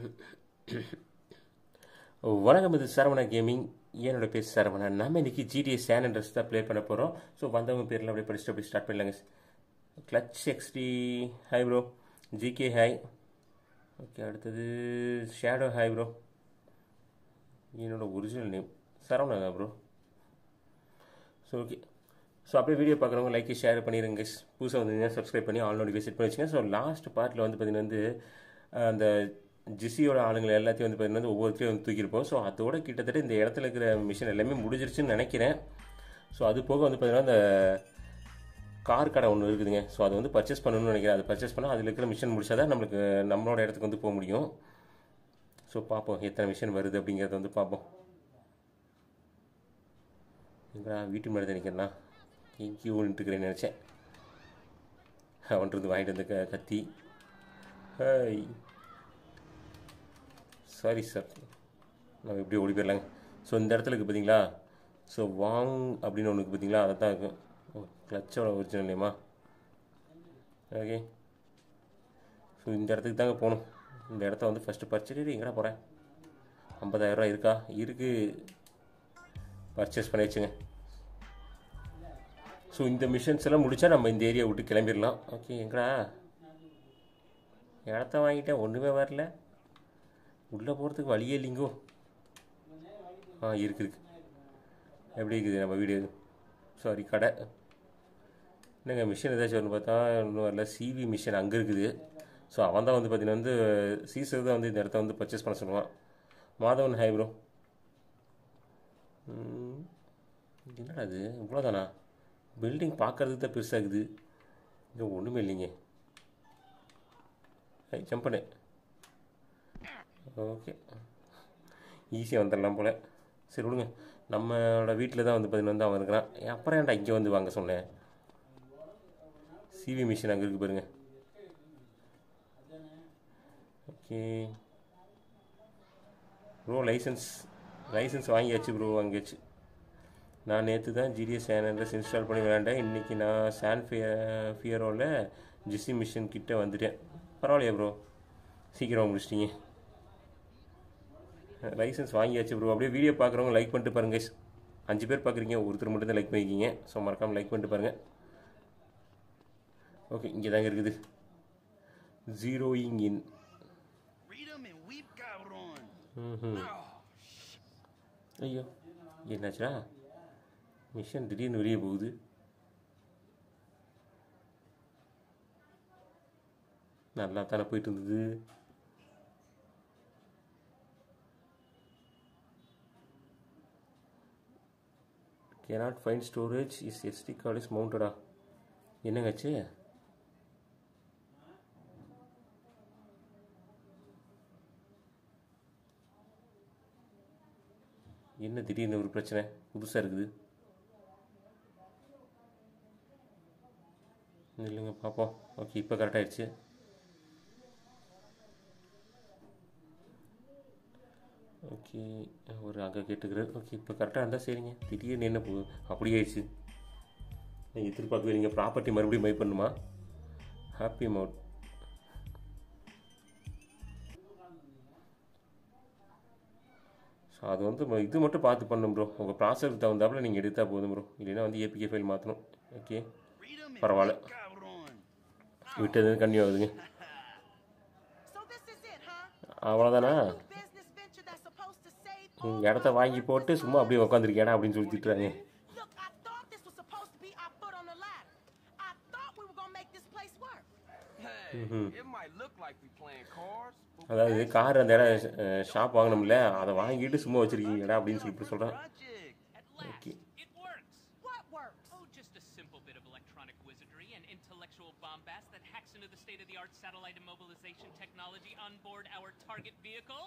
வணக்கம் இது சரவணா கேமிங் என்னோட பேர் சரவணா நம்ம இன்னைக்கு ஜிடிஏ சேன் அண்ட்ரஸ் தான் ப்ளே பண்ண போகிறோம் ஸோ வந்தவங்க பேரில் அப்படியே படிச்சுட்டு அப்படி ஸ்டார்ட் பண்ணலாங்க clutch XD hi bro GK hi okay அடுத்தது ஷேடோ ஹாய் ப்ரோ என்னோட ஒரிஜினல் நேம் சரவணா தான் ப்ரோ ஸோ ஓகே ஸோ அப்படியே வீடியோ பார்க்குறவங்க லைக் ஷேர் பண்ணிடுங்க guys. புதுசாக வந்தீங்கன்னா சப்ஸ்கிரைப் பண்ணி ஆல் நோட்டிஃபிகேஷன் செட் பண்ணி வச்சுங்க ஸோ லாஸ்ட் பார்ட்டில் வந்து பார்த்தீங்கன்னா வந்து அஹ், அந்த ஜிசியோட ஆளுங்களை எல்லாத்தையும் வந்து பார்த்தீங்கன்னா வந்து ஒவ்வொருத்தையும் வந்து தூக்கியிருப்போம் ஸோ அதோட கிட்டத்தட்ட இந்த இடத்துல இருக்கிற மிஷின் எல்லாமே முடிஞ்சிருச்சுன்னு நினைக்கிறேன் ஸோ அது போக வந்து பார்த்தீங்கன்னா அந்த கார் கடை ஒன்று இருக்குதுங்க ஸோ அதை வந்து பர்ச்சேஸ் பண்ணணும்னு நினைக்கிறேன் அதை பர்ச்சேஸ் பண்ணால் அதில் இருக்கிற மிஷின் முடிச்சா தான் நம்மளுக்கு நம்மளோட இடத்துக்கு வந்து போக முடியும் ஸோ பார்ப்போம் எத்தனை மிஷின் வருது அப்படிங்கிறத வந்து பார்ப்போம் எங்கடா வீட்டு முன்னாடி தான் நிற்கிறேன்னா எங்கேயோ நின்றுக்கிறேன்னு நினச்சேன் அவன்றது வாங்கிட்டு வந்த க கத்தி ஹாய் சாரி சார் நம்ம எப்படி ஓடி போயிடலாங்க ஸோ இந்த இடத்துல இருக்குது பார்த்தீங்களா ஸோ வாங் அப்படின்னு ஒன்று இருக்குது பார்த்தீங்களா அதை தான் இருக்கும் ஓ கிளச்சோட ஒரிஜினல் நேமா ஓகே ஸோ இந்த இடத்துக்கு தாங்க போகணும் இந்த இடத்த வந்து ஃபஸ்ட்டு பர்ச்சேஸ் எங்கடா போகிறேன் ஐம்பதாயிரரூவா இருக்கா இருக்குது பர்ச்சேஸ் பண்ணி வச்சுங்க ஸோ இந்த மிஷன்ஸ் எல்லாம் முடிச்சா நம்ம இந்த ஏரியா விட்டு கிளம்பிடலாம் ஓகே எங்கடா இடத்த வாங்கிட்டேன் ஒன்றுமே வரல உள்ளே போகிறதுக்கு வழியே இல்லைங்கோ ஆ இருக்கு இருக்கு எப்படி இருக்குது நம்ம வீடு சாரி கடை என்னங்க மிஷின் ஏதாச்சும் ஒன்று பார்த்தா இன்னும் வரல சிவி மிஷின் அங்கே இருக்குது ஸோ அவன் தான் வந்து பார்த்தீங்கன்னா வந்து சீசர் தான் வந்து இந்த இடத்த வந்து பர்ச்சேஸ் பண்ண சொல்லுவான் மாதவன் ஹை ப்ரோ என்னடா அது இவ்வளோதானா பில்டிங் பார்க்கறதுக்கு தான் பெருசாகுது இங்கே ஒன்றுமே இல்லைங்க ஜம்ப் பண்ணு ஓகே ஈஸியாக வந்துடலாம் போல் சரி விடுங்க நம்மளோட வீட்டில் தான் வந்து பார்த்தீங்கன்னா வந்து அவன் இருக்கிறான் ஏன் அப்புறம் ஏன்டா இங்கே வந்து வாங்க சொன்னேன் சிவி மிஷின் அங்கே இருக்கு பாருங்க ஓகே ப்ரோ லைசன்ஸ் லைசன்ஸ் வாங்கியாச்சு ப்ரோ வாங்கியாச்சு நான் நேற்று தான் ஜிடிஎஸ் சேனல்ஸ் இன்ஸ்டால் பண்ணி விளையாண்டேன் இன்றைக்கி நான் சான் ஃபியர் ஃபியரோவில் ஜிசி மிஷின் கிட்ட வந்துட்டேன் பரவாயில்லையா ப்ரோ சீக்கிரம் முடிச்சிட்டிங்க லைசன்ஸ் வாங்கியாச்சு ப்ரோ அப்படியே வீடியோ பார்க்குறவங்க லைக் பண்ணிட்டு பாருங்க guys. அஞ்சு பேர் பார்க்குறீங்க ஒருத்தர் மட்டும் தான் லைக் பண்ணிக்கிங்க ஸோ மறக்காமல் லைக் பண்ணிட்டு பாருங்கள் ஓகே இங்கே தாங்க இருக்குது ஜீரோயிங் இன் Read 'em and weep, cabrón. ம் ஐயோ என்னாச்சுடா மிஷன் திடீர்னு வெளியே போகுது நல்லா தானே போயிட்டு இருந்தது cannot find storage is SD card is மவுண்டடா என்னங்காச்சு என்ன திடீர்னு ஒரு பிரச்சனை புதுசாக இருக்குது இல்லைங்க பார்ப்போம் ஓகே இப்போ கரெக்டாகிடுச்சு ஓகே ஒரு அங்கே கேட்டுக்கிறார் ஓகே இப்போ கரெக்டாக இருந்தால் சரிங்க திடீர்னு என்ன போ அப்படியே ஆயிடுச்சு நான் எதிர்பார்க்கவே இல்லைங்க ப்ராப்பர்ட்டி மறுபடியும் பை பண்ணுமா ஹாப்பி மவுட் ஸோ அது வந்து ம- இது மட்டும் பார்த்து பண்ணணும் ப்ரோ உங்கள் ப்ராசருக்கு தகுந்தாப்புல நீங்கள் எடுத்தால் போதும் ப்ரோ இல்லைன்னா வந்து ஏபிகே ஃபைல் மாற்றணும் ஓகே Read 'em and பரவாயில்ல weep, cabrón. விட்டது கன்னியூ ஆகுதுங்க So this is it, huh? அவ்வளோதானா New business venture that's supposed to save all ம், இடத்த வாங்கி போட்டு சும்மா அப்படியே உட்காந்துருக்கேடா அப்படின்னு சொல்லி திட்டுறாங்க Look, I thought this was supposed to be our foot on the ladder. I thought we were gonna make this place work. Hey, it might look like we playing cards, but அதாவது car அந்த இடம் shop வாங்கினோம்ல அதை வாங்கிட்டு சும்மா வச்சிருக்கீங்கடா அப்படின்னு சொல்லிட்டு சொல்கிறேன் Project. At last, Okay. it works. What works? Oh, just a simple bit of electronic wizardry and intellectual bombast that hacks into the state-of-the-art satellite immobilization technology on board our target vehicle.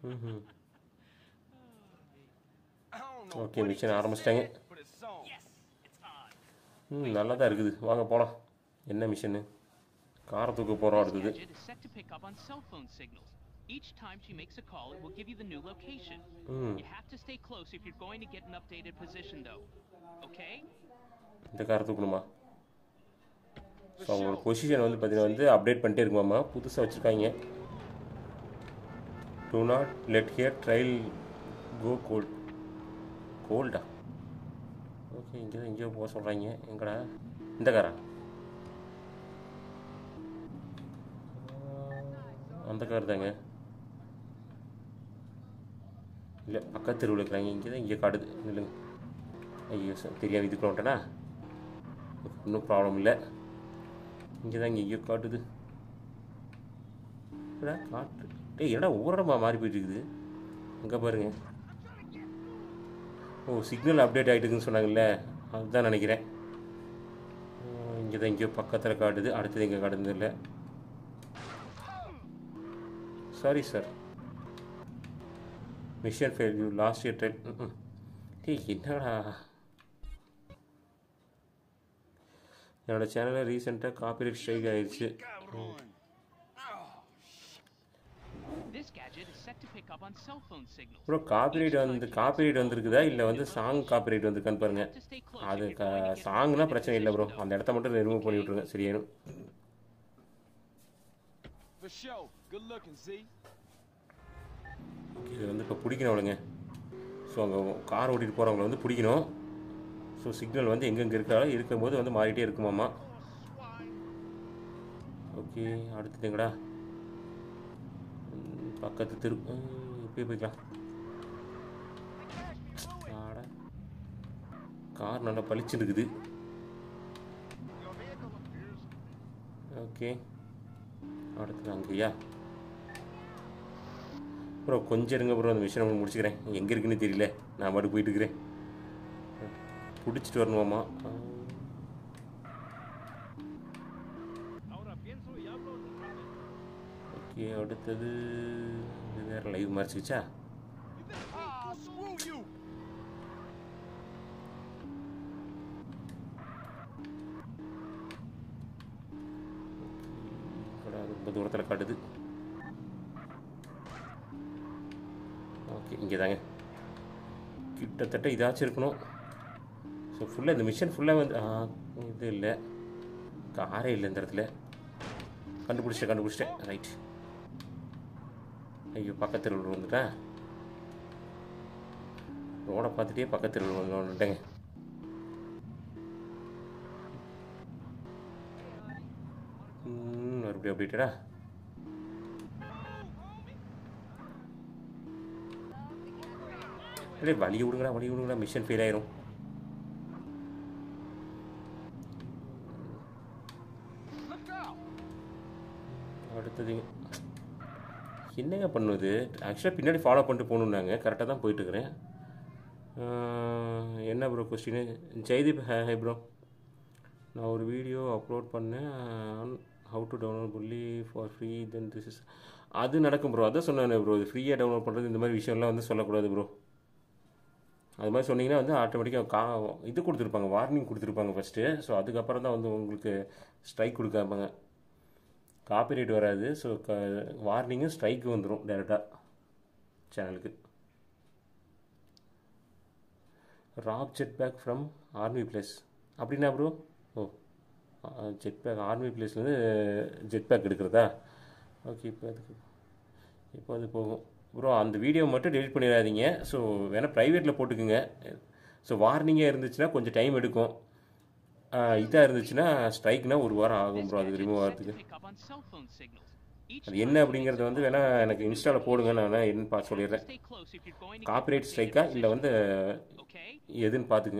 I don't know Okay, what he mission just ஆரம்பிச்சிட்டாங்க. said, but it's on. yes, it's on. ம் நல்லா தான் இருக்குது வாங்க போகலாம் என்ன mission காரை தூக்க போகிறோம் This அடுத்தது gadget is set to pick up on cell phone signals. Each time she makes a call, it will give you the new location. Hmm. You have to stay close if you're going to get an updated position, though. Okay? இந்த காரை தூக்கணுமா so அவங்களோட position வந்து பார்த்தீங்கன்னா வந்து update பண்ணிட்டே இருக்குமாம்மா புதுசாக வச்சுருக்காங்க do not let here trail go cold கோல்டா ஓகே இங்கே தான் எங்கேயோ போக சொல்கிறாங்க எங்கடா இந்த காரா அந்த கார் தாங்க இல்லை பக்கத்து தெருவில் இருக்கிறாங்க இங்கே தான் இங்கே காடுது இல்லைங்க ஐயோ சார் தெரியாம இதுக்குள்ள வந்துட்டேனா ஒன்றும் ப்ராப்ளம் இல்லை இங்கே தான் இங்கே எங்கேயோ காட்டுது என்னடா காட்டு டேய் என்னடா ஒவ்வொரு இடமா மாறி போயிட்டு இருக்குது அங்கே பாருங்க ஓ சிக்னல் அப்டேட் ஆகிட்டுக்குன்னு சொன்னாங்கல்ல அதுதான் நினைக்கிறேன் இங்கே தான் இங்கேயோ பக்கத்தில் காட்டுது அடுத்தது எங்கே காட்டுது இல்லை sorry sir mission fail you last year train டேய் என்னடா என்னோட சேனலில் ரீசெண்டாக காப்பிரைட் ஸ்ட்ரைக் ஆயிடுச்சு Cabrón. This gadget is set to pick up on cell phone signals. Bro copyright வந்து காப்பிரைட் வந்திருக்குதா இல்லை வந்து சாங் காப்பிரைட் வந்திருக்கான்னு பாருங்க To stay close அது if you're going to get சாங்னா பிரச்சனை இல்லை ப்ரோ அந்த இடத்த மட்டும் ரிமூவ் பண்ணி விட்ருங்க சரியாயிடும் For sure. Good looking, Z. இது வந்து இப்போ பிடிக்கணும் அவளுங்க ஸோ அங்கே கார் ஓட்டிகிட்டு போகிறவங்கள வந்து பிடிக்கணும் ஸோ சிக்னல் வந்து எங்கெங்கே இருக்காலும் இருக்கும்போது வந்து மாறிட்டே இருக்குமாம்மா ஓகே அடுத்தது எங்கடா ம், பக்கத்து தெரு ம், இப்பயே போய்க்கலாம் ஆட கார் நல்லா பளிச்சுன்னு இருக்குது ஓகே அடுத்தது அங்கேயா ப்ரோ கொஞ்சம் இருங்க ப்ரோ அந்த மிஷினை முடிச்சுக்கிறேன் எங்கே இருக்குன்னு தெரியல நான் பாட்டு போயிட்டு இருக்கிறேன் பிடிச்சிட்டு வரணுமாம்மா ஓகே அடுத்தது இது வேறு லைவ் மறைச்சிக்கிச்சா Ah, screw you. கூட ரொம்ப தூரத்தில் காட்டுது ஓகே இங்கே தாங்க கிட்டத்தட்ட இதாச்சும் இருக்கணும் ஸோ ஃபுல்லாக இந்த மிஷின் ஃபுல்லாக வந்து ஆ, இது இல்லை காரே இல்லை இந்த இடத்துல கண்டுபிடிச்சிட்டேன் கண்டுபிடிச்சிட்டேன் ரைட் ஐயோ பக்கத்தில் வந்துட்டேன் ரோடை பார்த்துட்டே பக்கத்தில் வந்துட்டேங்க ம், மறுபடியும் அப்டேட்டடா இல்லை வழி விடுங்கடா வழி விடுங்கடா மிஷன் ஃபெயில் ஆயிரும் Look out. அடுத்தது என்னங்க பண்ணுது ஆக்சுவலாக பின்னாடி ஃபாலோ பண்ணிட்டு போகணுன்னாங்க கரெக்டாக தான் போயிட்டுருக்கிறேன் என்ன bro question Jaideep hey bro நான் ஒரு வீடியோ அப்லோட் பண்ணேன் ஹவு டு டவுன்லோட் புள்ளி for free then this is அது நடக்கும் ப்ரோ அதான் சொன்னேன் ப்ரோ இது ஃப்ரீயாக டவுன்லோட் பண்ணுறது இந்த மாதிரி விஷயம்லாம் வந்து சொல்லக்கூடாது ப்ரோ அது மாதிரி சொன்னீங்கன்னா வந்து ஆட்டோமேட்டிக்காக கா இது கொடுத்துருப்பாங்க வார்னிங் கொடுத்துருப்பாங்க ஃபஸ்ட்டு ஸோ அதுக்கப்புறம் தான் வந்து உங்களுக்கு ஸ்ட்ரைக் கொடுக்காப்பாங்க காப்பிரைட் வராது ஸோ க வார்னிங்கும் ஸ்ட்ரைக்கு வந்துடும் டேரெக்டாக சேனலுக்கு rob jet pack from army place அப்படின்னா ப்ரோ ஓ ஜெட் பேக் ஆர்மி பிளேஸ்லேருந்து ஜெட் பேக் எடுக்கிறதா ஓகே இப்போ அதுக்கு இப்போ அது போகும் ப்ரோ அந்த வீடியோ மட்டும் டெலிட் பண்ணிடாதீங்க ஸோ வேணால் ப்ரைவேட்டில் போட்டுக்குங்க ஸோ வார்னிங்காக இருந்துச்சுன்னா கொஞ்சம் டைம் எடுக்கும் இதாக இருந்துச்சுன்னா ஸ்ட்ரைக்னா ஒரு வாரம் ஆகும் This ப்ரோ அது gadget remove is set to ஆகிறதுக்கு pick up on cell phone signals. Each அது time என்ன it அப்படிங்கிறது makes வந்து a வேணா call, எனக்கு இன்ஸ்டாவில் போடுங்க நான் வேணா என்னன்னு பார்த்து சொல்லிடுறேன் stay close if you're going to get copyright updated ஸ்ட்ரைக்கா இல்லை position. வந்து Okay? எதுன்னு பார்த்துக்குங்க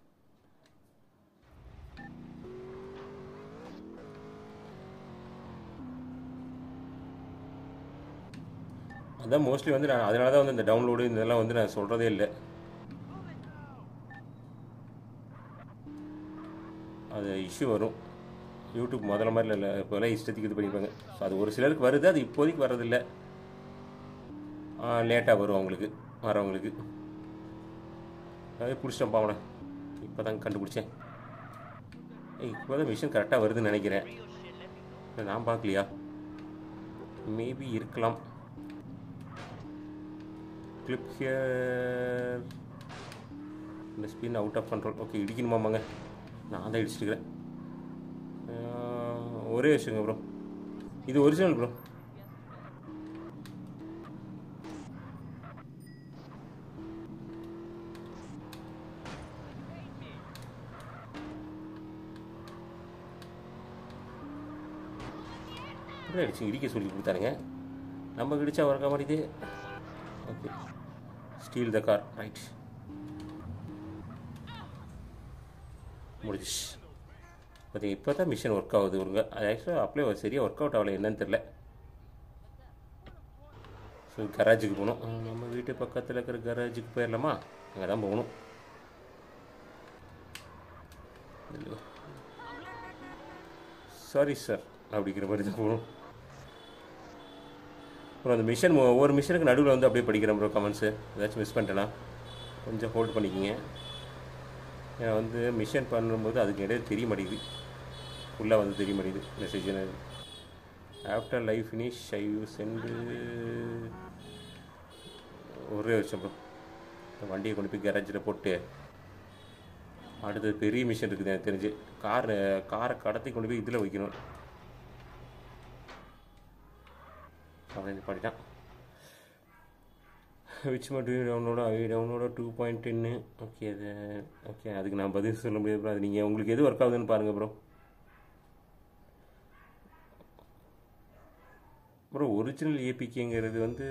அதான் மோஸ்ட்லி வந்து நான் அதனால தான் வந்து இந்த டவுன்லோடு இதெல்லாம் வந்து நான் சொல்கிறதே இல்லை அது இஷ்யூ வரும் யூடியூப் முதல்ல மாதிரி இல்லை இப்போலாம் இஷ்டத்துக்கு இது பண்ணிப்பாங்க ஸோ அது ஒரு சிலருக்கு வருது அது இப்போதைக்கு வர்றதில்லை லேட்டாக வரும் அவங்களுக்கு வரவங்களுக்கு அதே பிடிச்சிட்டேன் பாவனை இப்போ தான் கண்டுபிடிச்சேன் ஏய் இப்போ தான் மிஷின் கரெக்டாக வருதுன்னு நினைக்கிறேன் இல்லை, நான் பார்க்கலையா மேபி இருக்கலாம் கிளிப் ஹியர் இந்த spin out of control okay இடிக்கணுமாமாங்க நான் தான் இடிச்சிட்டுக்கிறேன் ஆஹ், ஒரே விஷயங்க ப்ரோ இது ஒரிஜினல் ப்ரோ ஸ்ப்ரே அடிச்சு இடிக்க சொல்லி கொடுத்தாருங்க நம்ம இடிச்சா ஒர்க் மாட்டேது okay steal the car right முடிஞ்சிச்சு பார்த்தீங்க இப்போ தான் மிஷின் ஒர்க் ஆகுது ஒருங்க அது ஆக்சுவலாக அப்ளை சரியாக ஒர்க் அவுட் ஆகலை என்னன்னு தெரில ஸோ கராஜுக்கு போகணும் ஆ, நம்ம வீட்டு பக்கத்தில் இருக்கிற கராஜுக்கு போயிடலாமா அங்கே தான் போகணும் சாரி சார் அப்படிங்கிற மாதிரி தான் போகணும் அப்புறம் அந்த மிஷன் ஒவ்வொரு மிஷனுக்கு நடுவில் வந்து அப்படியே படிக்கிறேன் ப்ரோ கமெண்ட்ஸு ஏதாச்சும் மிஸ் பண்ணிட்டேனா கொஞ்சம் ஹோல்ட் பண்ணிக்கிங்க ஏன்னா வந்து மிஷன் பண்ணும்போது அதுக்கு இடையில தெரிய மாட்டேங்குது ஃபுல்லாக வந்து தெரிய மாட்டேங்குது message after life finish I you sent ஒரே வருஷம் ப்ரோ இந்த வண்டியை கொண்டு போய் கேரேஜில் போட்டு அடுத்தது பெரிய மிஷின் இருக்குது எனக்கு தெரிஞ்சு கார் காரை கடத்தி கொண்டு போய் இதில் வைக்கணும் அவன் பண்ணிட்டான் விச் மட்டும் download I download two point டென்னு ஓகே அது ஓகே அதுக்கு நான் பதில் சொல்ல முடியாது bro. அது நீங்கள் உங்களுக்கு எது ஒர்க் ஆகுதுன்னு பாருங்கள் ப்ரோ ப்ரோ ஒரிஜினல் ஏபிகேங்கிறது வந்து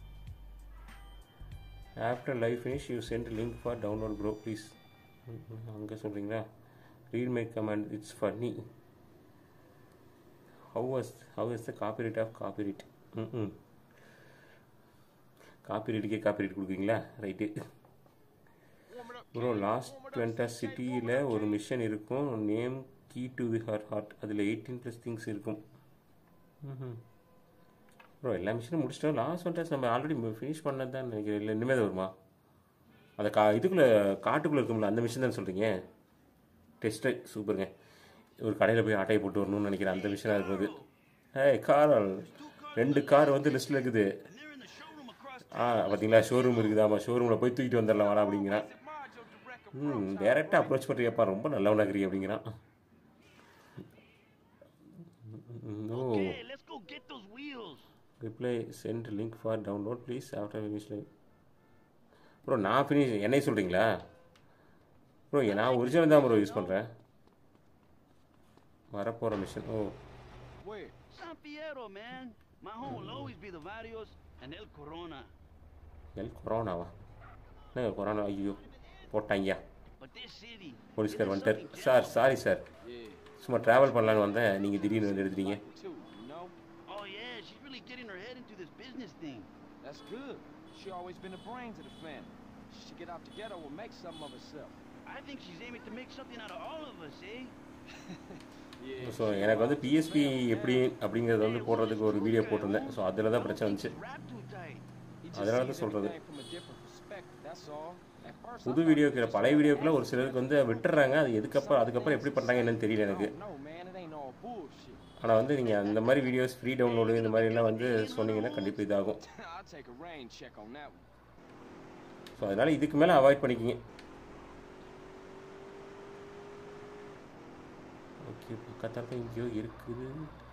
after life finish you sent link for download bro please அங்கே சொல்கிறீங்களா read my command it's funny how was how is the copyright of copyright ம் ம் காப்பிரைட்டுக்கே காப்பிரைட் கொடுக்குறீங்களா ரைட்டு ப்ரோ லாஸ்ட் டுவெண்ட்டா சிட்டியில் ஒரு மிஷன் இருக்கும் name key to the her heart அதில் எயிட்டீன் ப்ளஸ் திங்ஸ் இருக்கும் ம் ப்ரோ எல்லா மிஷினும் முடிச்சிட்டோம் லாஸ்ட் ஒன் நம்ம ஆல்ரெடி ஃபினிஷ் பண்ணது தான் நினைக்கிறேன் இல்லை இனிமேல் தான் வருமா அந்த கா இதுக்குள்ளே காட்டுக்குள்ளே இருக்கும்ல அந்த மிஷின் தான் சொல்கிறீங்க டெஸ்ட்டு சூப்பருங்க ஒரு கடையில் போய் ஆட்டையை போட்டு வரணும்னு நினைக்கிறேன் அந்த மிஷினாக இருக்குது ஏய் கார் ரெண்டு கார் வந்து லிஸ்ட்டில் இருக்குது They're in the showroom across ஆ பார்த்தீங்களா ஷோரூம் இருக்குது ஆமாம் ஷோரூமில் போய் தூக்கிட்டு வந்துடலாம் வரா அப்படிங்கிறான் Module direct ம் டேரெக்டாக அப்ரோச் பண்ணுறியப்பா ரொம்ப நல்லவனாகிறீ அப்படிங்கிறான் ஓ Okay, let's go get those wheels. Reply sent link for download please after finish bro நான் ஃபினிஷ் என்னை சொல்கிறீங்களா ப்ரோ நான் ஒரிஜினல் தான் ப்ரோ யூஸ் பண்ணுறேன் வரப்போகிற மிஷின் ஓ Where? San Fierro, man. My home will always be the Varios and El Corona. El கொரோனாவா என்ன கொரோனா ஐயோ போட்டாங்கயா But this city. போலீஸ்கார் it is வந்துட்டார் something sir different. Sorry sir Yeah. சும்மா ட்ராவல் பண்ணலான்னு வந்தேன் நீங்கள் திடீர்னு வந்து எடுத்துட்டீங்க Too, you know? Oh yeah, she's really getting her head into this business thing. That's good. She always been the brains of the family. She should get out together and make something of herself. I think she's aiming to make something out of all of us, eh? Yeah. So எனக்கு வந்து BSP எப்படி அப்படிங்கிறத வந்து போடுறதுக்கு ஒரு video போட்டிருந்தேன் so அதில் தான் பிரச்சனை வந்துச்சு Wrap too tight. He just அதனால தான் sees சொல்றது. everything from a different perspective, that's all. At first, I புது thought வீடியோக்கு it was பழைய just வீடியோக்குள்ள all ஒரு சிலருக்கு வந்து விட்டுறாங்க அது எதுக்கப்புறம் அதுக்கப்புறம் எப்படி பண்ணுறாங்க என்னன்னு தெரியல எனக்கு No, man, it ain't all bullshit. ஆனால் வந்து நீங்கள் அந்த மாதிரி வீடியோஸ் ஃப்ரீ டவுன்லோடு இந்த மாதிரி எல்லாம் வந்து சொன்னீங்கன்னா கண்டிப்பாக இதாகும் I'll take a rain check on that one. So அதனால் இதுக்கு மேலே அவாய்ட் பண்ணிக்கிங்க ஓகே பக்கத்தில் தான் எங்கேயோ இருக்குது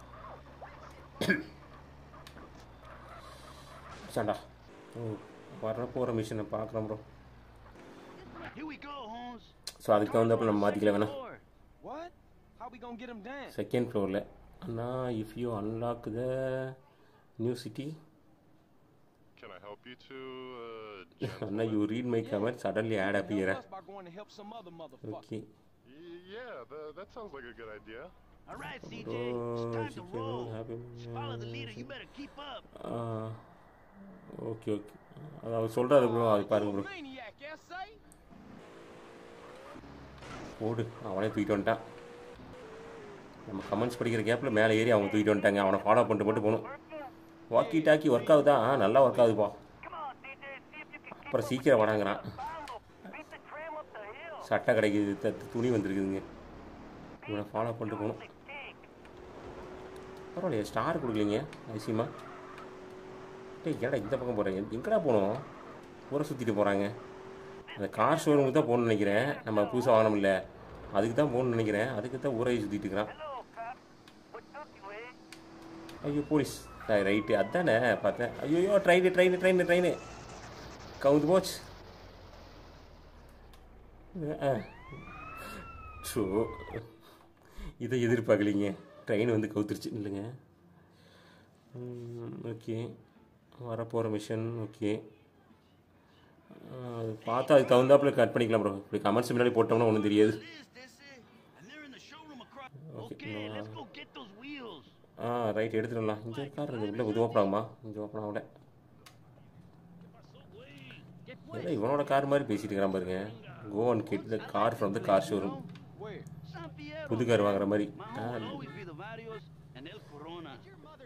சாண்டா ஓ வர போகிற மிஷினை பார்க்குறோம் bro Here we go, Holmes. So அதுக்கு தகுந்தாப்புல நம்ம மாற்றிக்கல வேணாம் Floor. What? How we gonna get him down? Second ஃப்ளோரில் அண்ணா if you unlock the new city Can I help you to, uh, அண்ணா you read my comment suddenly add Help அப்பியரா us by going to help some other motherfucker. Okay y- yeah, tha- that sounds like a good idea. All right, CJ. Oh, It's time to CJ, roll. happy- Just follow the leader. You better keep up. Okay okay அது அவர் சொல்கிறாரு bro அது பாருங்க bro Maniac, yes, say? ஓடு அவனே தூக்கிட்டு வந்துட்டான் நம்ம கமெண்ட்ஸ் படிக்கிற கேப்பில் மேலே ஏறி அவங்க தூக்கிட்டு வந்துட்டாங்க அவனை ஃபாலோ பண்ணிட்டு மட்டும் போகணும் வாக்கி டாக்கி ஒர்க் ஆகுதா ஆ, நல்லா ஒர்க் ஆகுதுப்பா அப்புறம் சீக்கிரம் வராங்கிறான் சட்டை கிடைக்குது த- துணி வந்திருக்குதுங்க இவனை ஃபாலோ பண்ணிட்டு போகணும் பரவாயில்லையே ஸ்டார் கொடுக்கலீங்க ஐசியமா டேய் ஏடா இந்த பக்கம் போகிறேன் எங்கடா போகணும் ஊரை சுற்றிட்டு போகிறாங்க அந்த கார் ஷோரூமுக்கு தான் போகணும்னு நினைக்கிறேன் நம்ம புதுசாக வாங்கணும்ல அதுக்கு தான் போகணும்னு நினைக்கிறேன் அதுக்கு தான் ஊரை சுற்றிட்டு இருக்கிறான் ஐயோ போலீஸ் ரைட்டு அதானே பார்த்தேன் ஐயோ ட்ரெயின் ட்ரெயின் ட்ரெயின் ட்ரெயின் கவுந்து போச்சு ஸோ இதை எதிர்பார்க்கலீங்க ட்ரெயின் வந்து கவுத்துருச்சு இல்லைங்க ஓகே வரப்போகிற மிஷன் ஓகே அது பார்த்தா அதுக்கு தகுந்தாப்புல கட் பண்ணிக்கலாம் ப்ரோ இப்படி கமெண்ட்ஸ் முன்னாடி போட்டோம்னா ஒன்றும் தெரியாது This, this is, and they're in the showroom across. Okay, Okay, no, let's uh, go get those wheels. ஆ ரைட் எடுத்துடலாம் இங்கே கார் இருக்குது உள்ளே இது ஓப்பன் ஆகுமா இங்கே ஓப்பன் ஆகல ஏதோ இவனோட கார் மாதிரி பேசிட்டு இருக்கிறான் பாருங்க go and get the car from the car showroom Where? San Fierro. புது கார் வாங்குற மாதிரி My ஆ, home will always be the Varios and El Corona.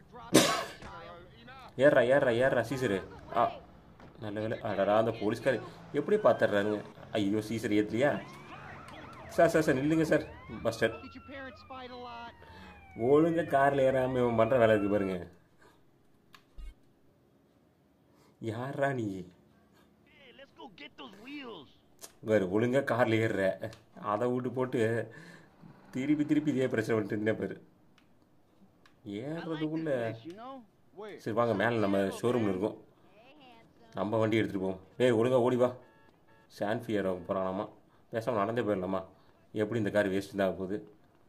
ஏறுறா ஏறுறா ஏறுறா சீசரு ஆ நல்ல வேலை அடடா அந்த போலீஸ்கார் எப்படி பார்த்துட்றானுங்க ஐயோ சீசர் ஏற்றலையா சார் சார் சார் நில்லுங்க sir buster Did your parents fight a lot? ஒழுங்கா காரில் ஏறாமல் இவன் பண்ணுற வேலை இருக்கு பாருங்க யாரா நீ Hey, let's go get those wheels. வேறு ஒழுங்கா காரில் ஏறுற அதை விட்டு போட்டு திருப்பி திருப்பி இதே பிரச்சனை பண்ணிட்டு இருந்தேன் பேர் I like this ஏறுறதுக்குள்ள place, you know? Where? சரி வாங்க மேலே நம்ம ஷோரூமில் இருக்கோம் நம்ம வண்டி எடுத்துகிட்டு போவோம் ஏய் ஒழுங்கா ஓடி வா சான்ஃபியர் போகிறானாமா பேசாமல் நடந்தே போயிடலாமா எப்படி இந்த கார் வேஸ்ட்டு தான் ஆக போகுது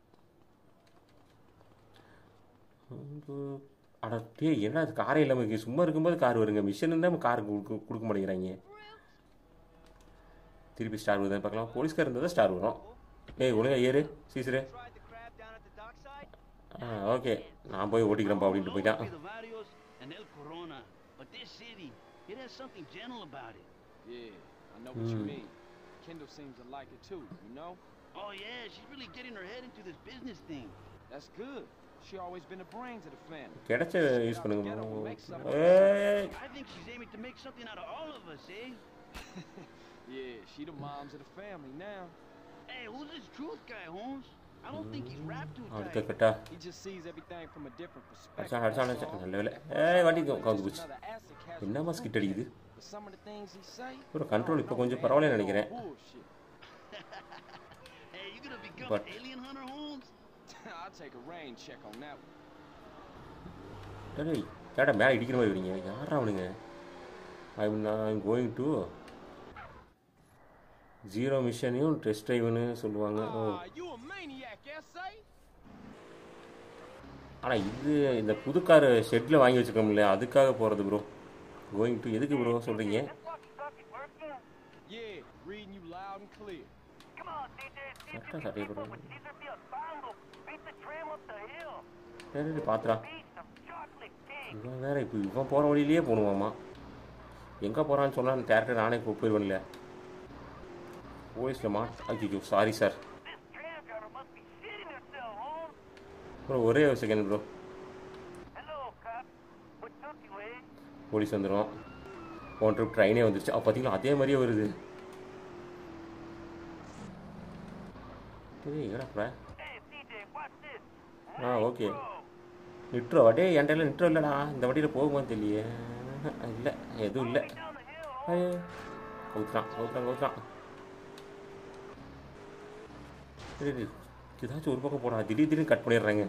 உங்க- அட டே என்ன அது காரே இல்லாமல் இருக்கு சும்மா இருக்கும்போது கார் வருங்க மிஷின் இருந்தால் கார் கொடுக்க கொடுக்க மாட்டேங்கிறாங்க திருப்பி ஸ்டார் வருதுன்னு பார்க்கலாம் போலீஸ்கார் இருந்தால் தான் ஸ்டார் வரும் ஏய் ஒழுங்கா ஏறு Cesar Tried the crab down at the dockside? ஆ ஓகே நான் போய் ஓட்டிக்கிறேன்ப்பா அப்படின்ட்டு போயிட்டான் Be the Varios and El Corona. But this city, it has something gentle about it. Yeah, I know what you mean. Kendall seems to like it too, you know? Oh yeah, she's really getting her head into this business thing. That's good. She always been the brains of the family. கிடைச்ச use பண்ணுங்க ஏய் I think she's aiming to make something out of all of us, eh? Yeah, she the moms of the family now. Hey, who's this truth guy, Holmes? I don't think he's rap too அடுத்த tight. Khatta He just sees everything from a different perspective. அடிச்சான் அடிச்சான் that's அடிச்சான் all. நல்ல வேலை ஏய் வண்டி கவு- கவுந்து Just போச்சு another acid casualty என்னம்மா of ஸ்கிட் அடிக்குது But some of the things he say, ஒரு கண்ட்ரோல் இப்போ I don't கொஞ்சம் know, பரவாயில்ல man. நினைக்கிறேன் Bullshit. Hey, you gonna become But- an alien hunter, Holmes? I'll take a rain check on that one. டேய் கேட்டா மேலே இடிக்கிற மாதிரி வரீங்க யாரா அவனுங்க ஐ நான் கோயிங் டு ஜீரோ மிஷனையும் டெஸ்ட் ட்ரைவ்னு சொல்லுவாங்க ஓ Ah, you a maniac, S.A.? ஆனால் இது இந்த புது கார் ஷெட்டில் வாங்கி வச்சுருக்கோம்ல அதுக்காக போகிறது ப்ரோ கோயிங் டு எதுக்கு ப்ரோ சொல்கிறீங்க Yeah, reading you loud and clear. கரெக்டாக சட்டையை போடுறேன் சரி பாத்துடா இவன் வேற இப்போ இவன் போகிற வழியிலேயே போகணுமாம்மா எங்கே போகிறான்னு சொன்னால் டேரக்டர் நானே கூப்பிட்டு போயிடுவேன்ல போலீஸில் மாட் ஐயோ சாரி சார் ப்ரோ ஒரே ஒரு செகண்ட் ப்ரோ போலீஸ் வந்துடும் போன ட்ரிப் ட்ரெயினே வந்துருச்சு அப்போ பார்த்தீங்களா அதே மாதிரியே வருது டேய் எங்கடா ஆ ஓகே நிட்ரோ டே என்கிட்ட நிட்ரோ இல்லைடா இந்த வண்டியில் போகும்போது தெரியலையே இல்லை எதுவும் இல்லை கவுத்துறான் கவுத்துறான் கவுத்துறான் டேய், டேய், ஏதாச்சும் ஒரு பக்கம் போடா திடீர் திடீர்னு கட் பண்ணிடுறாங்க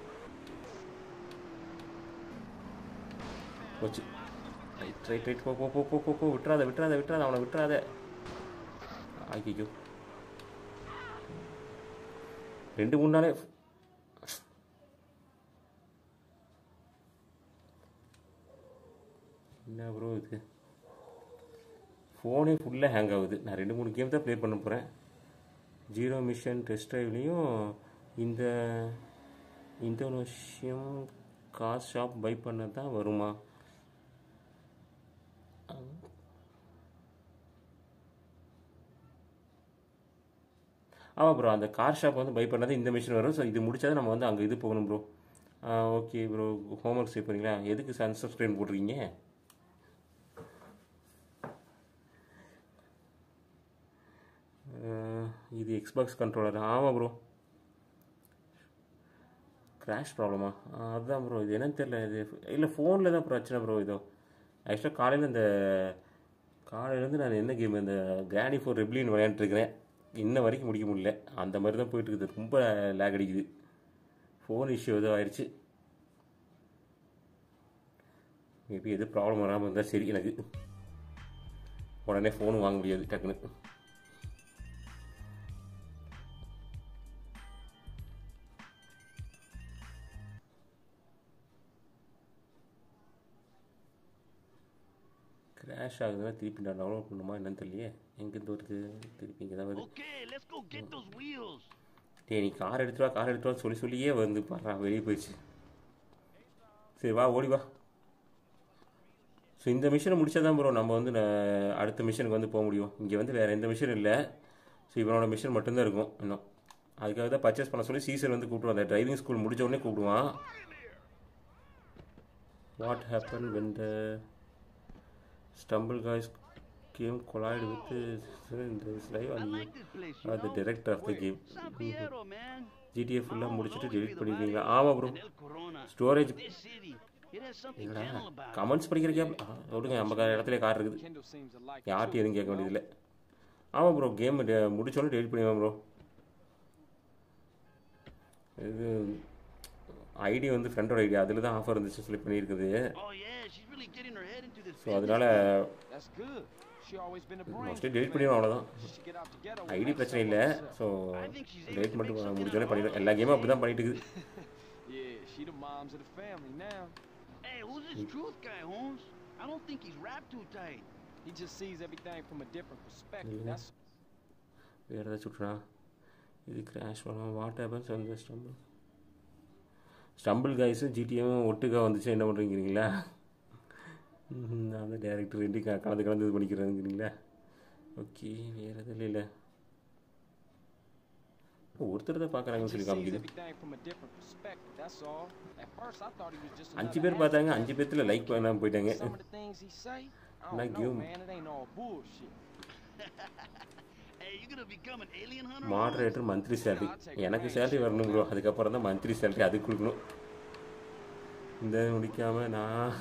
போச்சு ரைட் ரைட் ரைட் போ போ போ போ போ போ விட்டுறாத விட்டுறாத விட்டுறாத அவனை விட்டுறாத ஐயோ ரெண்டு மூணு நாளே என்ன ப்ரோ இது ஃபோனே ஃபுல்லாக ஹேங் ஆகுது நான் ரெண்டு மூணு கேம் தான் ப்ளே பண்ண போகிறேன் ஜீரோ மிஷன் டெஸ்ட் ட்ரைவ்லேயும் இந்த இந்தோனேஷியம் கார் ஷாப் பை பண்ண தான் வருமா ஆமாம் ப்ரோ அந்த கார் ஷாப் வந்து பை பண்ணது இந்த மிஷின் வரும் ஸோ இது முடிச்சாதான் நம்ம வந்து அங்கே இது போகணும் bro okay bro homework save பண்ணீங்களா எதுக்கு சன்சப்ஸ்கிரைப் போட்டிருக்கீங்க அஹ், இது எக்ஸ்பாக்ஸ் கண்ட்ரோலர் ஆமாம் ப்ரோ கிராஷ் ப்ராப்ளமா அதுதான் ப்ரோ இது என்னன்னு தெரியல இது இல்லை ஃபோனில் தான் பிரச்சனை ப்ரோ இதோ ஆக்சுவலாக காலையில் இந்த காலையிலேருந்து நான் என்ன கேம் இந்த கிராணி ஃபோர் ரெப்ளின் விளையாண்டுருக்கிறேன் இன்ன வரைக்கும் முடிக்க முடியல அந்த மாதிரி தான் போயிட்டு இருக்குது ரொம்ப லேக் அடிக்குது ஃபோன் இஷ்யூ எதுவும் ஆயிடுச்சு மேபி எது ப்ராப்ளம் வராமல் இருந்தால் சரி எனக்கு உடனே ஃபோன் வாங்க முடியாது டக்குன்னு கிராஷ் ஆகுதுன்னா திருப்பி நான் டவுன்லோட் பண்ணுமா என்னன்னு தெரியலையே எங்கேருந்து வருது திருப்பி இங்கே தான் வருது Okay, let's go get those wheels. டேய் நீ கார் எடுத்துட்டு வா கார் எடுத்துட்டு வா சொல்லி சொல்லியே வந்து பாடுறா வெளியே போயிடுச்சு சரி வா ஓடி வா ஸோ இந்த மிஷனை முடிச்சா தான் ப்ரோ நம்ம வந்து நான் அடுத்த மிஷனுக்கு வந்து போக முடியும் இங்கே வந்து வேறு எந்த மிஷனும் இல்லை ஸோ இவனோட மிஷன் மட்டும்தான் இருக்கும் இன்னும் அதுக்காக தான் பர்ச்சேஸ் பண்ண சொல்லி சீசர் வந்து கூப்பிடுவான் அந்த டிரைவிங் ஸ்கூல் முடிச்ச உடனே கூப்பிடுவான் what happen when the Stumble Guys game collide with இந்த live I and like this place, you are the know. Director of the game San Fierro, man. GTA ஃபுல்லாக முடிச்சுட்டு டெலிட் பண்ணிடுவீங்களா ஆமாம் bro And El Corona. Storage This city, it has something என்னடா gentle about it. Comments படிக்கிற game விடுங்க நம்ம க- இடத்துல கார் இருக்குது Kendall seems to like it யார்கிட்ட too, எதுவும் கேட்க you know? வேண்டியதில்லை ஆமாம் ப்ரோ கேம் முடிச்சோன்னே டெலிட் பண்ணிடுவேன் ப்ரோ இது ஐடி வந்து ஃப்ரெண்டோட ஐடி அதில் தான் ஆஃபர் இருந்துச்சு சொல்லி பண்ணியிருக்குது Oh yeah, she's really getting her head into this. So அதனால That's good. She always been a brain. Mostly delete பண்ணிடுவோம் அவ்வளோதான் She should get out together. ID பிரச்சனை இல்லை ஸோ டெலிட் மட்டும் முடிச்சோன்னே பண்ணிடுவேன் எல்லா கேமும் அப்படி தான் பண்ணிட்டு இருக்குது Yeah, she the moms of the family now. Hey, who's this truth guy, Holmes? I don't think he's wrapped too tight. He just sees everything from a different perspective. Yeah. That's வேறு ஏதாச்சும் விட்றா இது crash பண்ணலாம் what happens வந்து stumble stumble கைஸும் GTA ஒட்டுக்கா வந்துச்சு என்ன பண்ணுறீங்கிறீங்களா நான் தான் டேரக்டர் ரெண்டு க- கலந்து கலந்து இது பண்ணிக்கிறேங்கிறீங்களா ஓகே வேறு எதுவும் இல்லை ஒருத்தர் தான் பார்க்குறாங்கன்னு he சொல்லி just sees காமிக்குது everything from a different perspective. That's all. At first, I thought he was just அஞ்சு another பேர் பார்த்தாங்க asshole. அஞ்சு பேர்த்தில் லைக் பண்ணாமல் போயிட்டாங்க Some of the things he say, I Like don't know, you. man. It ain't all bullshit. Hey, you gonna become an alien hunter? Holmes? Moderator monthly salary எனக்கு salary வரணும் bro அதுக்கப்புறம் தான் monthly salary அதுக்கு கொடுக்கணும் இந்த முடிக்காமல் நான்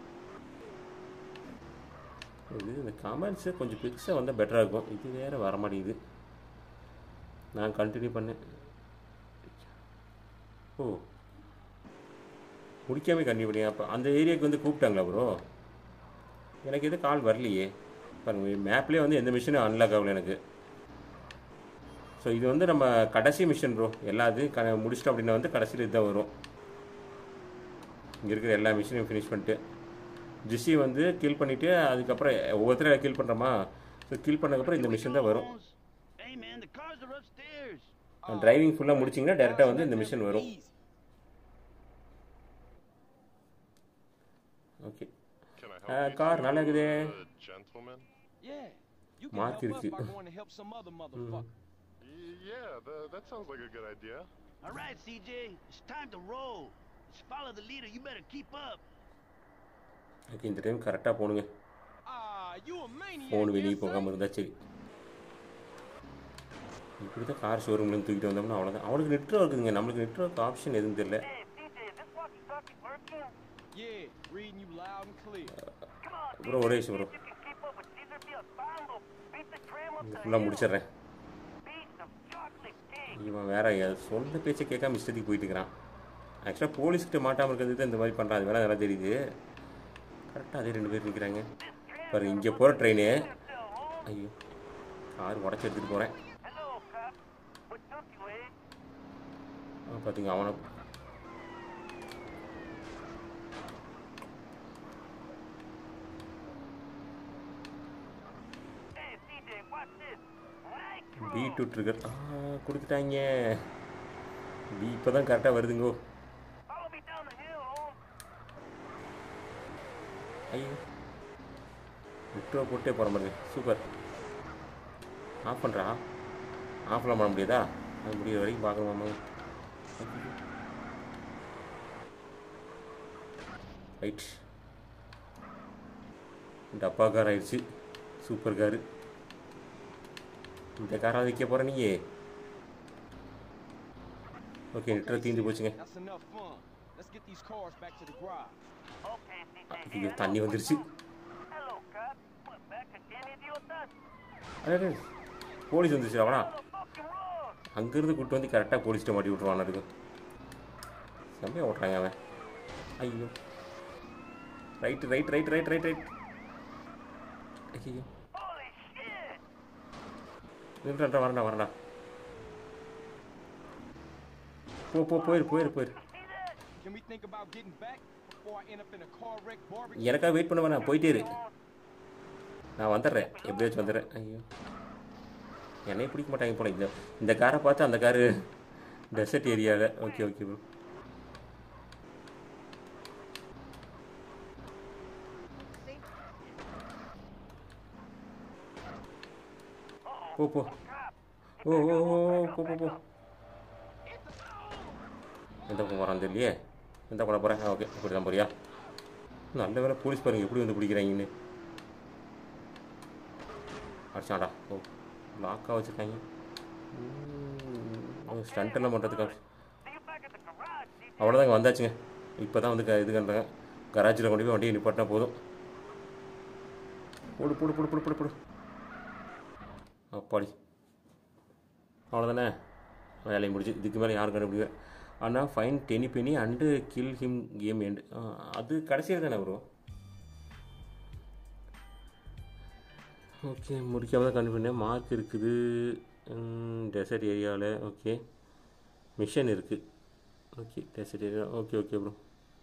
இது இந்த கமெண்ட்ஸு கொஞ்சம் பிக்ஸாக வந்தால் பெட்டராக இருக்கும் இது வேறு வர மாட்டேங்குது நான் கண்டினியூ பண்ணேன் ஓ முடிக்காமல் கண்டினியூ பண்ணி அப்போ அந்த ஏரியாவுக்கு வந்து கூப்பிட்டாங்களா ப்ரோ எனக்கு எதுவும் கால் வரலையே பாருங்க மேப்லேயே வந்து எந்த மிஷினும் அன்லாக் ஆகல எனக்கு ஸோ இது வந்து நம்ம கடைசி மிஷன் ப்ரோ எல்லாத்தையும் க முடிச்சிட்டோம் அப்படின்னா வந்து கடைசியில் இதுதான் வரும் இங்கே இருக்கிற எல்லா மிஷினையும் ஃபினிஷ் பண்ணிட்டு ஜிஸ்ஸி வந்து கில் பண்ணிவிட்டு அதுக்கப்புறம் ஒவ்வொருத்தரையும் கில் பண்ணுறோமா ஸோ கில் பண்ணதுக்கப்புறம் இந்த மிஷன் தான் வரும் Holmes? Hey man, the cars are upstairs. Driving ஃபுல்லாக முடிச்சிங்கன்னா டேரெக்டாக வந்து இந்த மிஷன் வரும் Easy. Okay Can I Uh, help you car, two, நல்லா இருக்குதே. uh, gentlemen? Yeah. You can Mark help us இருக்கு. by going to help some other motherfucker. Y- Yeah, tha- that sounds like a good idea. All right, CJ, it's time to roll. Just follow the leader. You better keep up. Okay இந்த time கரெக்டாக போகணுங்க Ah, you a maniac. Phone வெளியே yes, போகாமல் sir? இருந்தால் சரி இப்படி தான் car ஷோரூம்லேருந்து தூக்கிட்டு வந்தோம்னா அவ்வளோதான் அவனுக்கு நெட்ஒர்க் இருக்குதுங்க நம்மளுக்கு நெட்ஒர்க் ஆப்ஷன் எதுவும் தெரியல Yeah, reading you loud and clear. Bro ஒரே விஷயம் ப்ரோ ஃபுல்லாக முடிச்சிடுறேன் இவன் வேற எ- சொந்த பேச்சை கேட்காம இஷ்டத்துக்கு போயிட்டு இருக்கிறான் ஆக்சுவலாக போலீஸ்கிட்ட மாட்டாமல் இருக்கிறது தான் இந்த மாதிரி பண்ணுறான் அது வேணா நல்லா தெரியுது கரெக்டாக அதே ரெண்டு பேர் நிற்கிறாங்க பாருங்க இங்கே போகிற ட்ரெயின் ஐயோ கார் உடச்சி எடுத்துகிட்டு போகிறேன் பார்த்தீங்க அவனை பி டூ ட்ரிகர் ஆ கொடுத்துட்டாங்க பி இப்போ தான் கரெக்டாக வருதுங்கோ ஐயோ விட்ரோ போட்டே போகிற மாதிரி சூப்பர் ஆஃப் பண்ணுறா ஆஃப்லாம் பண்ண முடியாதா அது முடியிற வரைக்கும் பார்க்கணுமாமா ரைட் டப்பா கார் ஆயிடுச்சு சூப்பர் காரு இந்த காரை விற்க போகிற நீயே ஓகே லிட்டரை தீந்து போச்சுங்க That's enough fun. Let's get these cars back to the garage. ஐயோ தண்ணி வந்துருச்சு அடே, போலீஸ் வந்துச்சு அவனா அங்கேருந்து கூட்டு வந்து கரெக்டாக போலீஸ்கிட்ட மாட்டி விட்ருவான் இருக்கு செம்மையாக ஓட்டுறாங்க அவன் ஐயோ right right right right right right ஐயோ நின்றுடா வரண்டா வரண்டா போ போ போயிரு போயிரு போயிரு Can we think about getting back before I end up in a car wreck barbecue? எனக்காக வெயிட் பண்ண வேணாம் போயிட்டே இரு நான் வந்துடுறேன் எப்படியாச்சும் வந்துடுறேன் ஐயோ என்னைய பிடிக்க மாட்டாங்க போல இந்த இந்த காரை பார்த்து அந்த காரு டெசர்ட் ஏரியாவில் ஓகே ஓகே ப்ரோ போ போ ஓ ஓ ஓ ஓ, போ போ போ எந்த பக்கம் போகிறான் தெரியலையே எந்த பக்கம் போகிறேன் ஓகே இப்படி தான் போறியா நல்ல வேலை போலீஸ் பாருங்க எப்படி வந்து பிடிக்கிறாங்கன்னு அடிச்சாடா ஓ லாக்காக வச்சுருக்காங்க ஸ்டண்ட்டெல்லாம் பண்ணுறதுக்காக அவ்வளோதாங்க வந்தாச்சுங்க இப்போ தான் வந்து க- இது பண்ணுறாங்க கராச்சியில் கொண்டு போய் வண்டியை நிப்பாட்டினா போதும் போடு போடு போடு போடு போடு போடு அப்பாடி அவ்வளோதானே வேலையை முடிச்சு இதுக்கு மேலே யாரும் கண்டுபிடிக்க ஆனால் ஃபைன் டெனி பெனி and kill him game end அது கடைசியில் தானே வரும் ஓகே முடிக்காம தான் கண்டுபிடினேன் மார்க் இருக்குது டெசர்ட் ஏரியாவில் ஓகே மிஷன் இருக்குது okay desert area okay okay bro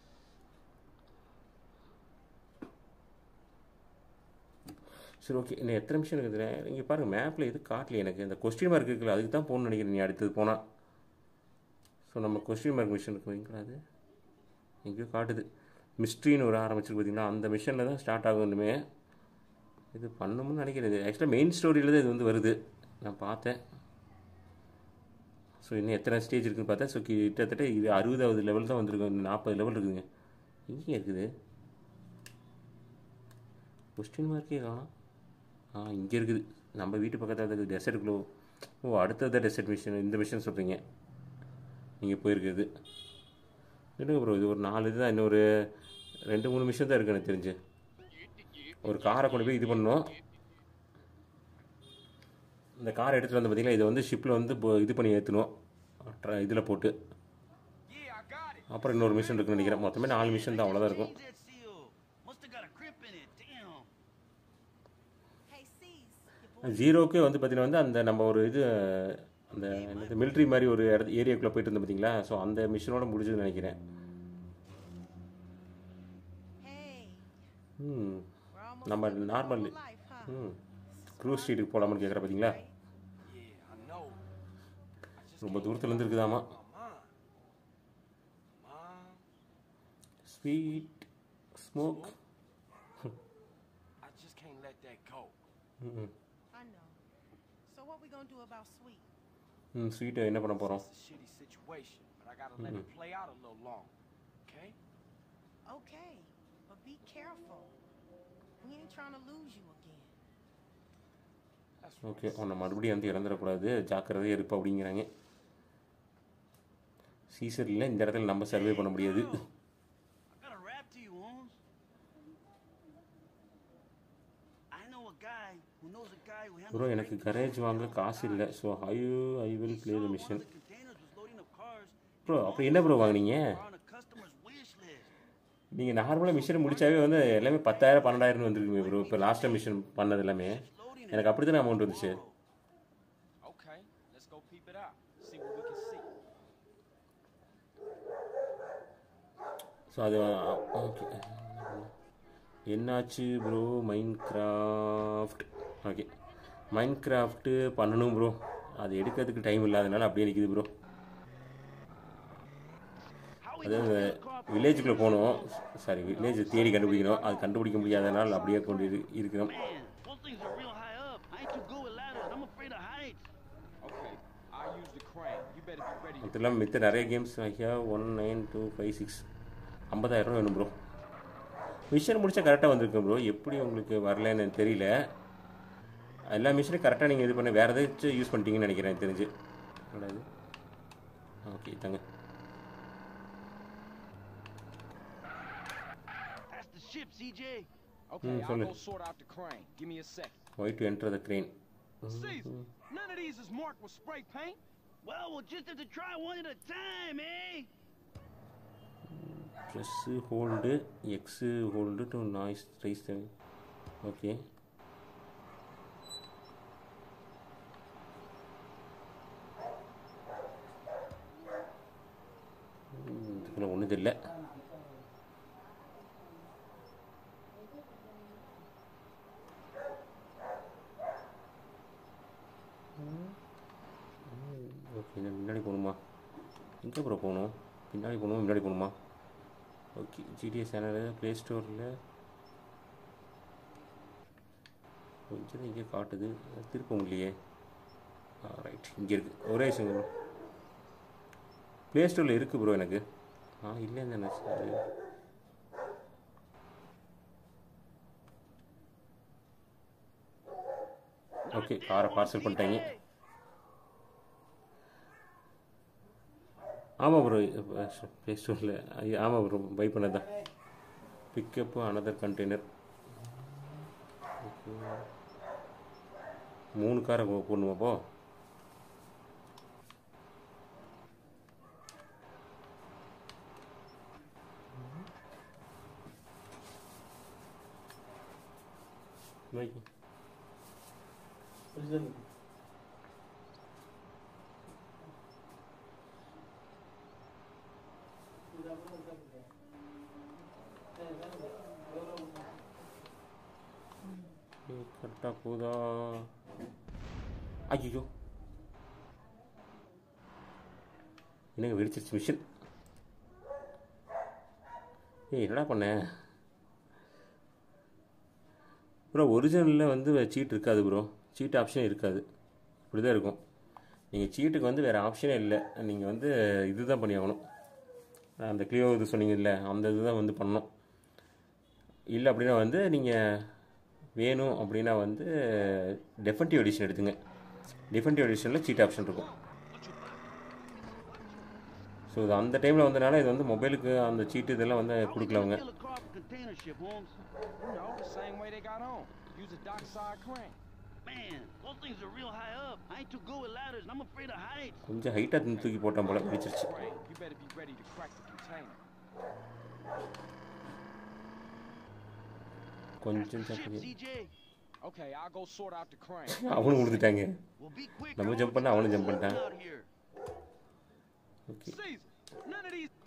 சரி ஓகே இன்னும் எத்தனை நிமிஷம் இருக்குது இங்கே பாருங்கள் மேப்பில் எது காட்டல எனக்கு இந்த கொஸ்டின் மார்க் இருக்குல்ல அதுக்கு தான் போகணும்னு நினைக்கிறேன் நீ அடுத்தது போனால் ஸோ நம்ம கொஸ்டின் மார்க் மிஷன் இருக்கு வைங்களா அது எங்கேயோ காட்டுது மிஸ்ட்ரின்னு ஒரு ஆரம்பிச்சிருக்கு பார்த்தீங்களா அந்த மிஷனில் தான் ஸ்டார்ட் ஆகும் இன்னுமே இது பண்ணணும்னு நினைக்கிறேன் இது ஆக்சுவலாக மெயின் ஸ்டோரியில் தான் இது வந்து வருது நான் பார்த்தேன் ஸோ இன்னும் எத்தனை ஸ்டேஜ் இருக்குன்னு பார்த்தேன் ஸோ கிட்டத்தட்ட இது அறுபதாவது லெவல் தான் வந்திருக்கும் இன்னும் நாற்பது லெவல் இருக்குதுங்க இங்கே இருக்குது கொஸ்டின் மார்க்கே காணும் ஆ இங்கே இருக்குது நம்ம வீட்டு பக்கத்தில் இருக்குது டெசர்ட்டுக்குள்ளே ஓ அடுத்தது டெசர்ட் மிஷன் இந்த மிஷன் சொல்கிறீங்க நீங்கள் போயிருக்குது இல்லைங்க ப்ரோ இது ஒரு நாலு இதுதான் இன்னொரு ரெண்டு மூணு மிஷன் தான் இருக்குது எனக்கு தெரிஞ்சு ஒரு காரை கொண்டு போய் இது பண்ணணும் இந்த காரை எடுத்துகிட்டு வந்து பார்த்தீங்களா இதை வந்து ஷிப்பில் வந்து இப்போ இது பண்ணி ஏற்றணும் இதில் போட்டு Yeah, I got it. அப்புறம் இன்னொரு மிஷன் இருக்குன்னு நினைக்கிறேன் மொத்தமே நாலு மிஷன் தான் அவ்வளோதான் இருக்கும் Change that seal. Must have got a crimp in it. Damn. Hey, C's, your boy. ஜீரோக்கே வந்து பார்த்தீங்கன்னா வந்து அந்த நம்ம ஒரு இது அந்த என்னது மிலிட்ரி மாதிரி ஒரு இடத்து ஏரியாக்குள்ளே போயிட்டு இருந்தோம் பார்த்தீங்களா ஸோ அந்த மிஷனோட முடிஞ்சதுன்னு நினைக்கிறேன் Hey, ம் we're almost நம்ம living normal normal life, huh? Hmm க்ரூஸ் ஸ்ட்ரீட்டுக்கு போகலாமான்னு கேட்குற பார்த்தீங்களா Yeah, I know. I just ரொம்ப தூரத்துலேருந்து இருக்குதாமா Mom. Mom, Sweet Smoke I just can't let that go. ம் I know. So what we gonna do about Sweet? ம் ஸ்வீட்டை என்ன பண்ண போகிறோம் It's a shitty situation, but I gotta let it play out a little long. Okay? Okay, but be careful. We ain't trying to lose you again. That's okay உன்னை மறுபடியும் வந்து இறந்துடக்கூடாது ஜாக்கிரதையாக இருப்ப அப்படிங்கிறாங்க சீசரில் இந்த இடத்துல நம்ம சர்வே பண்ண முடியாது I got a rap to you, Holmes. I know a guy who knows a guy who handles bro எனக்கு கரேஜ் வாங்க காசு இல்லை so hi I will play the mission the containers was loading up cars bro அப்போ என்ன bro வாங்குனீங்க on a customer's wish list. நீங்கள் நார்மலாக machine முடிச்சாவே வந்து எல்லாமே பத்தாயிரம் பன்னெண்டாயிரம் வந்துருக்குமே ப்ரோ இப்போ லாஸ்ட் டைம் மிஷன் பண்ணது எல்லாமே எனக்கு அப்படி தானே அமௌண்ட் வந்துச்சு okay. Let's go peep it out. See what we can see. So அது ஓகே என்னாச்சு bro Minecraft okay Minecraft பண்ணணும் ப்ரோ அது எடுக்கிறதுக்கு டைம் இல்லாதனால அப்படியே நிற்கிது ப்ரோ அதாவது வில்லேஜுக்குள்ளே போகணும் சாரி வில்லேஜ் தேடி கண்டுபிடிக்கணும் அது கண்டுபிடிக்க முடியாதனால அப்படியே கொண்டு இரு இருக்கிறோம் Man, those things are real high up. I ain't too good with ladders. I'm afraid of heights. Okay. I'll use the crane. You better be ready. அது இல்லாமல் மித்த நிறைய கேம்ஸ் ஐயா one nine two five six ஐம்பதாயிரம் ரூபா வேணும் bro mission முடிச்சா கரெக்டாக வந்திருக்கும் ப்ரோ எப்படி உங்களுக்கு வரலன்னு எனக்கு தெரியல எல்லா மிஷினும் கரெக்டாக நீங்கள் இது பண்ண வேறு ஏதாச்சும் யூஸ் பண்ணிட்டீங்கன்னு நினைக்கிறேன் எனக்கு தெரிஞ்சு என்னடா ஓகே தாங்க That's the ship, CJ. Okay, Hmm, I'll solid. go sort out the crane. Give me a second. Y to enter the crane Caesar, none of these is marked with spray paint. Well, we'll just have to try one at a time, eh? Press hold X hold to நாய்ஸ் raise okay இதுக்குள்ள ஒன்றும் தெரியல எங்கே bro போகணும் பின்னாடி போகணுமா முன்னாடி போகணுமா ஓகே ஜிடிஎஸ் சேனல் ப்ளே ஸ்டோரில் கொஞ்சம் தான் இங்கே காட்டுது திருப்ப முடியலையே ரைட் இங்கே இருக்குது ஒரே விஷயம் ப்ரோ ப்ளே ஸ்டோரில் இருக்குது ப்ரோ எனக்கு ஆ இல்லைன்னு நினச்சேன் அது ஓகே காரை பார்சல் பண்ணிட்டாங்க ஆமாம் ப்ரோ ப்ளே ஸ்டோரில் ஆமாம் ப்ரோ பை பண்ணதான் பிக்கப்பு அனதர் கண்டெய்னர் மூணு காரை போடணுமாப்போ வைங்க கரெக்டாக போதா ஐயோ என்னங்க வெடிச்சிருச்சு மிஷின் ஏய் என்னடா பண்ண ப்ரோ ஒரிஜினலில் வந்து சீட் இருக்காது ப்ரோ சீட் ஆப்ஷன் இருக்காது இப்படி தான் இருக்கும் நீங்கள் சீட்டுக்கு வந்து வேறு ஆப்ஷனே இல்லை நீங்கள் வந்து இது தான் பண்ணி ஆகணும் அந்த கிளியோ இது சொன்னீங்கல்ல அந்த இது தான் வந்து பண்ணணும் இல்லை அப்படின்னா வந்து நீங்கள் வேணும் அப்படின்னா வந்து டெஃபன்டிவ் எடிஷன் எடுத்துங்க டெஃபன்டிவ் எடிஷனில் சீட் ஆப்ஷன் இருக்கும் ஸோ இது அந்த டைமில் வந்தனால இது வந்து மொபைலுக்கு அந்த சீட்டு இதெல்லாம் வந்து How we கொடுக்கல அவங்க gonna steal a car from container ship, Holmes? You know, the same way they got on. Use a dockside crane. Man, those things are real high up. I ain't too good with ladders, and I'm afraid of heights. கொஞ்சம் ஹைட்டாக தூக்கி போட்டான் போல பிடிச்சிருச்சு Crane, you better be ready to crack the container. கொஞ்சம் Ship, ஜாக்கிரதை CJ. Okay, I'll go sort out the crane. அவனும் கொடுத்துட்டாங்க Well, be quick. நம்ம Holmes. jump பண்ணா அவனும் There's jump something பண்ணிட்டான். out here. Okay Caesar, none of these.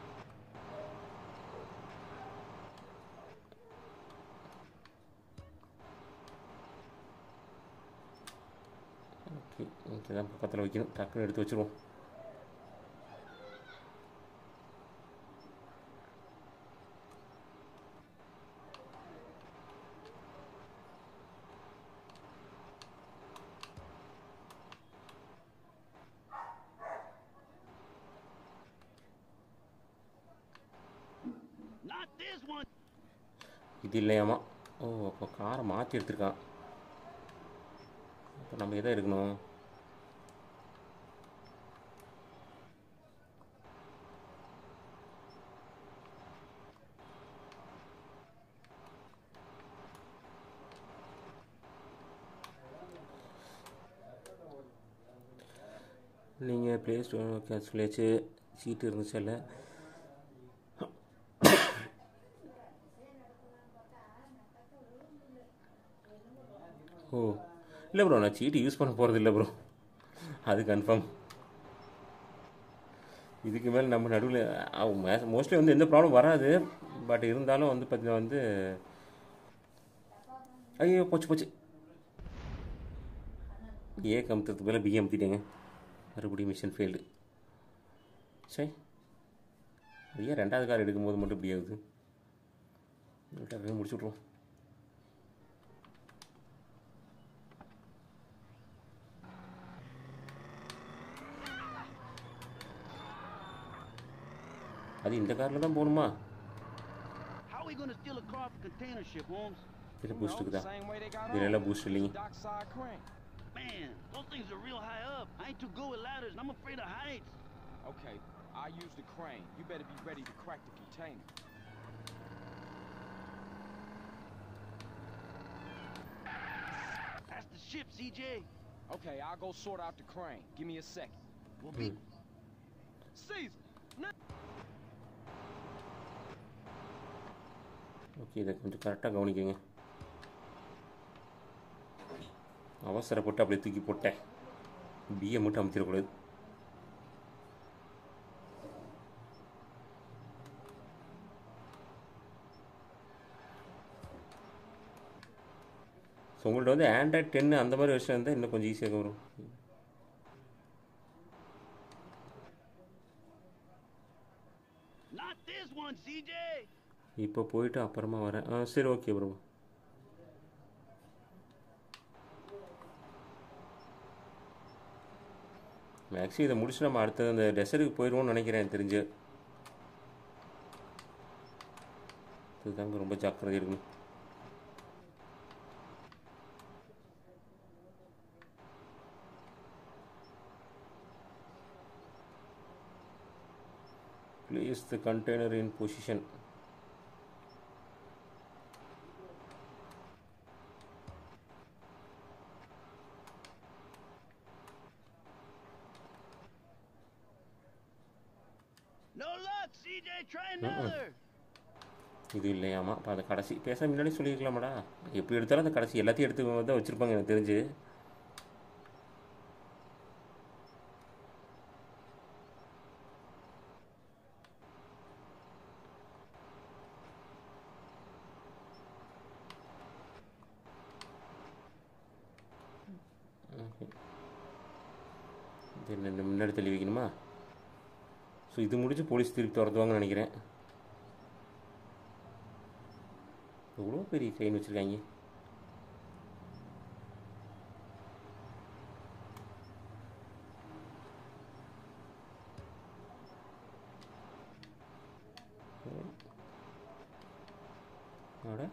Okay okay தான் பக்கத்தில் வைக்கணும் டக்குன்னு எடுத்து வச்சுருவோம் Not this one. இது இல்லையாமா ஓ அப்போ காரை மாற்றி எடுத்திருக்கான் அப்போ நம்ம எதை எடுக்கணும் நீங்கள் ப்ளே ஸ்டோர் கேன்சல் ஆச்சு சீட்டு இருந்துச்சு இல்லை ஓ இல்லை ப்ரோ நான் சீட்டு யூஸ் பண்ண போகிறது இல்லை ப்ரோ அது கன்ஃபார்ம் இதுக்கு மேலே நம்ம நடுவில் மோஸ்ட்லி வந்து எந்த ப்ராப்ளம் வராது பட் இருந்தாலும் வந்து பார்த்தீங்கன்னா வந்து ஐயோ போச்சு போச்சு ஏ கமுத்துறதுக்கு மேலே பி அமுத்திட்டேங்க மறுபடியும் மிஷின் ஃபெயில்டு சரி அது ஏன் ரெண்டாவது கார் எடுக்கும்போது மட்டும் இப்படி ஆகுது டக்குனு முடிச்சு விட்ருவோம் அது இந்த காரில் தான் போகணுமா How we gonna steal a car from container ship, Holmes? இதில் You பூஸ்ட் know, the இருக்குதா same way they got இதில் on. எல்லாம் பூஸ்ட் இல்லைங்க Use a dockside crane. Man, those things are real high up. I ain't too good with ladders, and I'm afraid of heights. Okay, I'll use the crane. You better be ready to crack the container. That's the ship, CJ. Okay, I'll go sort out the crane. Give me a second. We'll be Caesar, none. Okay இதை கொஞ்சம் கரெக்டாக கவனிக்கங்க அவசரப்பட்டு அப்படியே தூக்கி போட்டேன் BA மட்டும் அமுத்திடக்கூடாது so உங்கள்ட்ட வந்து ஆண்ட்ராய்ட் டென்னு அந்த மாதிரி விஷயம் இருந்தால் இன்னும் கொஞ்சம் ஈஸியாக வரும் இப்போ போயிட்டு அப்புறமா வரேன் ஆ சரி ஓகே ப்ரோ மேக்ஸி இதை முடிச்சு நம்ம அடுத்த அந்த டெசர்ட்டுக்கு போயிடுவோம்னு நினைக்கிறேன் எனக்கு தெரிஞ்சு இதுதாங்க ரொம்ப ஜாக்கிரதை இருக்கணும் Place the container in position. No luck, CJ. Try another. இது இல்லையாமா அப்போ அந்த கடைசி பேச முன்னாடி சொல்லியிருக்கலாமாடா எப்படி எடுத்தாலும் அந்த கடைசி எல்லாத்தையும் எடுத்து தான் வச்சுருப்பாங்க எனக்கு தெரிஞ்சு Okay. இது என்ன முன்னாடி தள்ளி வைக்கணுமா ஸோ இது முடிஞ்சு போலீஸ் திருப்பி திறந்துவாங்கன்னு நினைக்கிறேன் எவ்வளோ பெரிய ட்ரெயின் வச்சுருக்காங்க அட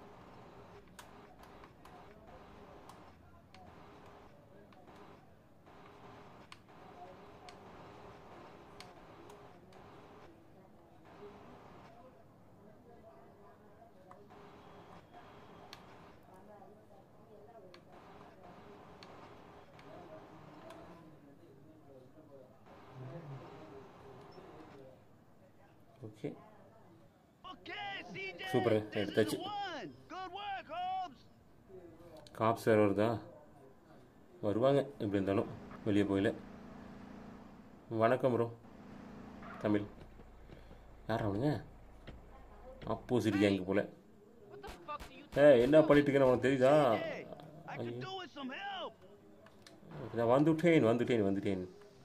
okay Okay, CJ. Super, This is எடுத்தாச்சு. the one. Good work, Holmes. Cop sir வருதா வருவாங்க எப்படி இருந்தாலும் வெளியே போயில வணக்கம் ப்ரோ தமிழ் யார் அவனுங்க ஆப்போசிட் கேங்கு போல ஏ என்ன பண்ணிட்டு இருக்கேன்னு உனக்கு தெரியுதா Hey, I could do with some help. நான் வந்துட்டேன் வந்துட்டேன் வந்துட்டேன்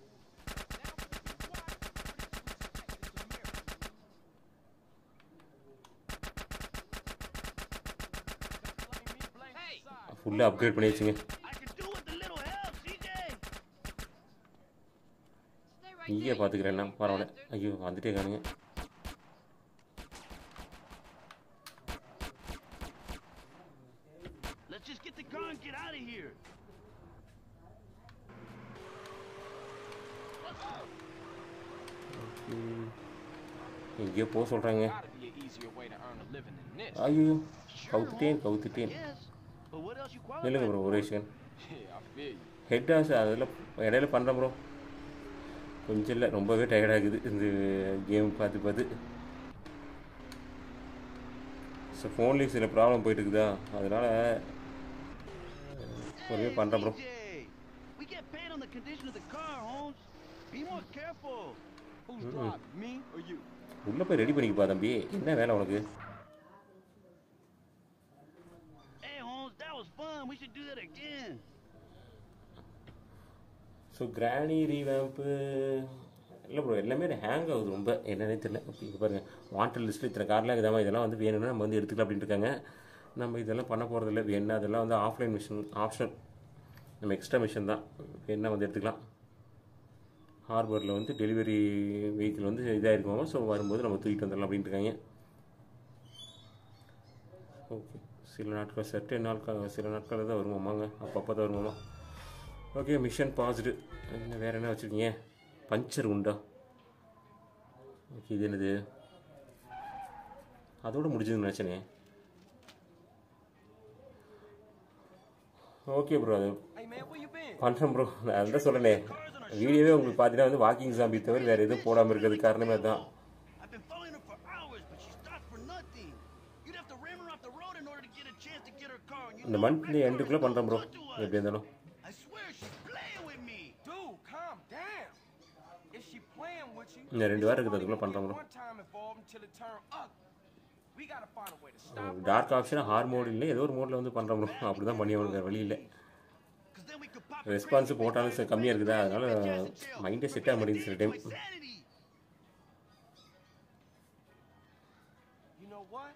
ஃபுல்லாக அப்கிரேட் பண்ணி வச்சுங்க I could do with a little help, CJ. நீயே பார்த்துக்கிறேன்னா பரவாயில்ல ஐயோ வந்துட்டே காணுங்க Let's just get the car and get out of here. எங்கேயோ போக சொல்கிறாங்க Gotta be an easier way to earn a living than this. ஐயோ கவுத்துட்டேன் கவுத்துட்டேன் Yes, but what else you நில்லுங்க qualify ப்ரோ for? ஒரே second Yeah, I feel you. Head ஆஸ் அதில் இடையில பண்ணுறேன் ப்ரோ கொஞ்சம் இல்லை ரொம்பவே டயர்டாகுது இந்த கேம் பார்த்து பார்த்து ஸோ ஃபோன்லேயும் சில ப்ராப்ளம் போயிட்டு இருக்குதா அதனால் ஒருவே பண்ணுறேன் bro CJ, we get paid on the condition of the car, Holmes. Be more careful. Who's driving, me or you? உள்ளே போய் ரெடி பண்ணிக்கப்பா தம்பி என்ன வேலை உனக்கு Hey, Holmes, that was fun. We should do that again. So கிராணி revamp இல்லை bro எல்லாமே hang ஆகுது ரொம்ப என்னன்னே தெரியல இங்கே பாருங்கள் வாண்டட் லிஸ்ட்டில் இத்தனை கார்லாம் இதாமல் இதெல்லாம் வந்து வேணும்னா நம்ம வந்து எடுத்துக்கலாம் அப்படின்ட்டு இருக்காங்க நம்ம இதெல்லாம் பண்ண போகிறதில்ல வேணா அதெல்லாம் வந்து ஆஃப்லைன் மிஷின் ஆப்ஷன் நம்ம எக்ஸ்ட்ரா மிஷின் தான் வேணா வந்து எடுத்துக்கலாம் ஹார்பரில் வந்து டெலிவரி வெஹிக்கிள் வந்து இதாக இருக்குவாங்க ஸோ வரும்போது நம்ம தூக்கிட்டு வந்துடலாம் அப்படின்ட்டு இருக்காங்க ஓகே சில நாட்கள் சர்டன் நாட்கள் சில நாட்கள் தான் வருமாமாங்க அப்பப்போ தான் வருமாமா ஓகே மிஷன் பாஸ்டு என்ன வேறு என்ன வச்சுருக்கீங்க பஞ்சர் உண்டா ஓகே இது என்னது அதோட முடிஞ்சதுன்னு நினச்சனே ஓகே ப்ரோ அது Hey man, where you been? பண்ணுறேன் ப்ரோ நான் அதுதான் சொல்லணே வீடியோவே உங்களுக்கு பார்த்தீங்கன்னா வந்து வாக்கிங் சாம்பி தவிர வேறு எதுவும் போடாமல் இருக்கிறது காரணமே தான் I've been following her for hours, but she stopped for nothing. You'd have to ram her off the road in order to get a chance to get her car. And you இந்த know monthly Red எண்டுக்குள்ளே Car is பண்ணுறேன் bro no good to us. எப்படி இருந்தாலும் I swear she's playing with me. Dude, calm down. If she playing with you, இந்த ரெண்டு then வாரம் she இருக்குது, அதுக்குள்ள only பண்றேன் gonna bro. get one time involved until it turn ugly. We gotta find a way to stop her. Dark ஆப்ஷனாக hard mode இல்லை ஏதோ ஒரு மோடில் வந்து பண்ணுறோம் ப்ரோ அப்படி தான் பண்ணி அவனுக்கு வழி இல்லை 'Cause then we could pop her response crazy போட்டாலும் bitch கம்மியாக இருக்குதா ass அதனால bitch ass in jail மைண்டே for செட் ஆக மாட்டேங்குது சில preventing time insanity. You know what?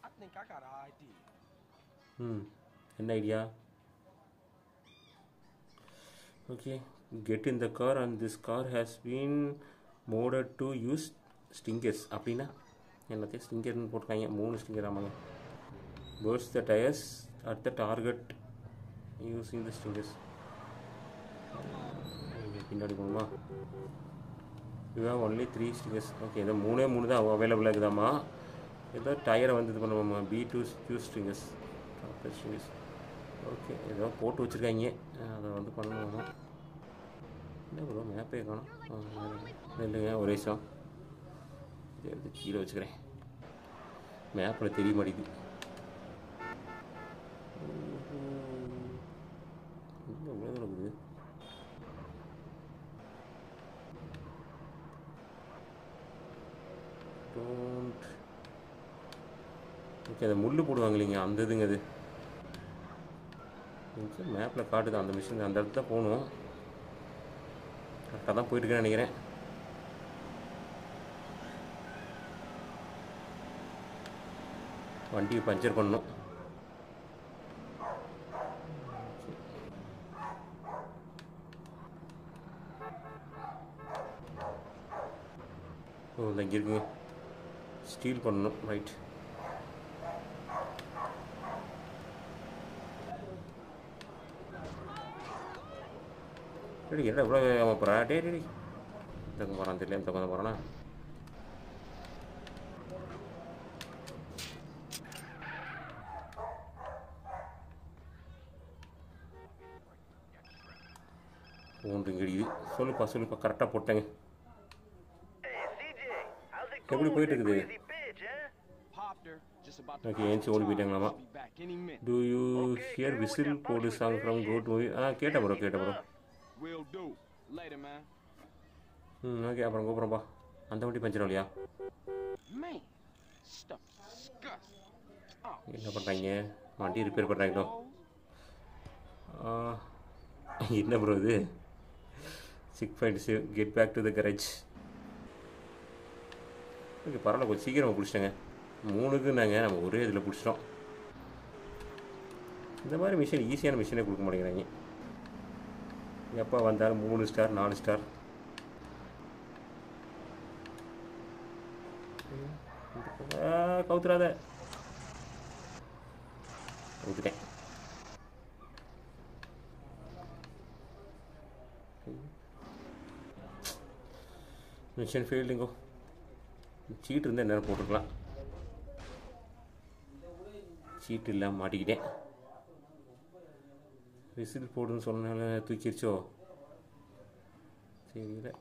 I think I got an idea. Hmm என்ன idea okay get in the car and this car has been modded to use stingers அப்படின்னா என்னத்தையும் ஸ்டிங்கர்னு போட்டிருக்காங்க மூணு ஸ்டிங்கர் ஆமாங்க burst the tyres at the target using the stingers பின்னாடி போகணுமா you have only three stingers okay இந்த மூணே மூணு தான் அவைலபிளாக இருக்குதாம்மா ஏதோ டயரை வந்து இது பண்ணுவோம்மா B two two stringers stringers okay ஏதோ போட்டு வச்சுருக்காங்க அதை வந்து பண்ணணுமா என்ன ப்ரோ மேப்பே காணும் இல்லைங்க ஒரு நிமிஷம் இதை எடுத்து கீழே வச்சுக்கிறேன் மேப்பில் தெரிய மாட்டேங்குது எங்க இவ்வளோ தூரம் இருக்குது டோன்ட் ஓகே அந்த முள் போடுவாங்க இல்லைங்க அந்த இதுங்க அது மேப்பில் காட்டுது அந்த மிஷின் அந்த இடத்துல போகணும் கரெக்டாக தான் போயிட்டுருக்கேன்னு நினைக்கிறேன் வண்டியை பஞ்சர் பண்ணணும் ஓ இந்த இங்கே இருக்குங்க ஸ்டீல் பண்ணணும் ரைட் டேடி என்ன இவ்வளோ வேகமாக போகிறா டே டேடி இந்த போகிறான் தெரியல இந்த பக்கம் போகிறானா ஒன்று இடியுது சொல்லுப்பா சொல்லுப்பா கரெக்டாக போட்டேங்க எப்படி போயிட்டு இருக்குது Popped her. Just about to okay ஏன்ச்சி ஓடி போயிட்டாங்களாமா be back any minute. Do you hear whistle போடு சாங் ஃப்ரம் கோட் மூவி ஆ கேட்டேன் ப்ரோ கேட்டேன் bro Will do. Later, man. Hmm okay அப்புறம் கூப்பிட்றேன்ப்பா அந்த வண்டி பஞ்சர் இல்லையா Man, stuff disgusting. Oh, என்ன பண்ணுறாங்க வண்டி ரிப்பேர் பண்ணுறாங்களோ என்ன ப்ரோ இது checkpoint save get back to the garage okay பரவாயில்ல கொஞ்சம் சீக்கிரமாக பிடிச்சிட்டேங்க மூணுக்குன்னாங்க நம்ம ஒரே இதில் பிடிச்சிட்டோம் இந்த மாதிரி மிஷின் ஈஸியான மிஷினே கொடுக்க மாட்டேங்கிறாங்க எப்போ வந்தாலும் மூணு ஸ்டார் நாலு ஸ்டார் கவுத்துறாத ஊற்றிட்டேன் மிஷின் ஃபெயில்டுங்கோ சீட் இருந்தால் நேரம் போட்டுருக்கலாம் சீட் இல்லாமல் மாட்டிக்கிட்டேன் விசில் போடுன்னு சொன்னால தூக்கிடுச்சோ தெரியல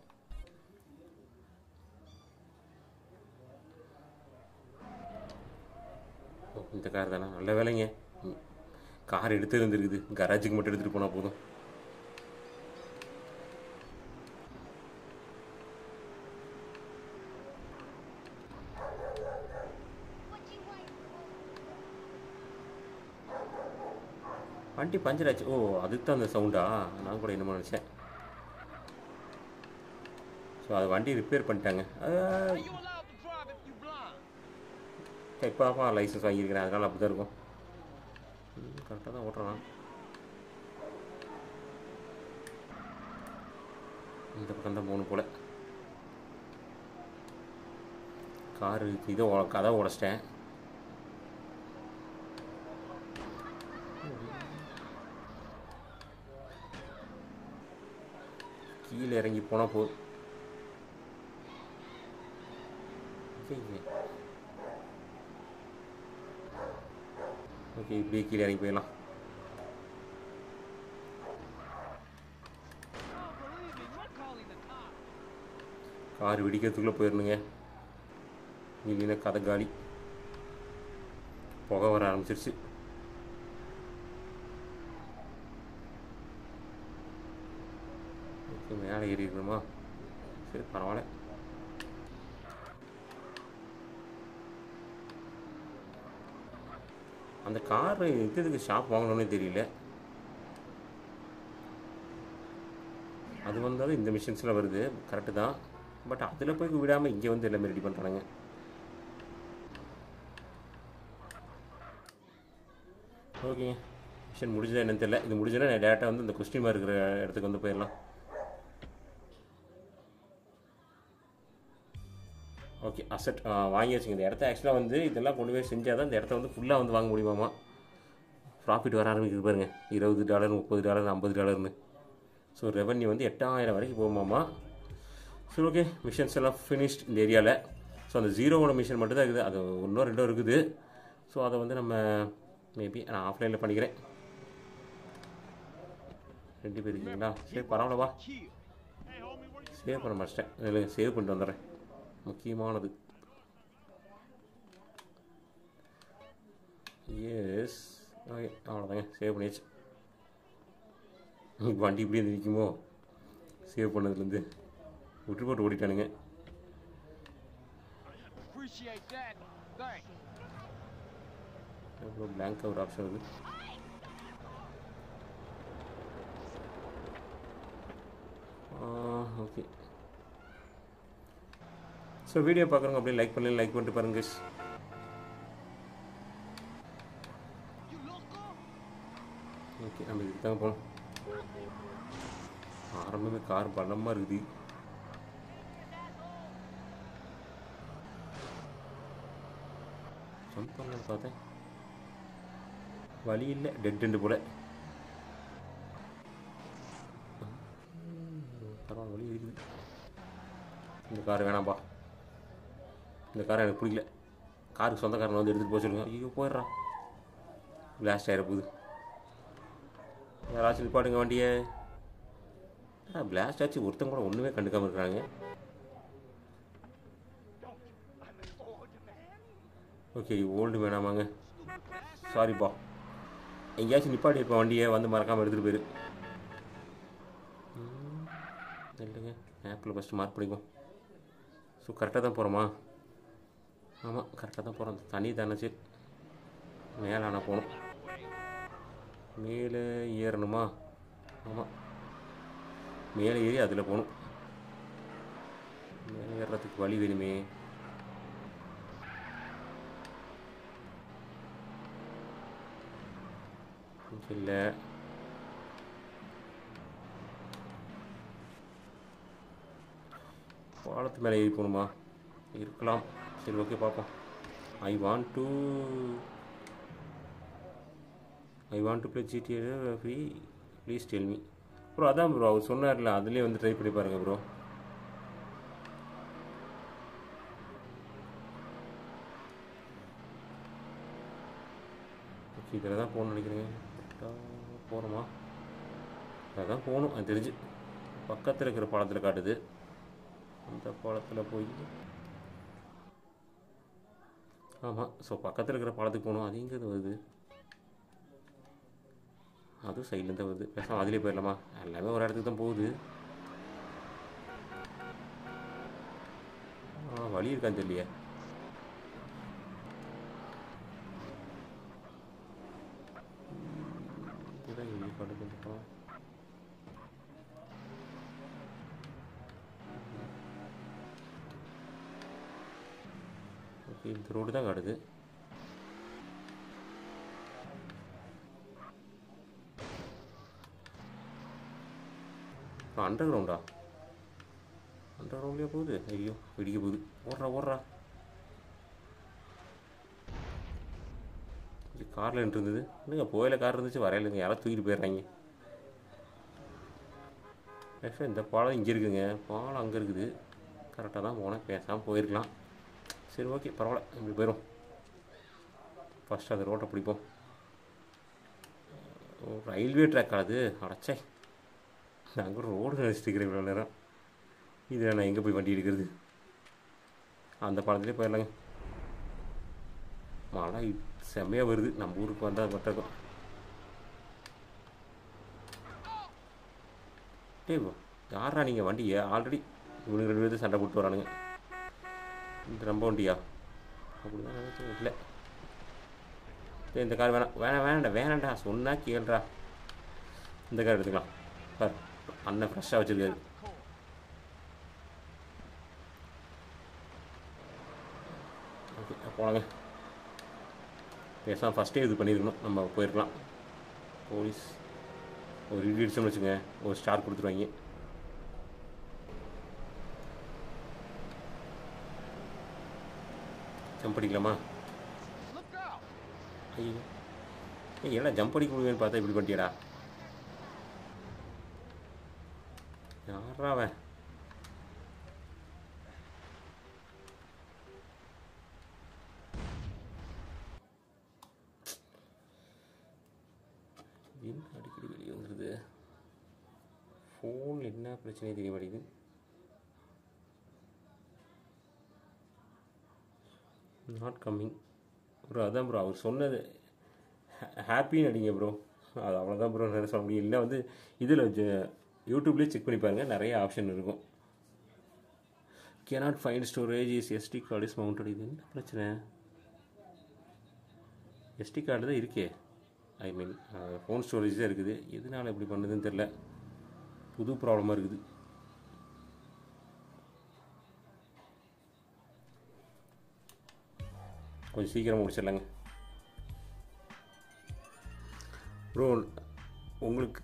ஓ, இந்த கார் தானே நல்ல வேலைங்க ம். கார் எடுத்து இருந்துருக்குது கராஜுக்கு மட்டும் எடுத்துகிட்டு போனால் போதும் வண்டி பஞ்சர் ஆச்சு ஓ அதுக்கு தான் அந்த சவுண்டா நான் கூட என்னமோ நினச்சேன் ஸோ அது வண்டி ரிப்பேர் பண்ணிட்டாங்க are you allowed to drive if you blind? இப்போ லைசன்ஸ் வாங்கியிருக்கிறேன் அதனால அப்படி தான் இருக்கும் கரெக்டாக தான் ஓட்டுறான் இந்த பக்கம் தான் போகணும் போல காரு இதை உ- கதை உடச்சிட்டேன் கீழே இறங்கி போனால் போதும் ஐயே. ஓகே இப்படியே கீழே இறங்கி போயிடலாம் கார் வெடிக்கிறதுக்குள்ளே போயிடணுங்க இல்லைன்னா கதை காலி புகை வர ஆரம்பிச்சிருச்சு ஓகே மேலே ஏறி இருக்கணுமா சரி பரவாயில்ல அந்த கார் எதுக்கு ஷாப் வாங்கணும்னே தெரியல அது வந்தாலும் இந்த மிஷின்ஸில் வருது கரெக்டு தான் பட் அதில் போய் விடாமல் இங்கே வந்து எல்லாமே ரெடி பண்ணுறாங்க ஓகேங்க மிஷன் முடிஞ்சதா என்னன்னு தெரியல இது முடிஞ்சதுன்னா நான் டேரெக்டாக வந்து இந்த கொஸ்டின் மார்க் இருக்கிற இடத்துக்கு வந்து போயிடலாம் ஓகே அசட் வாங்கியாச்சுங்க இந்த இடத்த ஆக்சுவலாக வந்து இதெல்லாம் கொண்டு போய் செஞ்சால் தான் இந்த இடத்த வந்து ஃபுல்லாக வந்து வாங்க முடியுமாமா ப்ராஃபிட் வர ஆரம்பிக்குது பாருங்க இருபது டாலர் முப்பது டாலர் ஐம்பது டாலர்னு ஸோ ரெவன்யூ வந்து எட்டாயிரம் வரைக்கும் போகுமாமா சரி ஓகே மிஷன்ஸ் எல்லாம் ஃபினிஷ்ட் இந்த ஏரியாவில் ஸோ அந்த ஜீரோவோட மிஷன் மட்டும் தான் இருக்குது அது இன்னும் ரெண்டும் இருக்குது ஸோ அதை வந்து நம்ம மேபி நான் ஆஃப்லைனில் பண்ணிக்கிறேன் ரெண்டு பேர் இருக்கீங்களா சரி பரவாயில்ல வா சேவ் பண்ண மாட்டேன் இல்லை சேவ் பண்ணிட்டு வந்துடுறேன் முக்கியமானது எஸ் ஓகே அவ்வளோதாங்க சேவ் பண்ணியாச்சு வண்டி இப்படி வந்து நிற்குமோ சேவ் பண்ணதுலேருந்து விட்டு போட்டு ஓடிட்டானுங்க Appreciate that. Thanks. அப்புறம் blank ஒரு ஆப்ஷன் இருக்குது ஓகே ஸோ வீடியோ பார்க்குறவங்க அப்படியே லைக் பண்ணி லைக் பண்ணிட்டு பாருங்க guys. ஓகே நம்ம இதுக்கு தாங்க போகணும் ஆரம்பமே கார் பலமாக இருக்குது ஜம்ப் பண்ணலான்னு பார்த்தேன் வழி இல்லை டெட் எண்டு போல பரவாயில்ல வழி இருக்குது இந்த கார் வேணாம்ப்பா இந்த கார் எனக்கு பிடிக்கல காருக்கு சொந்தக்காரனை வந்து எடுத்துகிட்டு போக சொல்லுங்க ஐயோ போயிடுறான் பிளாஸ்ட் ஆகிட போகுது யாராச்சும் நிப்பாட்டுங்க வண்டியை பிளாஸ்ட் ஆச்சு ஒருத்தன் கூட ஒன்றுமே கண்டுக்காமல் இருக்கிறாங்க ஓகே ஓல்டு வேணாமாங்க சாரிப்பா எங்கேயாச்சும் நிப்பாட்டி இருப்பேன் வண்டியை வந்து மறக்காமல் எடுத்துகிட்டு போயிரு ம், இல்லைங்க ஆப்பில் ஃபஸ்ட்டு மார்க் பண்ணிக்குவோம் ஸோ கரெக்டாக தான் போகிறோமா ஆமாம் கரெக்டாக தான் போகிறோம் தண்ணி தானே மேலே ஆனால் போகணும் மேலே ஏறணுமா ஆமாம் மேலே ஏறி அதில் போகணும் மேலே ஏறுறதுக்கு வழி வேணுமே இல்லை பாலத்து மேலே ஏறி போகணுமா இருக்கலாம் சரி ஓகே பார்ப்போம் I want to I want to play GTA free please tell me bro அதான் ப்ரோ அவர் சொன்னார்ல அதுலேயே வந்து ட்ரை பண்ணி பாருங்கள் ப்ரோ ஓகே இதில் தான் போகணும்னு நினைக்கிறேன் கரெக்டாக போகிறோமா அதான் போகணும் அது தெரிஞ்சு பக்கத்தில் இருக்கிற பாலத்தில் காட்டுது அந்த பாலத்தில் போய் ஆமாம் ஸோ பக்கத்தில் இருக்கிற பாலத்துக்கு போகணும் அது எங்கே வருது அதுவும் சைட்லேருந்து வருது பேசாமல் அதிலே போயிடலாமா எல்லாமே ஒரு இடத்துக்கு தான் போகுது ஆ வழி இருக்கான்னு தெரியலையே இதுதான் எங்கே படுத்துட்டோம் ஓகே இந்த ரோடு தான் காட்டுது அண்டர் கிரவுண்டா அண்டர் கிரவுண்ட்லேயே போகுது ஐயோ வெடிக்க போகுது ஓடுறா ஓடுறா காரில் இருந்தது இல்லைங்க போயில கார் இருந்துச்சு வரையிலங்க யாராவது தூக்கிட்டு போயிடுறாங்க ஆக்சுவலாக இந்த பாலம் இங்கே இருக்குங்க பாலம் அங்கே இருக்குது கரெக்டாக தான் போனேன் பேசாமல் போயிருக்கலாம் சரி ஓகே பரவாயில்ல இப்படி போயிடும் ஃபஸ்ட்டு அந்த ரோட்டை பிடிப்போம் ஓ ரயில்வே ட்ராக் அது அடைச்சே நாங்கள் ரோடு நினச்சிட்டு இருக்கிறேன் இவ்வளோ நேரம் இதில் நான் எங்கே போய் வண்டி எடுக்கிறது அந்த பாலத்திலே போயிடலாங்க மழை செம்மையாக வருது நம்ம ஊருக்கு வந்தால் மட்டும் இருக்கும் டேய் யாரா நீங்கள் வண்டியை ஆல்ரெடி இவனுக்கு ரெண்டு பேரும் சண்டை போட்டு வரானுங்க இந்த நம்ம வண்டியா அப்படிதான் நினைச்சேன் இல்லை டேய் இந்த கார் வேணாம் வேணாம் வேணாண்டா வேணாண்டா சொன்னா கேளுடா இந்த கார் எடுத்துக்கலாம் சார் அண்ணன் ஃப்ரெஷ்ஷாக வச்சுருக்காரு ஓகே போலாங்க பேசாமல் ஃபஸ்ட்டே இது பண்ணியிருக்கணும் நம்ம போயிருக்கலாம் போலீஸ் ஒரு ரிவ்யூ அடிச்சோம்னு வச்சுங்க ஒரு ஸ்டார் கொடுத்துருவாங்க ஜம்ப் அடிக்கலாமா Look out! ஐயோ ஏய் ஏடா ஜம்ப் அடிக்க முடியும்னு பார்த்தா இப்படி பண்ணிட்டியடா யாரா அவன் என்ன அடிக்கடி வெளியே வந்துடுது ஃபோன் என்ன பிரச்சனை தெரிய மாட்டேங்குது நாட் கம்மிங் ப்ரோ அதான் ப்ரோ அவர் சொன்னது ஹாப்பின்னு அடிங்க ப்ரோ அது அவ்வளோதான் ப்ரோ நிறைய சொல்ல முடியும் இல்லை வந்து இதில் யூடியூப்லேயே செக் பண்ணி பாருங்கள் நிறைய ஆப்ஷன் இருக்கும் cannot find storage is SD card is mounted இது என்ன பிரச்சனை எஸ்டி கார்டு தான் இருக்கே ஐ மீன் ஃபோன் ஸ்டோரேஜ் தான் இருக்குது எதனால் இப்படி பண்ணுதுன்னு தெரில புது ப்ராப்ளமாக இருக்குது கொஞ்சம் சீக்கிரம் முடிச்சிடலாங்க ப்ரோ உங்களுக்கு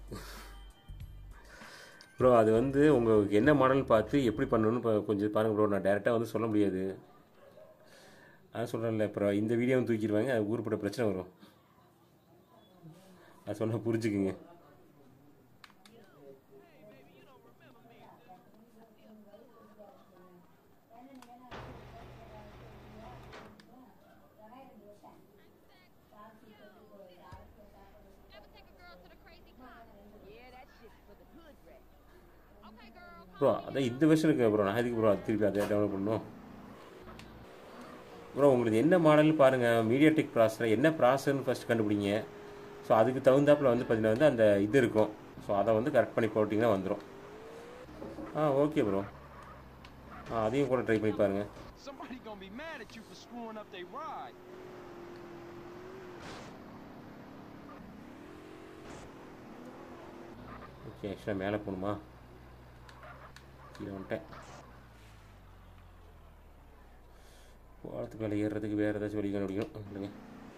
ப்ரோ அது வந்து உங்களுக்கு என்ன மாடல் பார்த்து எப்படி பண்ணணும்னு இப்போ கொஞ்சம் பாருங்கள் ப்ரோ நான் டேரெக்டாக வந்து சொல்ல முடியாது அதான் சொல்கிறேன்ல அப்புறம் இந்த வீடியோவும் தூக்கிடுவாங்க அது ஊருப்பட்ட பிரச்சனை வரும் அது சொன்னால் புரிஞ்சுக்குங்க Ever take a girl to the crazy concert? Yeah, that shit's for the hood rat. Okay, girl. Bro அதான் இந்த வருஷம் இருக்கு ப்ரோ நான் எதுக்கு ப்ரோ அது திருப்பி அதை டெவலப் பண்ணணும் ப்ரோ உங்களுக்கு என்ன மாடல்னு பாருங்கள் மீடியாடெக் ப்ராசஸர் என்ன ப்ராசர்னு ஃபஸ்ட் கண்டுபிடிங்க ஸோ அதுக்கு தகுந்தாப்பில் வந்து பார்த்தீங்கன்னா வந்து அந்த இது இருக்கும் ஸோ அதை வந்து கரெக்ட் பண்ணி போட்டிங்கன்னா வந்துடும் ஆ ஓகே ப்ரோ ஆ அதையும் கூட ட்ரை பண்ணி பாருங்கள் Somebody gonna be mad at you for screwing up their ride. Okay ஆக்சுவலாக மேலே போகணுமா கீழே வந்துட்டேன் போகிறதுக்கு மேலே ஏறுறதுக்கு வேறு ஏதாச்சும் வழி கண்டுபிடிக்கணும் இல்லைங்க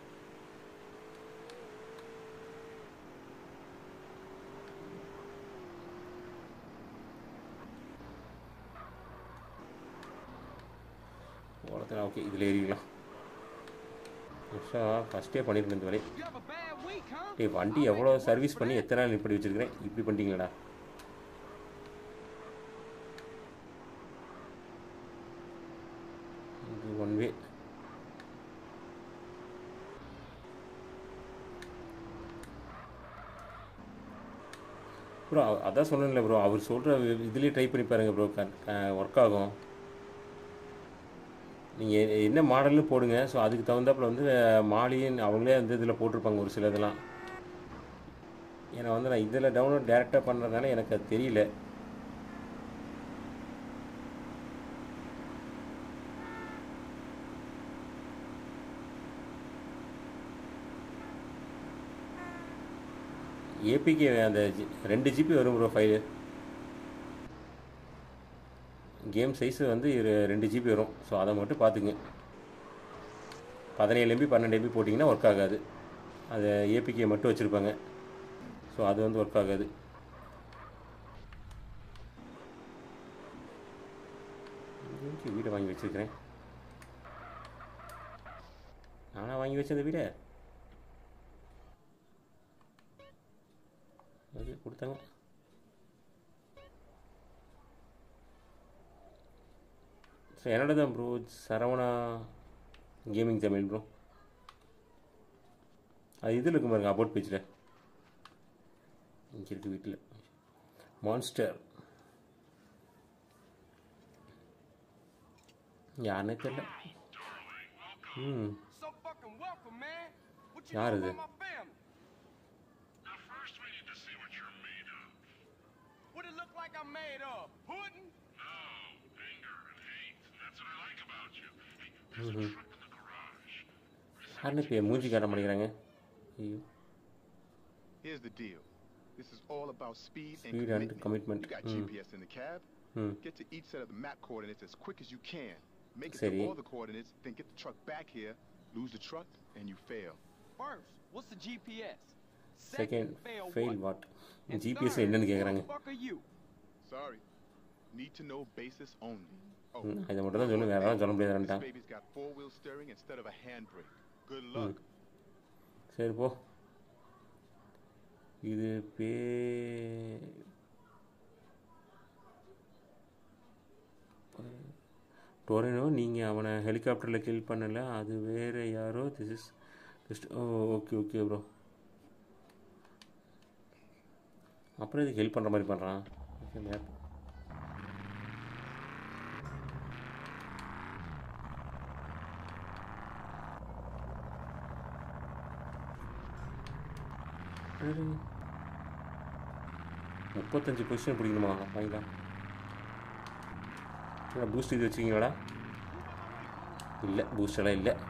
போகிறதுக்கு ஓகே இதில் ஏறிக்கலாம் ஆக்சுவலாக ஃபஸ்ட்டே பண்ணியிருக்கேன் இந்த வேலையை You have a bad week, huh? டேய் வண்டி எவ்வளோ சர்வீஸ் பண்ணி எத்தனை நாள் இப்படி வச்சிருக்கிறேன் இப்படி பண்ணிட்டீங்களா இது ஒன் வே ப்ரோ அதான் சொன்னேன்ல ப்ரோ அவர் சொல்கிற இதுலேயே ட்ரை பண்ணி பாருங்கள் ப்ரோ ஒர்க் ஆகும் நீங்கள் என்ன மாடல்னு போடுங்க ஸோ அதுக்கு தகுந்தாப்புல வந்து மாலின்னு அவங்களே வந்து இதில் போட்டிருப்பாங்க ஒரு சில இதெல்லாம் ஏன்னா வந்து நான் இதில் டவுன்லோட் டேரெக்டாக பண்ணுறதுனால எனக்கு அது தெரியல ஏபிகே அந்த ஜி- ரெண்டு ஜிபி வரும் ப்ரோ ஃபைலு கேம் சைஸு வந்து இரு- ரெண்டு ஜிபி வரும் ஸோ அதை மட்டும் பார்த்துங்க பதினேழு எம்பி பன்னெண்டு எம்பி போட்டிங்கன்னா ஒர்க் ஆகாது அது ஏபிகே மட்டும் வச்சுருப்பாங்க ஸோ அது வந்து ஒர்க் ஆகாது எங்கே வீடை வாங்கி வச்சுருக்கிறேன் நானா வாங்கி வச்ச அந்த வீடை ஓகே கொடுத்தாங்க ஸோ என்னோட தான் bro Saravana gaming Tamil bro அது இதில் இருக்கும் பாருங்க அபவுட் பேஜில் இங்கே இருக்குது வீட்டில் மான்ஸ்டர் யாருன்னே தெரியல ம் So fucking welcome, man. What you யார் know இது? about my family? First, we need to see what you're made of. What it look like I'm made of? Pudding? No, anger and hate. That's what I like about you. Hey, there's a truck in the garage. யாருன்னு இப்போ மூஞ்சி காட்ட மாட்டேங்கிறாங்க ஐயோ Here's the deal. This is all about speed, Speed and and commitment. You got Hmm. GPS in the cab. ம் Get to each set of the map coordinates as quick as you can. Make it Seri. to all the coordinates, then get the truck back here, lose the truck, and you fail. First, what's the GPS? Second fail fail what? What And GPS third, என்னன்னு who கேட்குறாங்க the fuck are you? Sorry. Need to know basis only. Oh, ம், இதை மட்டும் தான் சொல்லணும் வேற எதாவது சொல்ல this முடியாதுன்ட்டான் baby's got four wheel steering instead of a handbrake. Good luck. சரி போ இது பே டொரினோ நீங்கள் அவனை ஹெலிகாப்டரில் கில் பண்ணலை அது வேறு யாரோ this is just oh okay okay bro அப்புறம் இதுக்கு ஹெல்ப் பண்ணுற மாதிரி பண்ணுறான் ஓகே மேப் முப்பத்தஞ்சு பொசிஷன் பிடிக்கணுமா வாங்கிக்கலாம் இல்லை பூஸ்ட் இது வச்சுக்கிங்களாடா இல்லை பூஸ்ட் எல்லாம் இல்லை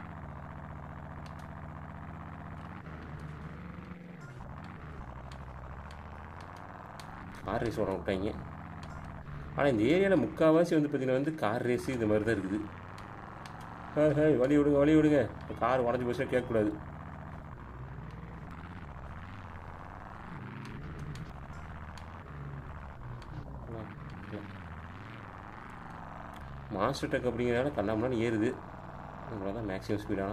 கார் ரேஸ் ஓட விட்டாங்க ஆனால் இந்த ஏரியாவில் முக்கால்வாசி வந்து பார்த்தீங்கன்னா வந்து கார் ரேஸு இது மாதிரி தான் இருக்குது ஹே ஹே வழி விடுங்க வழி விடுங்க கார் உடஞ்சி போச்சுன்னா கேட்கக்கூடாது மாஸ்டர் டெக் அப்படிங்கிறனால கண்ணாமண்ணு ஏறுது இவ்வளோ தான் மேக்ஸிமம் ஸ்பீடான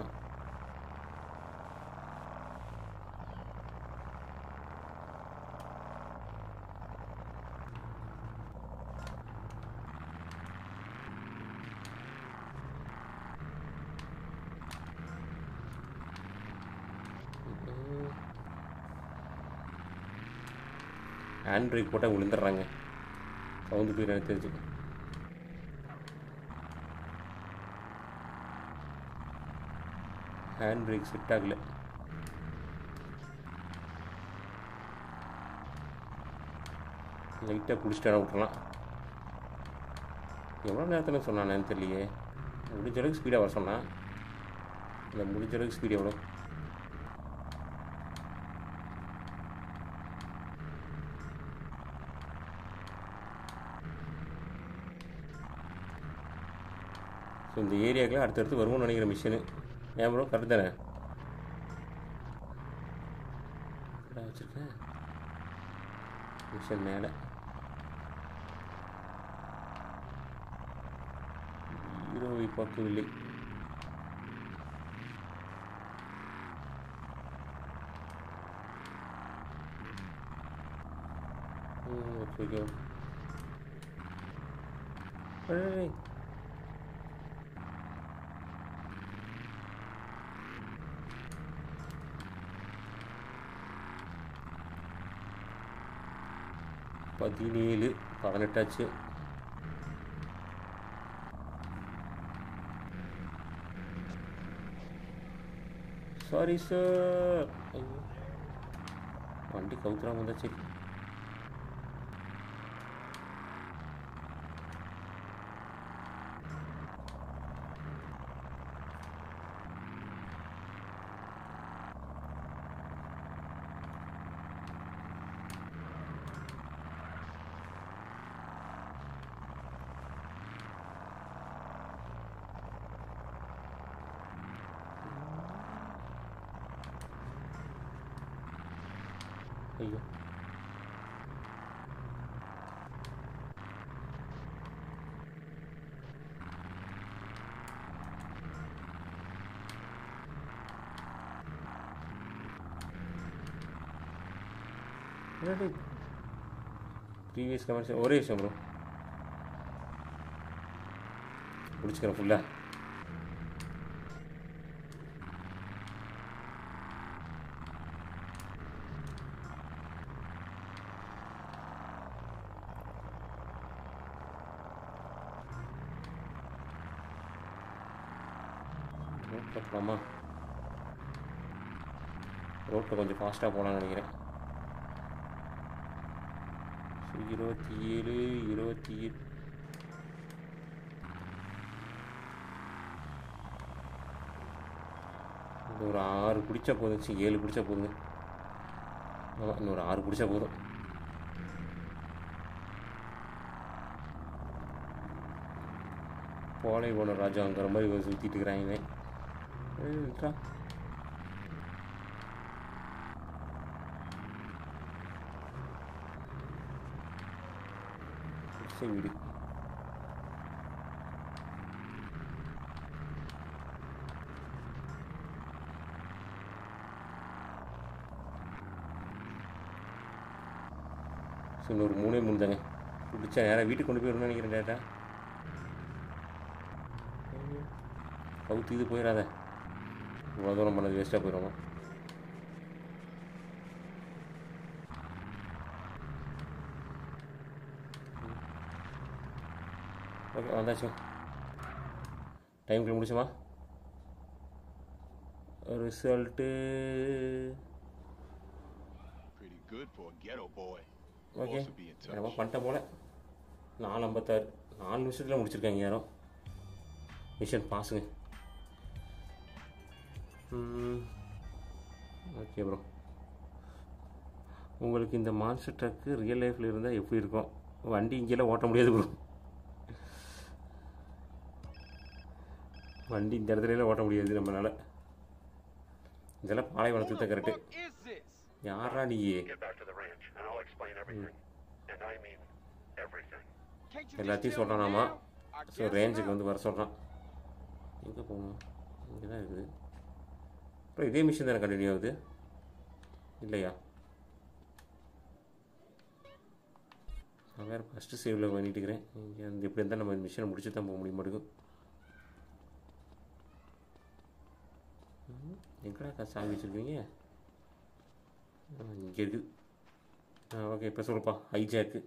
ஹேண்ட் பிரேக் போட்டால் விழுந்துடுறாங்க கவுந்து போய் எனக்கு தெரிஞ்சு ஹேண்ட் பிரேக் செட் ஆகல லைட்டாக பிடிச்சிட்டு விட்டுறலாம் எவ்வளோ நேரத்தில் சொன்னானேன்னு தெரியலையே முடிஞ்ச அளவுக்கு ஸ்பீடாக வர சொன்னான் இல்லை முடிஞ்ச அளவுக்கு ஸ்பீடு எவ்வளோ ஸோ இந்த ஏரியாக்கெலாம் அடுத்தடுத்து வருவோம்னு நினைக்கிற மிஷினு ஏன் ப்ரோ கரெக்ட் தானே கரெக்டாக வச்சுருக்கேன் மிஷன் மேலே ஹீரோவை பார்க்கவில்லை ம், ஓகே ஓகே அடடே. பதினேழு பதினெட்டாச்சு சாரி சார் ஐயோ வண்டி கவுத்துறாம வந்தாச்சு ஐயோ ப்ரீவியஸ் கமெண்ட்ஸ் ஒரே விஷயம் ப்ரோ பிடிச்சிக்கிறேன் ஃபுல்லாக ரோட்டில் போகலாமா ரோட்டில் கொஞ்சம் ஃபாஸ்ட்டாக போகலான்னு நினைக்கிறேன் ஸோ இருபத்தி ஏழு இருபத்தி எட்டு ஒரு ஆறு பிடிச்சா போதும் சி ஏழு பிடிச்சா போதுங்க ஆமாம் இன்னொரு ஆறு பிடிச்சா போதும் போலை போன ராஜாங்கிற மாதிரி இவன் சுற்றிட்டு இருக்கிறாங்க இவன். ஏய், விட்றா. சரி விடு ஸோ இன்னொரு மூணே மூணு தாங்க பிடிச்சா நேராக வீட்டுக்கு கொண்டு போயிடணும்னு நினைக்கிறேன் டேட்டா கவுத்து இது போயிடாத இவ்வளோ தூரம் பண்ணது வேஸ்ட்டாக போயிடும் ஓகே வந்தாச்சு டைம்குள்ளே முடிச்சுமா result Pretty good for a ghetto boy. Okay Also be in touch. என்னமோ பண்ணிட்டேன் போல நாலு ஐம்பத்தாறு நாலு நிமிஷத்தில் முடிச்சிருக்காங்க யாரும் மிஷன் பாஸுங்க ஓகே ப்ரோ உங்களுக்கு இந்த மான்ஸ்டர் ட்ரக்கு ரியல் லைஃப்பில் இருந்தால் எப்படி இருக்கும் வண்டி இங்கெல்லாம் ஓட்ட முடியாது ப்ரோ வண்டி இந்த இடத்துல ஓட்ட முடியாது நம்மளால் இதெல்லாம் பாலைவனத்துக்கு தான் கரெக்டு What is this? யாரா நீ Get back to the ranch, and I'll explain everything. And I mean everything. Can't you just எல்லாத்தையும் tell me சொல்கிறானாமா now? I ஸோ guess ரேஞ்சுக்கு not. வந்து வர சொல்கிறான் எங்கே போகணும் இங்கே தான் இருக்குது அப்புறம் இதே மிஷின் தானே கண்டினியூ ஆகுது இல்லையா நான் வேறு ஃபஸ்ட்டு சேவில் பண்ணிட்டு இருக்கிறேன் இங்கே வந்து எப்படி இருந்தால் நம்ம மிஷினை முடிச்சு தான் போக முடிய மாட்டேங்குது ம், எங்கடா காசு சாமி வச்சுருக்கீங்க இங்கே இருக்குது ஆ ஓகே இப்போ சொல்லுப்பா ஹைஜாக்கு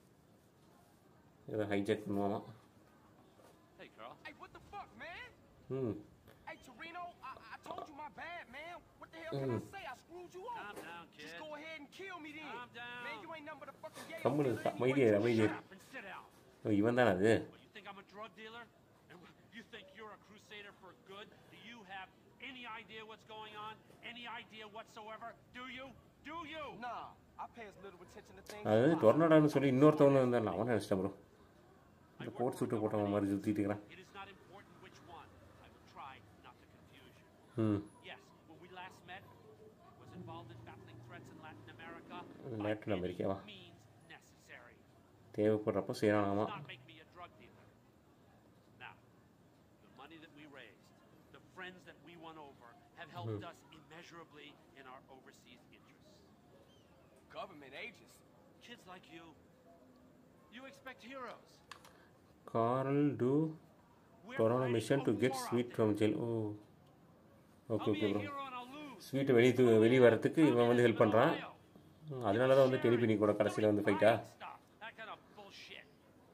ஏதோ ஹைஜாக் பண்ணுவாமா Hey, Carl. Hey, what the fuck, man? ம் Hey, Torino, I, I told you my bad, man. What the hell can I say? I screwed you Calm up. down, kid. Just go ahead and kill me then. Calm down. Man, you ain't nothing but a fucking gay கம்முனு old killer அமைதியார் anyway. அமைதியார் Shut up and sit down. ஓ இவன் தானே அது What, you think I'm a drug dealer? And wh- you think you're a crusader for good? Do you have any idea what's going on? Any idea whatsoever? Do you? Do you? Nah, I pay as little attention to things. அது as possible. டொர்னாடான்னு சொல்லி இன்னொருத்தவனு இருந்தான் அவனை நினச்சிட்டேன் bro இந்த code சூட்டை போட்டவன் மாதிரி சுற்றிட்டு இருக்கிறான் It is not important which one. I will try not to confuse you. ம் Yes, when we last met, I was involved in battling threats in Latin America. Latin America, By வா. any means necessary. தேவைப்படுறப்போ செய்யறானாமா Does not make me a drug dealer. Now, the money that we raised, the friends that we won over, have helped us immeasurably in our overseas interests. Government agents. Kids like you, you expect heroes. Carl too We're Toreno fighting mission a to get war out Sweet there. From jail oh okay I'll okay be a bro hero and I'll lose. Sweet வெளியே வெளியே வரத்துக்கு இவன் வந்து help பண்ணுறான் அதனால தான் வந்து டெலிபினி கூட கடைசியில் வந்து ஃபைட்டா Stop. That kind of bullshit.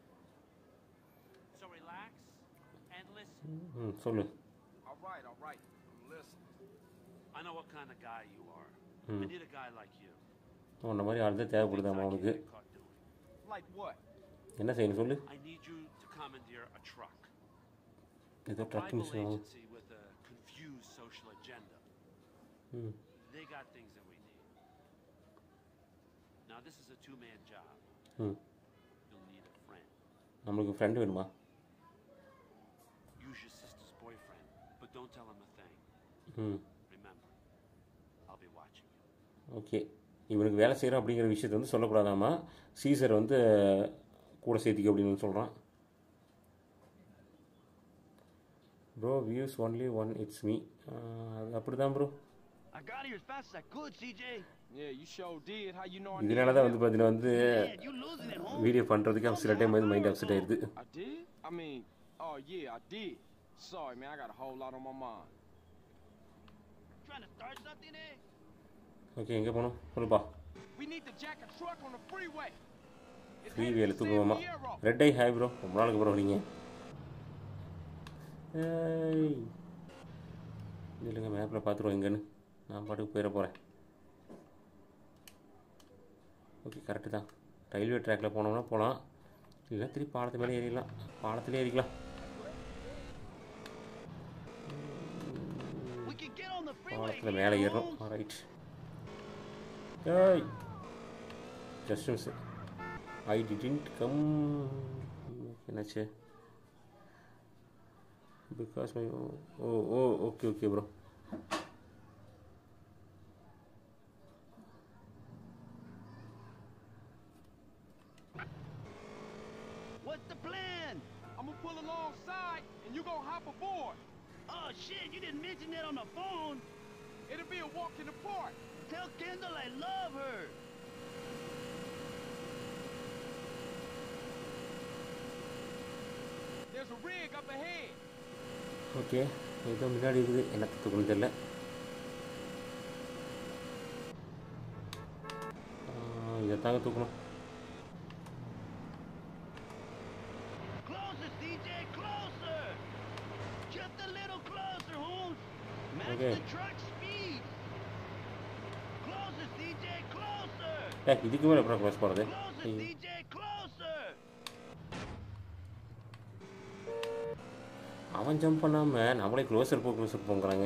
So relax and listen. ம் சொல்லு All right, all right. I'm listening. I know what kind of guy you are. Hmm. I need a guy like you. உன்ன மாதிரி ஆள் தான் தேவைப்படுதாமா Things I அவனுக்கு can't get caught doing. Like what? என்ன செய்யணும் சொல்லு I need you to commandeer a truck. ஏதோ A truck rival mission ஆகும் agency with a confused social agenda. ம் They got things that we need. Now this is a two-man job. ம் You'll need a friend. நம்மளுக்கு friend வேணுமா Use your sister's boyfriend, but don't tell him a thing. ம் Remember, I'll be watching you. Okay இவனுக்கு வேலை செய்கிறோம் அப்படிங்கிற விஷயத்த வந்து சொல்லக்கூடாதாமா சீசர் வந்து கூட சேர்த்திக்க அப்படின்னு சொல்கிறான் bro views only one it's me அது அப்படி தான் bro I got here as fast as I could, CJ. Yeah, you sure did. How you know I இதனால தான் வந்து பார்த்தீங்கன்னா வந்து Man, you losing it, home. Video பண்ணுறதுக்கு சில டைம் வந்து மைண்ட் அப்செட் ஆயிடுது I did? I mean, oh yeah, I did. Sorry, man. I got a whole lot on my mind. Trying to start something, eh? Okay எங்கே போகணும் சொல்லுப்பா We need to jack a truck on the freeway. It's free headed வேலை to தூக்குவோமா San Fierro. Red I hi bro ரொம்ப நாளுக்கு bro நீங்கள் இல்லைங்க மேப்பில் பார்த்துருவோம் எங்கன்னு நான் பாட்டுக்கு போயிட போகிறேன் ஓகே கரெக்டு தான் ரயில்வே ட்ராக்கில் போனோம்னா போகலாம் இல்லைன்னா திருப்பி பாலத்து மேலே ஏறிடலாம் பாலத்திலே ஏறிக்கலாம் We can get on the freeway. பாலத்தில் மேலே here, ஏறணும் Holmes. ரைட் ஏய் just miss I didn't come என்னாச்சு because my oh oh okay okay bro and you gonna hop aboard. Oh shit, you didn't mention that on the phone. It'll be a walk in the park. Tell Kendall I love her. There's a rig up ahead. Okay ஏதோ முன்னாடி இருக்குது என்ன தூக்கணும் தெரியல இதை தாங்க தூக்கணும் Closer, CJ, closer. Just a little closer, Holmes. Match Okay. the truck speed. Closer, CJ, closer. ஏ இதுக்கு மேலே அப்புறம் க்ளோஸ் போகிறது Closer, CJ, closer. அவன் ஜம்ப் பண்ணாமல் நம்மளே க்ளோஸர் போ க்ளோஸர் போங்கிறாங்க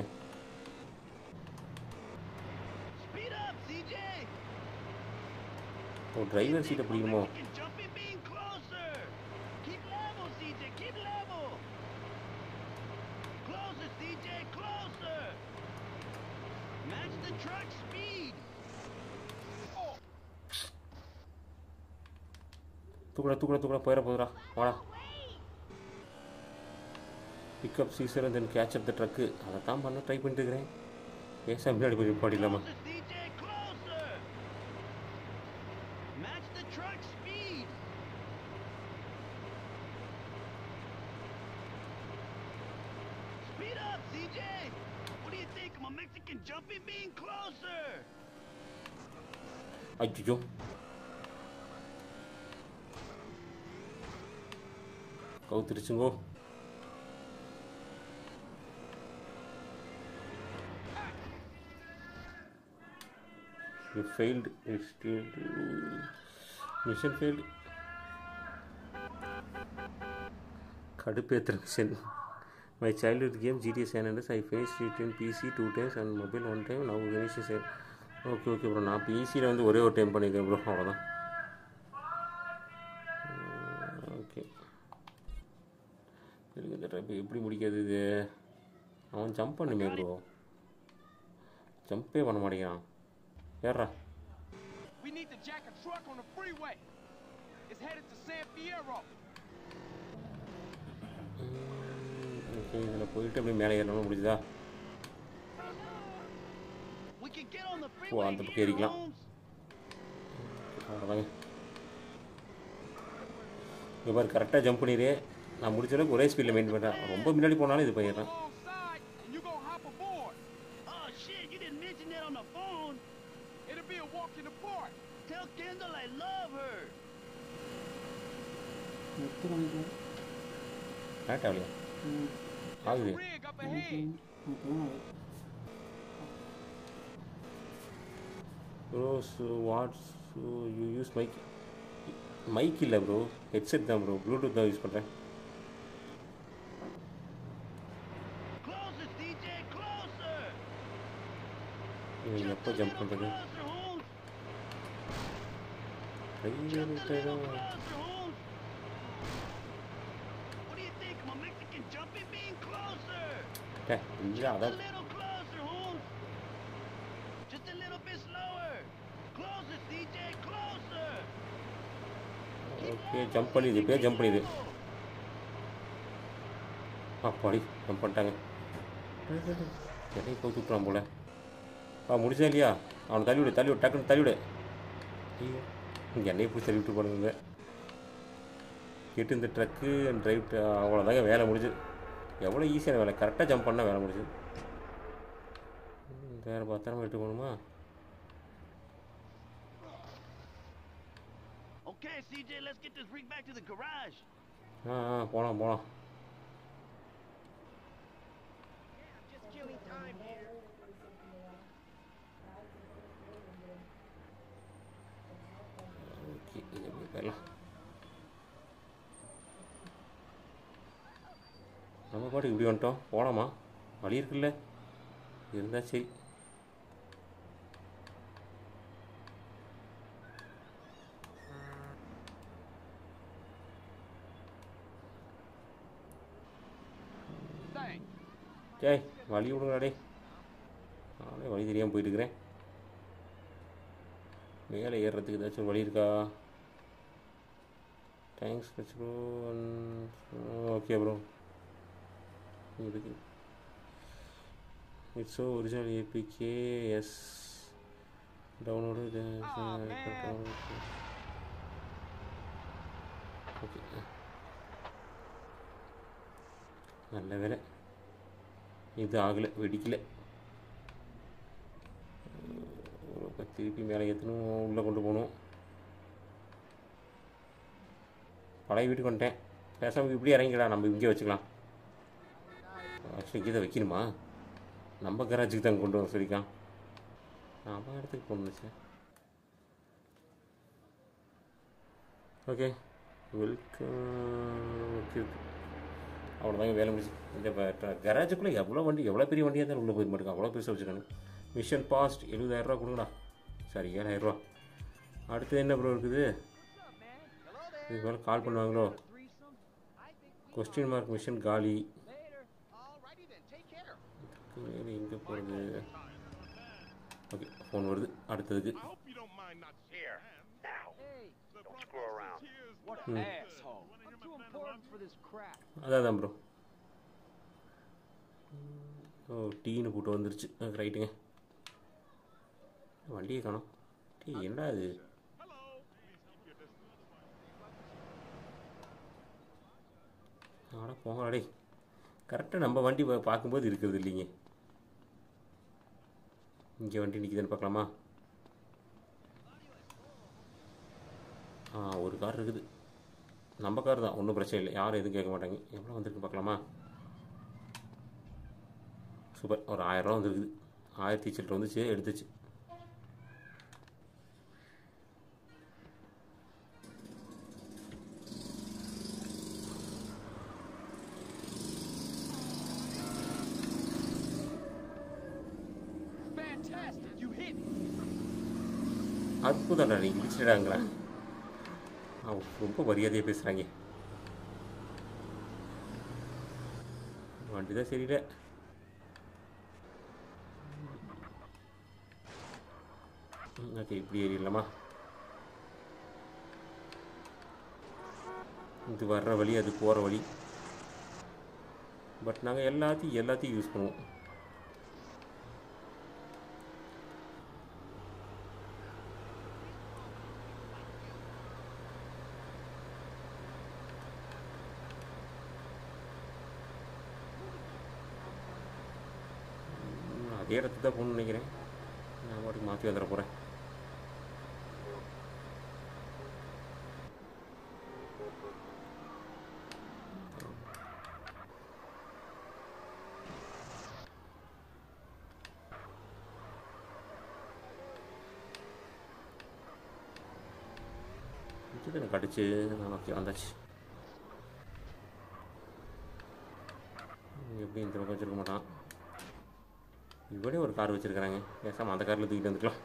Speed up, CJ. ஓ டிரைவர் சீட்டை பிடிக்கணுமோ Mexican jumping bean closer. Keep level, CJ. Keep level. Closer, CJ. Closer. Match the truck speed. தூக்கடா தூக்கடா தூக்கடா போயிட போதுடா வாடா pickup Caesar then catch up the truck அதை தான் பண்ண ட்ரை பண்ணிட்டு இருக்கிறேன் ஏசா முன்னாடி போய் பாடிலாமா Closer, CJ. Closer. Match the truck speed. Speed up, CJ. What do you think? I'm a Mexican jumping bean closer. அய்யோ கவுத்துருச்சுங்கோ You failed. It's still mission failed. கடுப்பேத்துற mission my childhood game GTS San Andreas I face it in PC two times and mobile one time now finish sir okay okay bro நான் பிசியில் வந்து ஒரே ஒரு time பண்ணியிருக்கேன் bro அவ்வளோதான் okay எனக்கு இந்த ட்ரைப் எப்படி முடிக்கிறது இது அவன் ஜம்ப் பண்ணுமே ப்ரோ ஜம்பே பண்ண மாட்டேங்கிறான் ஏறா We need to jack a truck on the freeway. It's headed to San Fierro. Okay இதில் போயிட்டு அப்படியே மேலே ஏறணும் முடியுதா We can get on the O freeway அந்த பக்கம் here, ஏறிக்கலாம் Holmes. அவ்வளோதாங்க இங்கே பாரு கரெக்டாக ஜம்ப் பண்ணிடு நான் முடிச்ச அளவுக்கு ஒரே ஸ்பீடில் மெயின்டைன் பண்ணுறேன் ரொம்ப முன்னாடி போனாலும் இது பண்ணிடுறேன் Alongside, and you gonna hop aboard. Oh shit, you didn't mention that on the phone. It'll be a walk in the park. Tell Kendall I love her. Correct ஆகலையா There's ஆகுது a rig up ahead. Bro so what's you use mic mic இல்லை bro headset தான் bro Bluetooth தான் use பண்ணுறேன் Closer, CJ, closer. இது எப்போ jump பண்ணுறது Closer, Holmes. Driver Just a little விட்டா closer, Holmes. What do you think? I'm a Mexican jumping bean closer. டே இல்லை Just a அதான் little closer, Holmes. Just a little bit slower. Closer, CJ, closer. Okay jump பண்ணிது இப்போயே jump பண்ணிது அப்பாடி jump பண்ணிட்டாங்க எதை போய் தூக்குறான் போல ஆ முடிச்சா இல்லையா அவனை தள்ளி விடு தள்ளி விடு டக்குன்னு தள்ளி விடு ஐயோ இங்கே என்னையை பிடிச்சி தள்ளி விட்டு போடுங்க கேட்டு இந்த ட்ரக்கு டிரைவ் அவ்வளோதாங்க வேலை முடிஞ்சு எவ்வளோ ஈஸியான வேலை கரெக்டாக ஜம்ப் பண்ணால் வேலை முடிஞ்சு வேறு பத்திரமா எடுத்து போகணுமா Okay, CJ, let's get this rig back to the garage. ஆ ஆ போகலாம் போகலாம் Just killing time here. Okay இது எப்படி போயிடலாம் நம்ம பாட்டுக்கு இப்படி வந்துட்டோம் போகலாமா வழி இருக்குல்ல இருந்தால் சரி Thanks. டேய் வழி விடுங்கடா டேய் நானே வழி தெரியாமல் போயிட்டு இருக்கிறேன் மேலே ஏறுறதுக்கு ஏதாச்சும் வழி இருக்கா தேங்க்ஸ் ப்ரோ ஓகே ப்ரோ இதுக்கு it's so original APK S download இது ஓகே நல்ல வேலை இது ஆகலை வெடிக்கல இப்போ திருப்பி மேலே ஏற்றணும் உள்ளே கொண்டு போகணும் பழைய வீட்டுக்கு வந்துட்டேன் பேசாமல் இப்படி இறங்கிக்கலாம் நம்ம இங்கே வச்சுக்கலாம் ஆக்சுவலி இங்கே தான் வைக்கணுமா நம்ம கராஜுக்கு தான் கொண்டு வர சொல்லிக்கலாம் நம்ம இடத்துக்கு போகணும் sir okay welcome okay okay அவ்வளோதாங்க வேலை முடிச்சு இந்த கராஜுக்குள்ளே எவ்வளோ வண்டி எவ்வளோ பெரிய வண்டியாக தான் உள்ளே போய் மாட்டேங்க அவ்வளோ பெருசாக வச்சுருக்காங்க மிஷன் பாஸ்ட் எழுபதாயிரரூவா கொடுங்கடா சாரி ஏழாயிரரூவா அடுத்து என்ன ப்ரோ இருக்குது இதுக்கு மேலே கால் பண்ணுவாங்களோ கொஸ்டின் மார்க் மிஷன் காலி வேறு எங்கே போகிறது ஓகே ஃபோன் வருது அடுத்ததுக்கு I hope you don't mind not here. Now. Don't screw around. What Hmm. asshole? I'm too important for this crap. அதான் ப்ரோ ஓ டீன்னு போட்டு வந்துருச்சு ரைட்டுங்க வண்டியை காணோம் டீ என்னடா இது ஆட போங்கடா டேய் கரெக்டாக நம்ம வண்டி பா- பார்க்கும்போது இருக்கிறது இல்லைங்க இங்கே வண்டி நிற்கிதுன்னு பார்க்கலாமா ஆ ஒரு கார் இருக்குது நம்ம கார் தான் ஒன்றும் பிரச்சனை இல்லை யாரும் எதுவும் கேட்க மாட்டாங்க எவ்வளோ வந்திருக்கு பார்க்கலாமா சூப்பர் ஒரு ஆயிரரூவா வந்துருக்குது ஆயிரத்தி சில்லரை வந்துச்சு எடுத்துச்சு Fantastic! You hit it! அற்புதம்டா நீ இடிச்சிடாங்களா அவங்க ரொம்ப மரியாதையாக பேசுகிறாங்க வண்டி தான் சரியில்லை ஓகே இப்படி ஏறிடலாமா இது வர்ற வழி அது போகிற வழி பட் நாங்கள் எல்லாத்தையும் எல்லாத்தையும் யூஸ் பண்ணுவோம் ம், அதே இடத்துக்கு தான் போகணும்னு நினைக்கிறேன் நான் பாட்டுக்கு மாற்றி வந்துட போகிறேன் இது எனக்கு அடிச்சு ஓகே வந்தாச்சு எப்படி இந்த பக்கம் வச்சுருக்க மாட்டான் இவனே ஒரு கார் வச்சுருக்கிறாங்க பேசாமல் அந்த காரில் தூக்கிட்டு வந்துக்கலாம்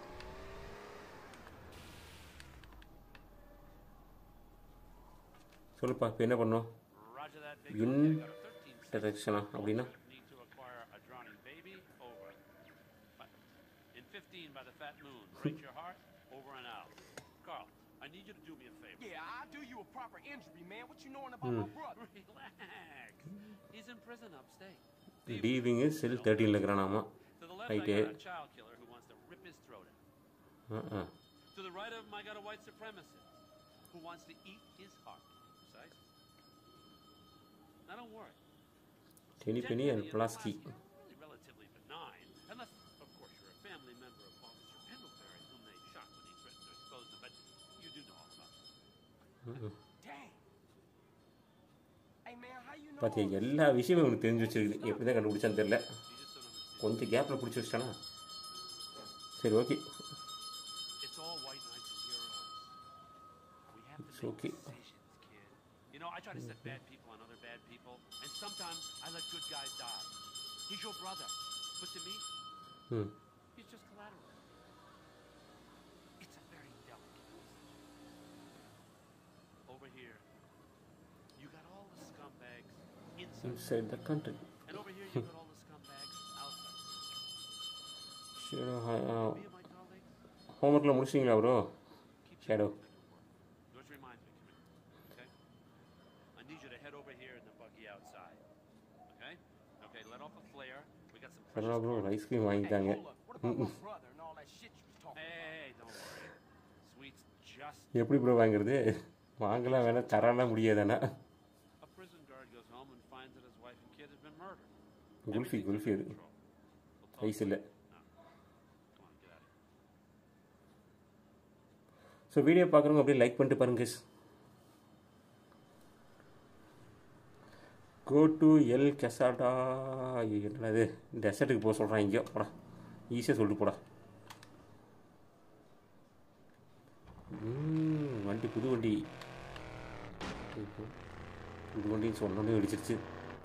சொல்லுப்பா இப்போ என்ன பண்ணோம் Roger that, big in okay, I got a 13 second டெரெக்ஷனா அப்படின்னா need to acquire a drowning baby. Over. But in 15 by the fat moon. Break your heart. Over and out. Carl, I need you to do me a favor. Yeah, I'll do you a proper injury, man. What you knowing about my brother? Relax. He's in prison upstate. D wing cell தேர்ட்டீனில் இருக்கிறானாமா To the left, Right I here. got a child killer who wants to rip his throat out. ஆ ஆ To the right of him, I got a white supremacist who wants to eat his heart. Precise. Now don't worry. Tenpenny and Pulaski Really relatively benign, unless, of course, you're a family member of Officer Pendlebury, whom they shot when he threatened to expose them. But you do know all about it. Dang. Hey, man, how you know? பார்த்தியா எல்லா விஷயமும் இவனுக்கு தெரிஞ்சு வச்சிருக்குது எப்படி தான் கண்டுபிடிச்சான்னு தெரில You just don't understand. கொஞ்சம் கேப்பில் பிடிச்சி வச்சிட்டானா சரி okay It's all white knights and heroes. We have to It's make okay. decisions, kid. You know, I try to set bad people on other bad people, and sometimes I let good guys die. He's your brother, but to me, ம் he's just collateral. It's a very delicate decision. Over here, you got all the scumbags inside, inside the country and over here you got all the scumbags outside. Shadow Me and my colleagues, ஹோம்ஒர்க்கில் முடிச்சிங்களா bro keep shadow Which reminds me, come here. Okay? I need you to head over here in the buggy outside. Okay? Now பரவாயில்ல bro ஒரு ice cream வாங்கிட்டாங்க What about my brother and all that shit you was talking Hey, hey, hey, don't worry. Sweet's just எப்படி bro வாங்குறது வாங்கலாம் வேணாம் தரலாம் முடியாதானா a prison guard goes home and finds that his wife and kid have been murdered. Kulfi Everything's kulfi under அது control. We'll talk ice இல்லை Come on, get out of here. So video பார்க்குறவங்க அப்படியே லைக் பண்ணிட்டு பாருங்க guys. கோ டு எல் கெசாட்டா என்னது டெசர்ட்டுக்கு போக சொல்கிறான் இங்கேயோ போடா ஈஸியாக சொல்லிட்டு போடா ம், வண்டி புது வண்டி புது வண்டின்னு சொன்னோன்னே வெடிச்சிருச்சு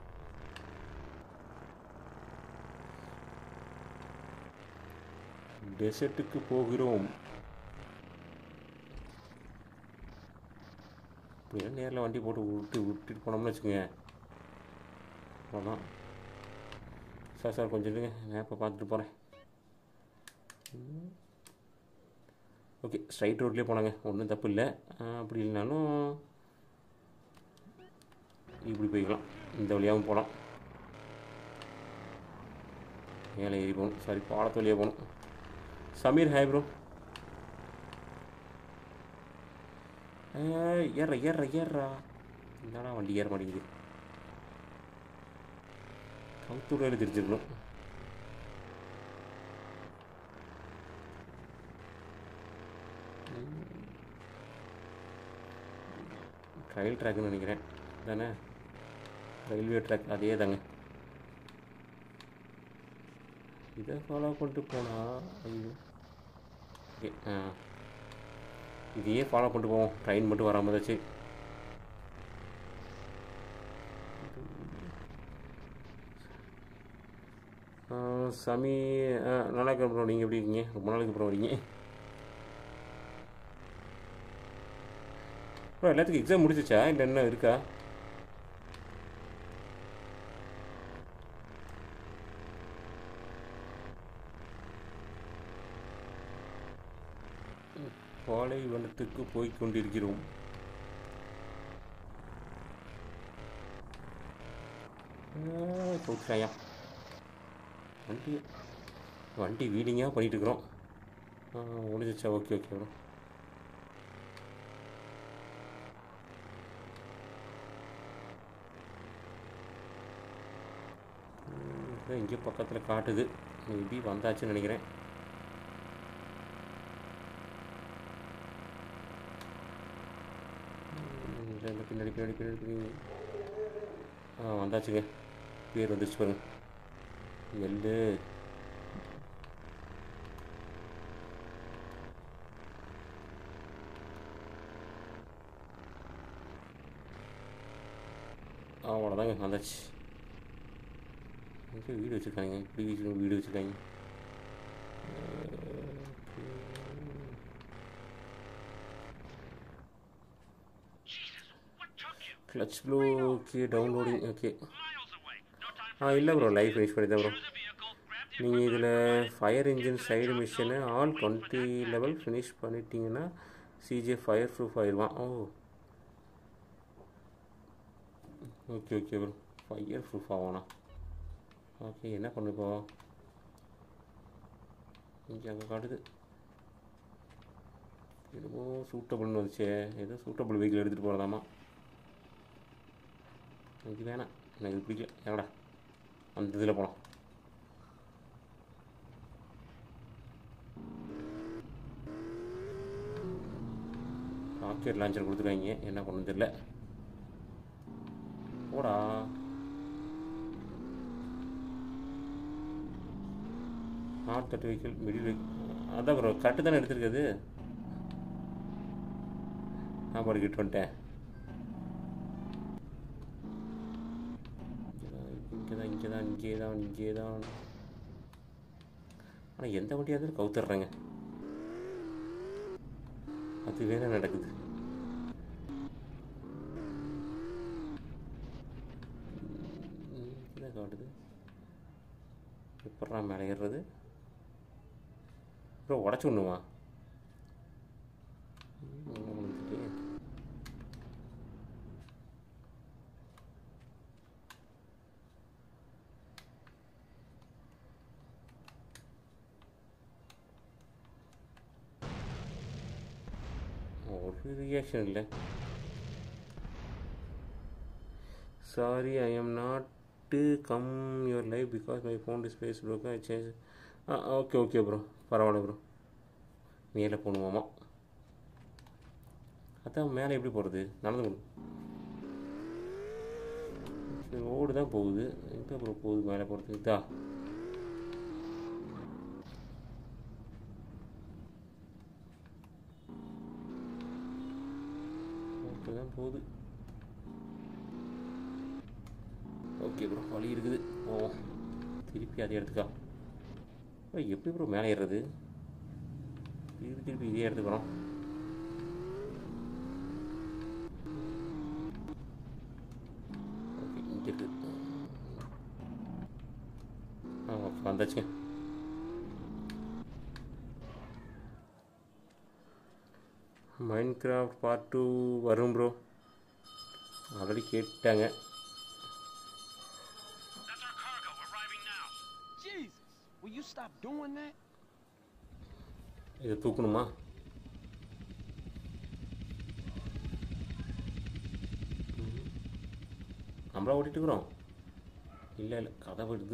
டெசர்ட்டுக்கு போகிறோம் இப்படிலாம் நேரில் வண்டி போட்டு விட்டு விட்டுட்டு போனோம்னு வச்சுக்கோங்க அவ்வளோதான் சார் சார் கொஞ்சம் இருங்க மேப்பை பார்த்துட்டு போகிறேன் ஓகே ஸ்ட்ரைட் ரோட்லேயே போனாங்க ஒன்றும் தப்பு இல்லை அப்படி இல்லைனாலும் இப்படி போய்க்கலாம் இந்த வழியாகவும் போகலாம் மேலே ஏறி போகணும் சாரி பாலத்து வழியாக போகணும் சமீர் ஹாய் ப்ரோ ஏய், ஏறுறா ஏறுறா ஏறுறா என்னடா வண்டி ஏற மாட்டேங்குது கவுத்தூரில் தெரிஞ்சிருக்கணும் ட்ரையல் ட்ராக்னு நினைக்கிறேன் தானே ரயில்வே ட்ராக் அதே தாங்க இதை ஃபாலோ பண்ணிட்டு போனா ஐயோ ஓகே ஆ இதையே ஃபாலோ பண்ணிட்டு போவோம் ட்ரெயின் மட்டும் வராமல் தான் சரி ஆ, சாமி ஆ, நல்லா இருக்கேன் ப்ரோ நீங்கள் எப்படி இருக்கீங்க ரொம்ப நாளைக்கு அப்புறம் வரீங்க ப்ரோ எல்லாத்துக்கும் எக்ஸாம் முடிச்சிச்சா இல்லை என்ன இருக்கா பாலைவனத்துக்கு போய் கொண்டிருக்கிறோம் போச்சுட்டாயா வண்டி வண்டி வீடிங்காக பண்ணிட்டு இருக்கிறோம் முடிஞ்சிச்சா ஓகே ஓகே ப்ரோ இங்கே பக்கத்தில் காட்டுது மேபி வந்தாச்சுன்னு நினைக்கிறேன் ம், இல்லை இல்லை பின்னாடி பின்னாடி பின்னாடி பின்னாடி ஆ வந்தாச்சுங்க பேர் வந்துச்சு பாருங்க எள்ளு அவ்வளோதாங்க வந்தாச்சு எங்கே வீடு வச்சுருக்காங்க இப்படி வீடு வீடு வச்சுருக்காங்க clutch blue okay downloading okay ஆ இல்லை ப்ரோ லைஃப் ஃபினிஷ் பண்ணி தான் ப்ரோ நீங்கள் இதில் ஃபயர் இன்ஜின் சைடு மிஷினை ஆல் டுவெண்ட்டி லெவல் ஃபினிஷ் பண்ணிட்டீங்கன்னா சிஜே ஃபயர் ப்ரூஃப் ஆயிடுவான் ஓ okay okay bro fire proof ஆவானா ஓகே என்ன பண்ணு இப்போ இங்கே அங்கே காட்டுது என்னமோ சூட்டபுள்னு வந்துச்சே ஏதோ சூட்டபுள் வெஹிக்கிள் எடுத்துகிட்டு போகிறதாமா எனக்கு வேணாம் எனக்கு இது பிடிக்கல எங்கடா அந்த இதில் போகலாம் ராக்கெட் லான்ச்சர் கொடுத்துருக்காங்க என்ன பண்ணு தெரியல போடா not that vehicle middle vehicle அதான் ப்ரோ கரெக்டு தானே எடுத்திருக்குது நான் படிக்கிட்டு வந்துட்டேன் இங்கே தான் இங்கே தான் இங்கே தான் இங்கே தான் ஆனால் எந்த வண்டியாக இருந்தாலும் கவுத்துட்றேங்க அது வேற நடக்குது ம், என்ன காட்டுது எப்பட்றா மேலே ஏறுறது ப்ரோ உடச்சி விடணுமா ம், ஒண்ணும் முடிஞ்சுட்டே. ஒரு ரியாக்ஷன் இல்லை sorry I am not to come your life because my phone displays broke I change ஆ ஓகே ஓகே ப்ரோ பரவாயில்ல ப்ரோ மேலே போகணுமாமா அதான் மேலே எப்படி போகிறது நடந்து போகணும் ரோடு தான் போகுது எங்கே ப்ரோ போகுது மேலே போகிறது இதா ரோட்டில் தான் போகுது ஓகே ப்ரோ வழி இருக்குது போவோம் திருப்பி அதே இடத்துக்கா ப்ரோ எப்படி ப்ரோ மேலே ஏறுறது திருப்பி திருப்பி இதே இடத்துக்கு வரோம் ஓகே இங்கே இருக்குது ஆ ஓகே வந்தாச்சுங்க மைண்ட் கிராஃப்ட் பார்ட் டூ வரும் ப்ரோ ஆல்ரெடி கேட்டாங்க That's our cargo. We're arriving now. Jesus! Will you stop doing that? இதை தூக்கணுமா ம். நம்மளா ஓட்டிட்டு இருக்கிறோம் இல்லை இல்லை கதை விடுது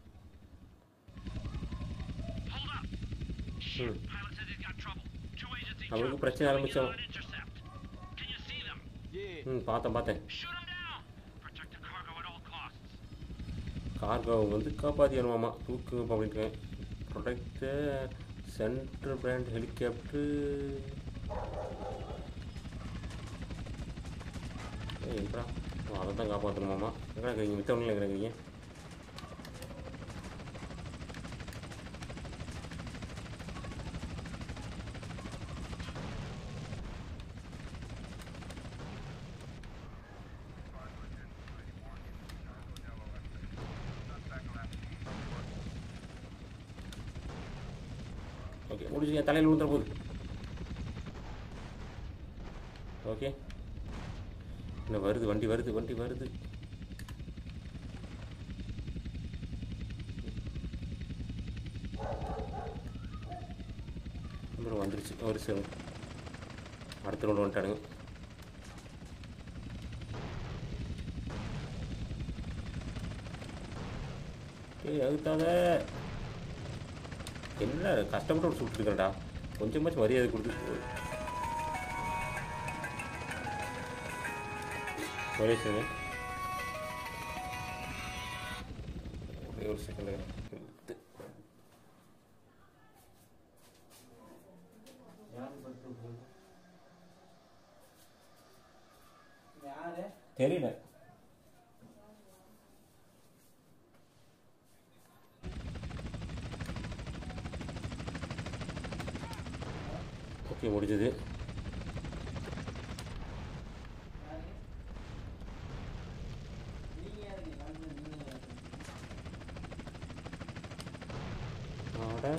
Hold up. ம் Pilot said he's got trouble. Two agents each அவருக்கு other. பிரச்சனை Coming in ஆரம்பிச்சோம் on an intercept. Can you see them? Yeah. ம் பார்த்தேன் பார்த்தேன் Shoot them down. Protect the cargo at all costs. Cargo வந்து காப்பாற்றிடணுமாமா தூக்கு அப்படின்ட்டு ப்ரொடெக்ட் சென்ட்ரல் பிராண்ட் ஹெலிகாப்டர் ஏன்றா அதை தான் காப்பாற்றணுமாமா எங்கே இருக்கிறீங்க மித்தவனில் எங்கே இருக்கிறீங்க ஓகே முடிச்சு என் தலையில் விழுந்துற போகுது ஓகே இன்னும் வருது வண்டி வருது வண்டி வருது அப்புறம் வந்துருச்சு ஒரு சில அடுத்த ரவுண்ட் வந்துட்டானுங்க ஏய் அதுக்காக என்ன கஷ்டப்பட்டு ஒரு சுட்டுருக்கேன்டா கொஞ்சமாச்சும் மரியாதை கொடுத்து ஒரே செகண்ட் ஒரே ஒரு செகண்ட் தெரியல ஓகே முடிஞ்சது ஆட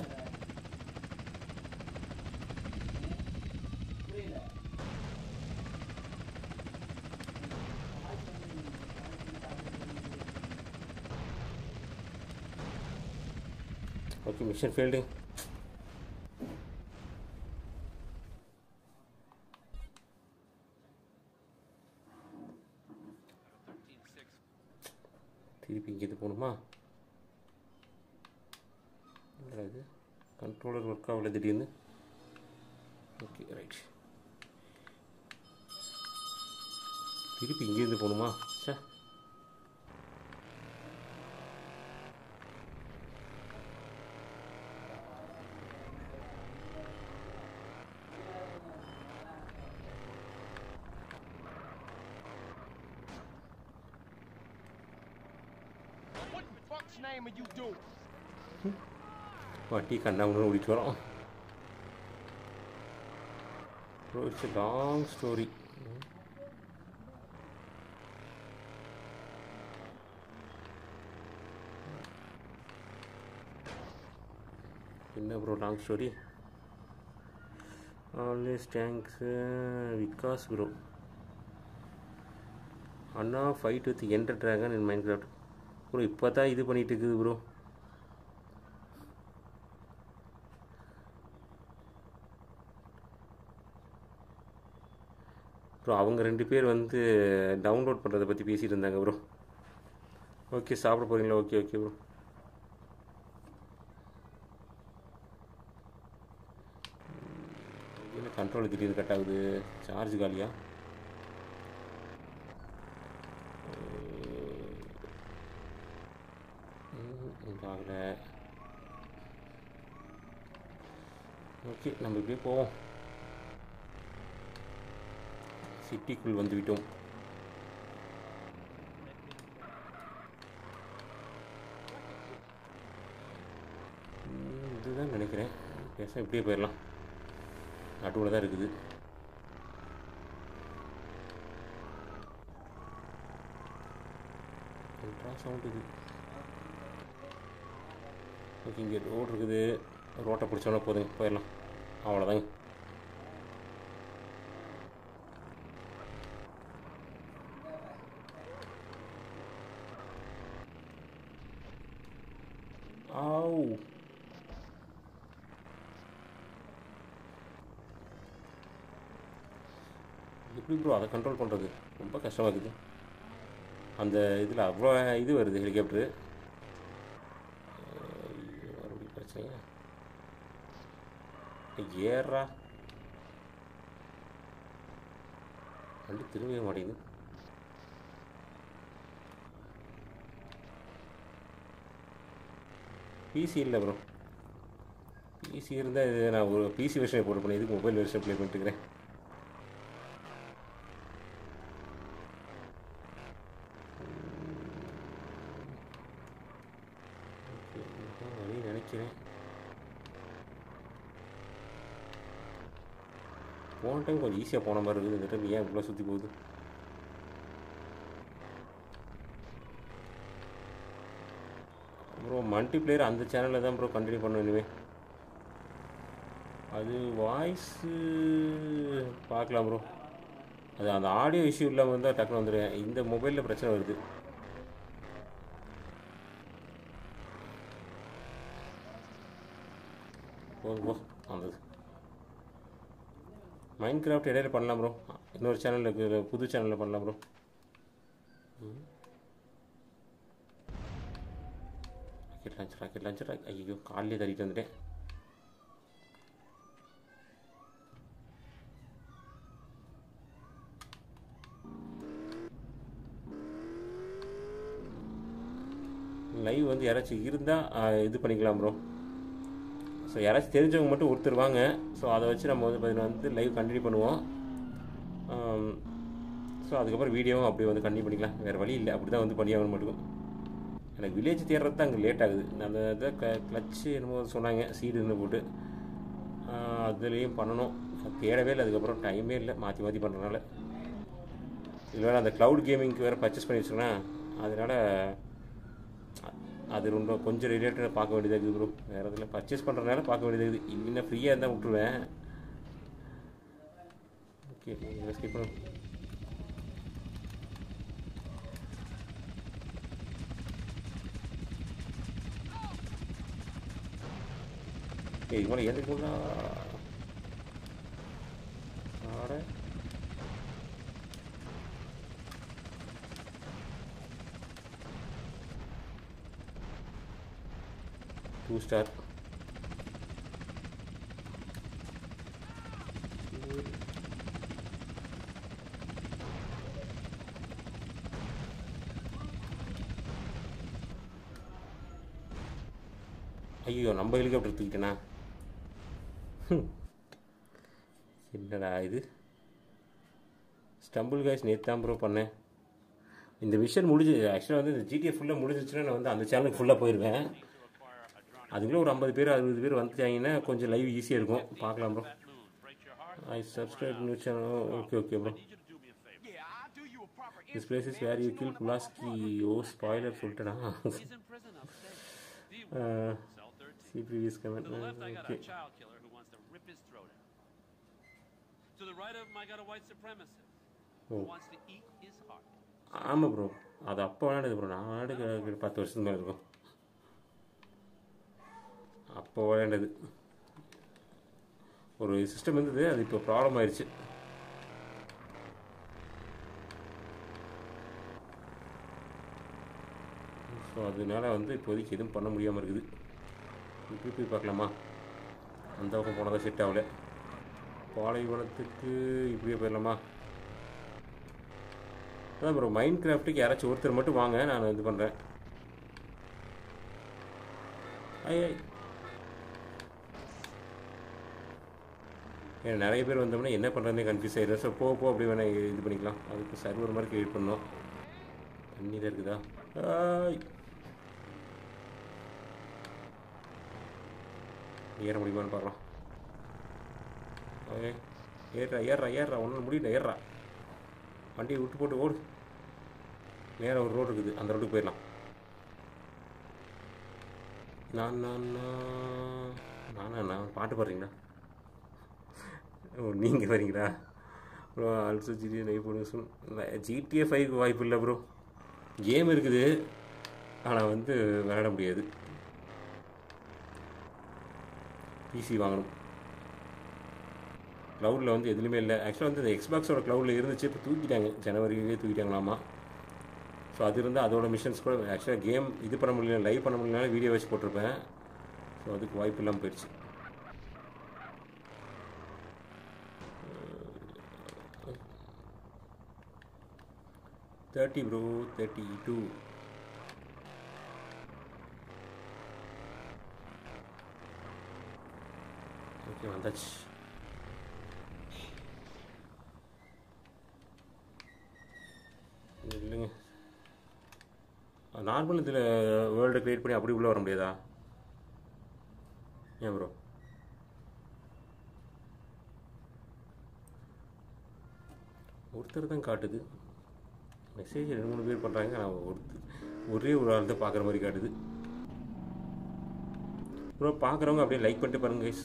ஓகே மிஷன் ஃபெயில்டு திருப்பி இங்கேருந்து போகணுமா என்னடா இது கண்ட்ரோலர் ஒர்க் ஆகல திடீர்னு ஓகே ரைட் திருப்பி இங்கேருந்து போகணுமா சே What the fuck's name are you doing? வட்டி கண்ணாமூன்னு ஓடிட்டு வரோம் bro it's a long story என்ன bro long story always thanks Vikas bro அண்ணா fight with Ender dragon in Minecraft bro இப்போ தான் இது பண்ணிட்டு இருக்குது ப்ரோ ப்ரோ அவங்க ரெண்டு பேர் வந்து டவுன்லோட் பண்ணுறதை பற்றி பேசிகிட்டு இருந்தாங்க ப்ரோ ஓகே சாப்பிட போகிறீங்களா ஓகே ஓகே ப்ரோ என்ன கண்ட்ரோல் திடீர்னு கட் ஆகுது சார்ஜ் காலியா ஆகல ஓகே நம்ம இப்படியே போவோம் சிட்டிக்குள் வந்து விட்டோம் ம், இதுதான் நினைக்கிறேன் பேச இப்படியே போயிடலாம் நடுவில் தான் இருக்குது சவுண்ட் இது ஓகே இங்கே ரோடு இருக்குது ரோட்டை பிடிச்சோன்னா போதுங்க போயிடலாம் அவ்வளோதாங்க ஆவ் எப்படி ப்ரோ அதை கண்ட்ரோல் பண்ணுறது ரொம்ப கஷ்டமாக இருக்குது அந்த இதில் அவ்வளோ இது வருது ஹெலிகாப்டரு மறுபடியும் பிரச்சனையா ஏறா வண்டி திரும்பவே மாட்டேங்குது பிசி இல்லை ப்ரோ பிசி இருந்தால் இது நான் ஒரு பிசி வெர்ஷனை போட்டு பண்ணி இதுக்கு மொபைல் வெர்ஷன் ப்ளே பண்ணிட்டு இருக்கிறேன் ஓகே, இதுதான் வழி நினைக்கிறேன் போன டைம் கொஞ்சம் ஈஸியாக போன மாதிரி இருக்குது இந்த டைம் ஏன் இவ்வளோ சுற்றி போகுது ப்ரோ மல்டிப்ளேயர் அந்த சேனலில் தான் ப்ரோ கண்டினியூ பண்ணணும் இனிமேல் அது வாய்ஸு பார்க்கலாம் ப்ரோ அது அந்த ஆடியோ இஷ்யூ இல்லாமல் இருந்தால் டக்குனு வந்துடுவேன் இந்த மொபைலில் பிரச்சனை வருது போதும் போ வந்தது மைண்ட் கிராஃப்ட் இடையில பண்ணலாம் ப்ரோ இன்னொரு சேனலில் இருக்குது புது சேனலில் பண்ணலாம் bro rocket launcher rocket launcher ஐயோ காலையிலே தள்ளிட்டு வந்துட்டேன் லைவ் வந்து யாராச்சும் இருந்தால் இது பண்ணிக்கலாம் ப்ரோ ஸோ யாராச்சும் தெரிஞ்சவங்க மட்டும் ஒருத்தர் வாங்க ஸோ அதை வச்சு நம்ம வந்து பார்த்தீங்கன்னா வந்து லைவ் கண்டினியூ பண்ணுவோம் ஸோ அதுக்கப்புறம் வீடியோவும் அப்படியே வந்து கண்டினியூ பண்ணிக்கலாம் வேறு வழி இல்லை அப்படி தான் வந்து பண்ணியாகணும் மட்டும் எனக்கு வில்லேஜ் தேடுறது தான் அங்கே லேட் ஆகுது அந்த இதை க கிளச்சு என்னமோ சொன்னாங்க சீடுன்னு போட்டு அதுலேயும் பண்ணணும் தேடவே இல்லை அதுக்கப்புறம் டைமே இல்லை மாற்றி மாற்றி பண்ணுறதுனால இதில் வேறு அந்த க்ளவுட் கேமிங்க்கு வேறு பர்ச்சேஸ் பண்ணி வச்சுருக்கேன் அதனால் அது ரொம்ப கொஞ்சம் ரிலேட்டடாக பார்க்க வேண்டியதாக இருக்குது ப்ரோ வேறு இதில் பர்ச்சேஸ் பண்ணுறதுனால பார்க்க வேண்டியதாக இருக்குது இல்லைன்னா ஃப்ரீயாக இருந்தால் விட்டுருவேன் ஓகே ஸ்கிப் பண்ண ஏய் இவனை எதுக்குள்ளா ஆட டூ ஸ்டார் ஐயோ நம்ம ஹெலிகாப்டர் தூக்கிட்டேனா என்னடா இது ஸ்டம்பிள் காய்ஸ் நேற்று தான் ப்ரோ பண்ணேன் இந்த விஷயம் முடிஞ்சு ஆக்சுவலாக வந்து இந்த ஜிடிஎஃப் ஃபுல்லாக முடிஞ்சிச்சுன்னா நான் வந்து அந்த சேனலுக்கு ஃபுல்லாக போயிடுவேன் அதுக்குள்ளே ஒரு ஐம்பது பேர் அறுபது பேர் வந்துட்டாங்கன்னா கொஞ்சம் லைவ் ஈஸியாக இருக்கும் பார்க்கலாம் bro I subscribe news channel okay okay bro this place is where you kill Pulaski oh spoiler சொல்லிட்டேனா He's in prison upstairs. D wing, cell 13. See previous comment To the left, I got okay a child killer who wants to rip his throat out. To the right of him, I got a white supremacist who Oh. wants to eat his heart. ஆமாம் bro அது அப்போ விளையாடுது bro நான் விளையாடுக்கு பத்து வருஷத்துக்கு மேலே இருக்கும் அப்போ விளையாண்டது ஒரு சிஸ்டம் இருந்தது அது இப்போ ப்ராப்ளம் ஆயிடுச்சு ஸோ அதனால வந்து இப்போதைக்கு எதுவும் பண்ண முடியாமல் இருக்குது இப்படி போய் பார்க்கலாமா அந்த பக்கம் போனதாக செட் ஆகல பாலைவனத்துக்கு இப்படியே போயிடலாமா அதான் ப்ரோ மைண்ட் கிராஃப்ட்டுக்கு யாராச்சும் ஒருத்தர் மட்டும் வாங்க நான் இது பண்ணுறேன் ஐய் ஐய். ஏன்னா நிறைய பேர் வந்தோம்னா என்ன பண்ணுறதுனே கன்ஃபியூஸ் ஆயிடும் ஸோ போ போ அப்படி வேணால் இது பண்ணிக்கலாம் அதுக்கு சர்வர் மாதிரி கிரியேட் பண்ணோம் தண்ணி தான் இருக்குதா ஆய். ஏற முடியுமான்னு பார்க்கலாம் ஓகே ஏறுறா ஏறுறா ஏறுறா ஒன்றும் முடியல ஏறுறா வண்டியை விட்டு போட்டு ஓடு நேராக ஒரு ரோடு இருக்குது அந்த ரோட்டுக்கு போயிடலாம் நான் நான் நான் நானா நான் பாட்டு பாடுறீங்களா ஓ நீங்கள் வரீங்களா ப்ரோ ஆல்சோ ஜிடிஏ நை போடுங்க ஜிடிஏ ஃபைவ்க்கு வாய்ப்பு இல்லை ப்ரோ கேம் இருக்குது ஆனால் வந்து விளையாட முடியாது பிசி வாங்கணும் க்ளவுடில் வந்து எதுவுமே இல்லை ஆக்சுவலாக வந்து இந்த எக்ஸ்பாக்ஸோட க்ளவுடில் இருந்துச்சு இப்போ தூக்கிட்டாங்க ஜனவரியிலே தூக்கிட்டாங்களாமா ஸோ அது இருந்தால் அதோட மிஷன்ஸ் கூட ஆக்சுவலாக கேம் இது பண்ண முடியல லைவ் பண்ண முடியலனால வீடியோ வச்சு போட்டிருப்பேன் ஸோ அதுக்கு வாய்ப்பு இல்லாமல் போயிடுச்சு thirty bro thirty two okay வந்தாச்சு இல்லைங்க நார்மல் இதில் வேர்ல்டு க்ரியேட் பண்ணி அப்படி உள்ளே வர முடியாதா ஏன் ப்ரோ ஒருத்தர் தான் காட்டுது மெசேஜ் ரெண்டு மூணு பேர் பண்ணுறாங்க நான் ஒருத்தர் ஒரே ஒரு ஆள் தான் பார்க்குற மாதிரி காட்டுது ப்ரோ பார்க்குறவங்க அப்படியே லைக் பண்ணிட்டு பாருங்க கைஸ்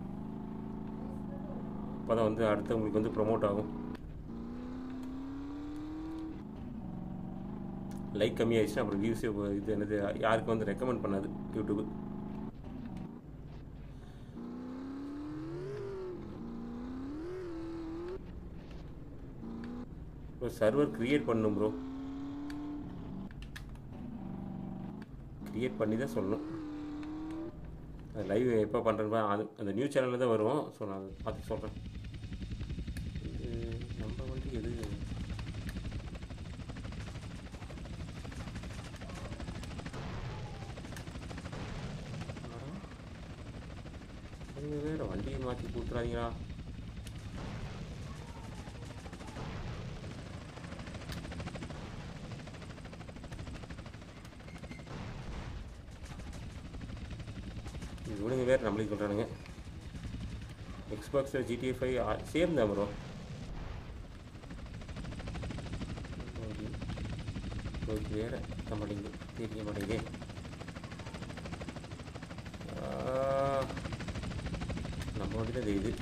அப்போ தான் வந்து அடுத்தவங்களுக்கு வந்து ப்ரொமோட் ஆகும் லைக் கம்மியாயிடுச்சுன்னா அப்புறம் வியூஸே இது என்னது யாருக்கு வந்து ரெக்கமெண்ட் பண்ணாது யூடியூப் ப்ரோ சர்வர் க்ரியேட் பண்ணணும் ப்ரோ க்ரியேட் பண்ணி தான் சொல்லணும் அது லைவ் எப்போ பண்ணுறேன் அது அந்த நியூஸ் சேனலில் தான் வரும் ஸோ நான் அதை பார்த்து சொல்கிறேன் இது நம்ம வண்டி எது நீங்கள் வேறு வண்டியை மாற்றி கொடுத்துறாதீங்களா இவனுங்க வேறு நம்மளுக்கு சொல்கிறானுங்க எக்ஸ்பாக்ஸில் ஜிடிஏ ஃபைவ் சேம் தான் ப்ரோ ஓகே வேறு இருக்க மாட்டேங்குது தெரிய மாட்டேங்குது நம்ம வண்டி தான் தெரியுது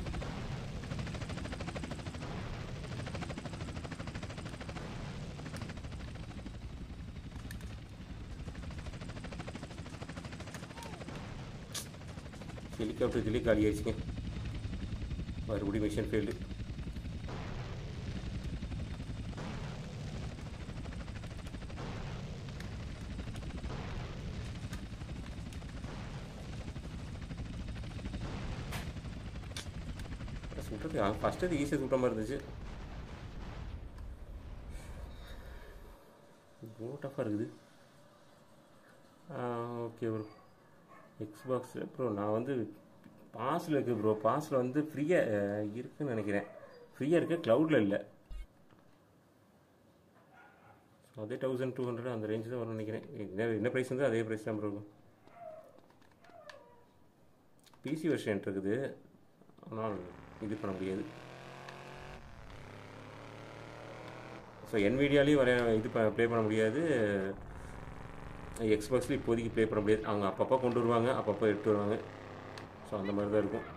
ஹெலிகாப்டர் இதுலேயே காலி ஆயிடுச்சுங்க மறுபடியும் மிஷன் ஃபெயில்டு சுட்டுறது ஃபஸ்ட்டு அது ஈஸியாக சுட்ட மாதிரி இருந்துச்சு இவ்வளோ டஃப்பாக இருக்குது ஓகே ப்ரோ எக்ஸ்பாக்ஸ் ப்ரோ நான் வந்து பாஸில் இருக்குது ப்ரோ பாஸில் வந்து ஃப்ரீயாக இருக்குன்னு நினைக்கிறேன் ஃப்ரீயாக இருக்குது க்ளவுடில் இல்லை ஸோ அதே தௌசண்ட் டூ ஹண்ட்ரட் அந்த ரேஞ்சு தான் வரும்னு நினைக்கிறேன் என்ன என்ன ப்ரைஸ் வந்து அதே ப்ரைஸ் தான் ப்ரோ பிசி வெர்ஷன் இருக்குது ஆனால் இது பண்ண முடியாது ஸோ என்விடியாலேயும் வர இது ப ப்ளே பண்ண முடியாது எக்ஸ்பாக்ஸ்லேயும் இப்போதைக்கு ப்ளே பண்ண முடியாது அவங்க அப்பப்போ கொண்டு வருவாங்க அப்பப்போ எடுத்து வருவாங்க ஸோ அந்த மாதிரி தான் இருக்கும்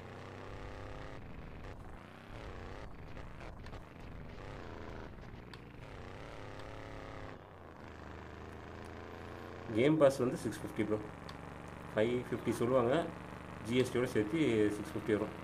கேம் பாஸ் வந்து six fifty bro five fifty சொல்லுவாங்க ஜிஎஸ்டியோட சேர்த்து சிக்ஸ் ஃபிஃப்டி வரும்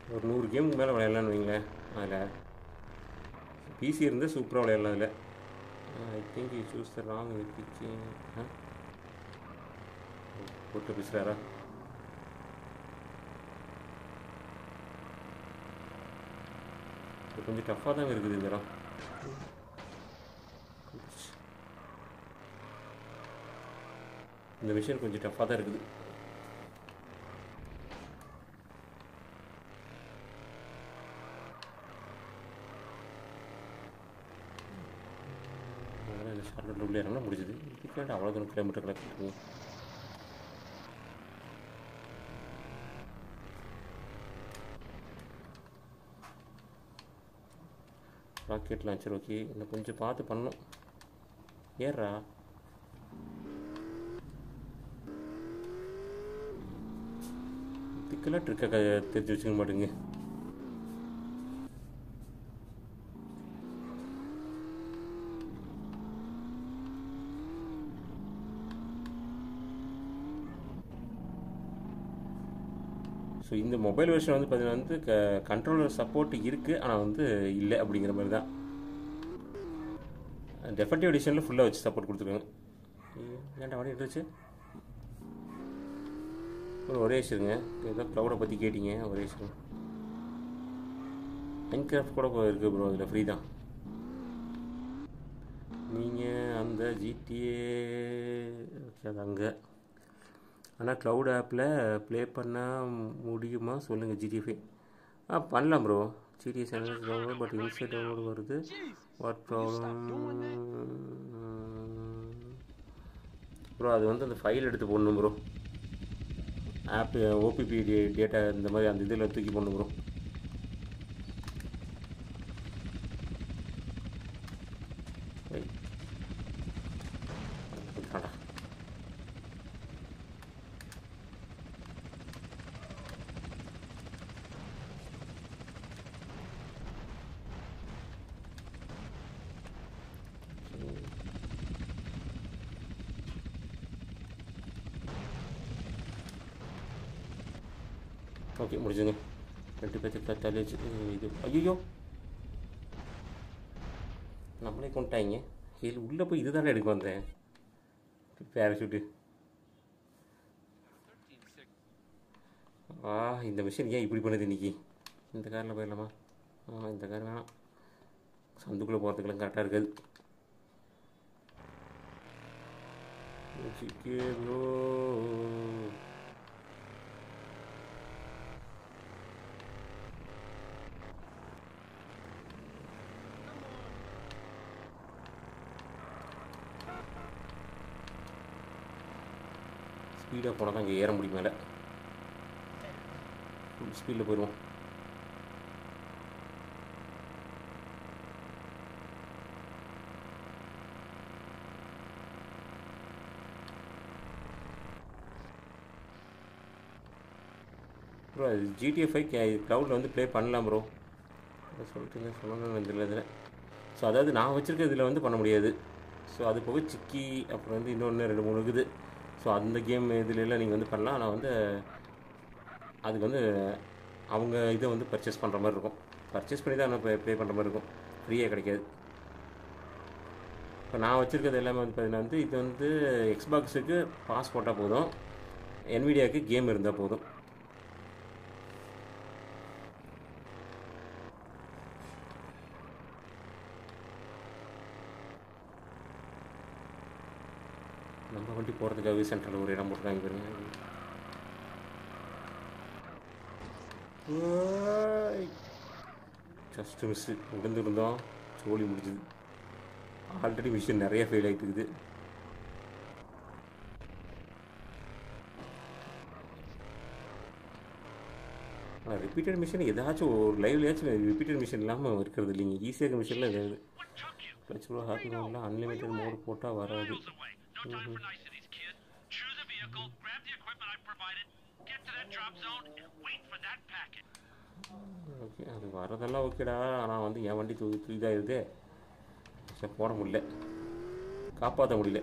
ஒரு நூறு கேமுக்கு மேலே விளையாடலான்னு வைங்களேன் அதில் பிசி இருந்தால் சூப்பராக விளையாடலாம் அதில் I think you choose the wrong போட்டு பேசுகிறாரா இது கொஞ்சம் டஃப்பாக தாங்க இருக்குது இந்த இடம் இந்த மிஷின் கொஞ்சம் டஃப்பாக தான் இருக்குது அதனால் இந்த ஷார்ட்கட் உள்ளே இறங்கினா முடிஞ்சது இதுக்காண்டி அவ்வளோ தூரம் கிலோமீட்டர் கிடக்குங்க ராக்கெட் லான்ச்சர் ஓகே இன்னும் கொஞ்சம் பார்த்து பண்ணணும் ஏறா திக்கெல்லாம் ட்ரிக்கை தெரிஞ்சு வச்சுக்க மாட்டேங்க ஸோ இந்த மொபைல் வெர்ஷன் வந்து பார்த்தீங்கன்னா வந்து க கண்ட்ரோலர் சப்போர்ட் இருக்குது ஆனால் வந்து இல்லை அப்படிங்கிற மாதிரி தான் டெஃபெக்டிவ் எடிஷனில் ஃபுல்லாக வச்சு சப்போர்ட் கொடுத்துருக்காங்க ஏன்டா வண்டி எடுத்துச்சு ஒரு ஒரே விஷயங்க ஏதோ க்ளவுடை பற்றி கேட்டிங்க ஒரே விஷயம் மைன்கிராஃப்ட் கூட இப்போ இருக்குது ப்ரோ அதில் ஃப்ரீ தான் நீங்கள் அந்த ஜிடிஏ அது அங்கே ஆனால் க்ளவுட் ஆப்பில் ப்ளே பண்ண முடியுமா சொல்லுங்கள் ஜிடிஎஃபை ஆ பண்ணலாம் bro GTA channels download but inside download வருது வாட் ப்ராப்ளம் ப்ரோ அது வந்து அந்த ஃபைல் எடுத்து போடணும் ப்ரோ ஆப் ஓபிபி டேட்டா இந்த மாதிரி அந்த இதில் தூக்கி போடணும் ப்ரோ ஓகே முடிஞ்சுங்க ரெண்டு பேர்த்துக்கு தத்தாலே இது ஐயோ நம்மளே கொண்டாங்க இதில் உள்ளே போய் இது தானே எடுக்க வந்தேன் பேராஷூட்டு ஆ இந்த மிஷின் ஏன் இப்படி பண்ணுது இன்னைக்கு இந்த காரில் போயிடலாமா ஆ இந்த கார் வேணாம் சந்துக்குள்ளே போகிறதுக்கெல்லாம் கரெக்டாக இருக்காது ப்ரோ ஸ்பீடாக போனால் தான் இங்கே ஏற முடியும் மேலே ஃபுல் ஸ்பீடில் போயிடுவோம் ப்ரோ அது ஜிடிஏ ஃபைவ் க்ளவுடில் வந்து ப்ளே பண்ணலாம் ப்ரோ சொல்லிட்டு சொல்லணும்னு தெரியல இதில் ஸோ அதாவது நான் வச்சுருக்க இதில் வந்து பண்ண முடியாது ஸோ அது போக சிக்கி அப்புறம் வந்து இன்னொன்று ரெண்டு மூணு இருக்குது ஸோ அந்த கேம் இதுலலாம் நீங்கள் வந்து பண்ணலாம் ஆனால் வந்து அதுக்கு வந்து அவங்க இதை வந்து பர்ச்சேஸ் பண்ணுற மாதிரி இருக்கும் பர்ச்சேஸ் பண்ணி தான் ப்ளே ப்ளே பண்ணுற மாதிரி இருக்கும் ஃப்ரீயாக கிடைக்காது இப்போ நான் வச்சுருக்கிறது எல்லாமே வந்து பார்த்தீங்கன்னா வந்து இது வந்து எக்ஸ்பாக்ஸுக்கு பாஸ் போட்டால் போதும் என்விடியாவுக்கு கேம் இருந்தால் போதும் நம்ம வண்டி போகிறதுக்காகவே சென்ட்ரல் ஒரு இடம் போட்டுருக்காங்க பாருங்க ஜஸ்ட் மிஸ்ஸு விழுந்துருந்தோம் சோழி முடிஞ்சுது ஆல்ரெடி மிஷின் நிறைய ஃபெயில் ஆகிட்டு இருக்குது ஆனால் ரிப்பீட்டட் மிஷின் ஏதாச்சும் ஒரு லைவ்லையாச்சும் ரிப்பீட்டட் மிஷின் இல்லாமல் இருக்கிறது இல்லைங்க ஈஸியாக மிஷினில் ஏதாவது கிளச் ப்ரோ ஹாப்பி மோடில் அன்லிமிட்டட் மோடு போட்டால் வராது No time for niceties, kid. Choose a vehicle, grab the equipment I've provided, get to that drop zone, and wait for that packet. Okay அது வரதெல்லாம் ஓகேடா ஆனால் வந்து என் வண்டி தூ தூ இதாகிடுதே சரி போட முடியல காப்பாற்ற முடியல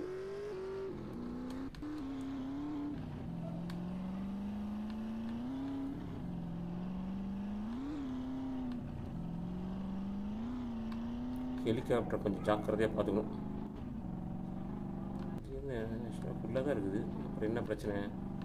ஹெலிகாப்டர் கொஞ்சம் ஜாக்கிரதையாக பார்த்துக்கணும் இது என்ன ஃபுல்லாக தான் இருக்குது அப்புறம் என்ன பிரச்சனை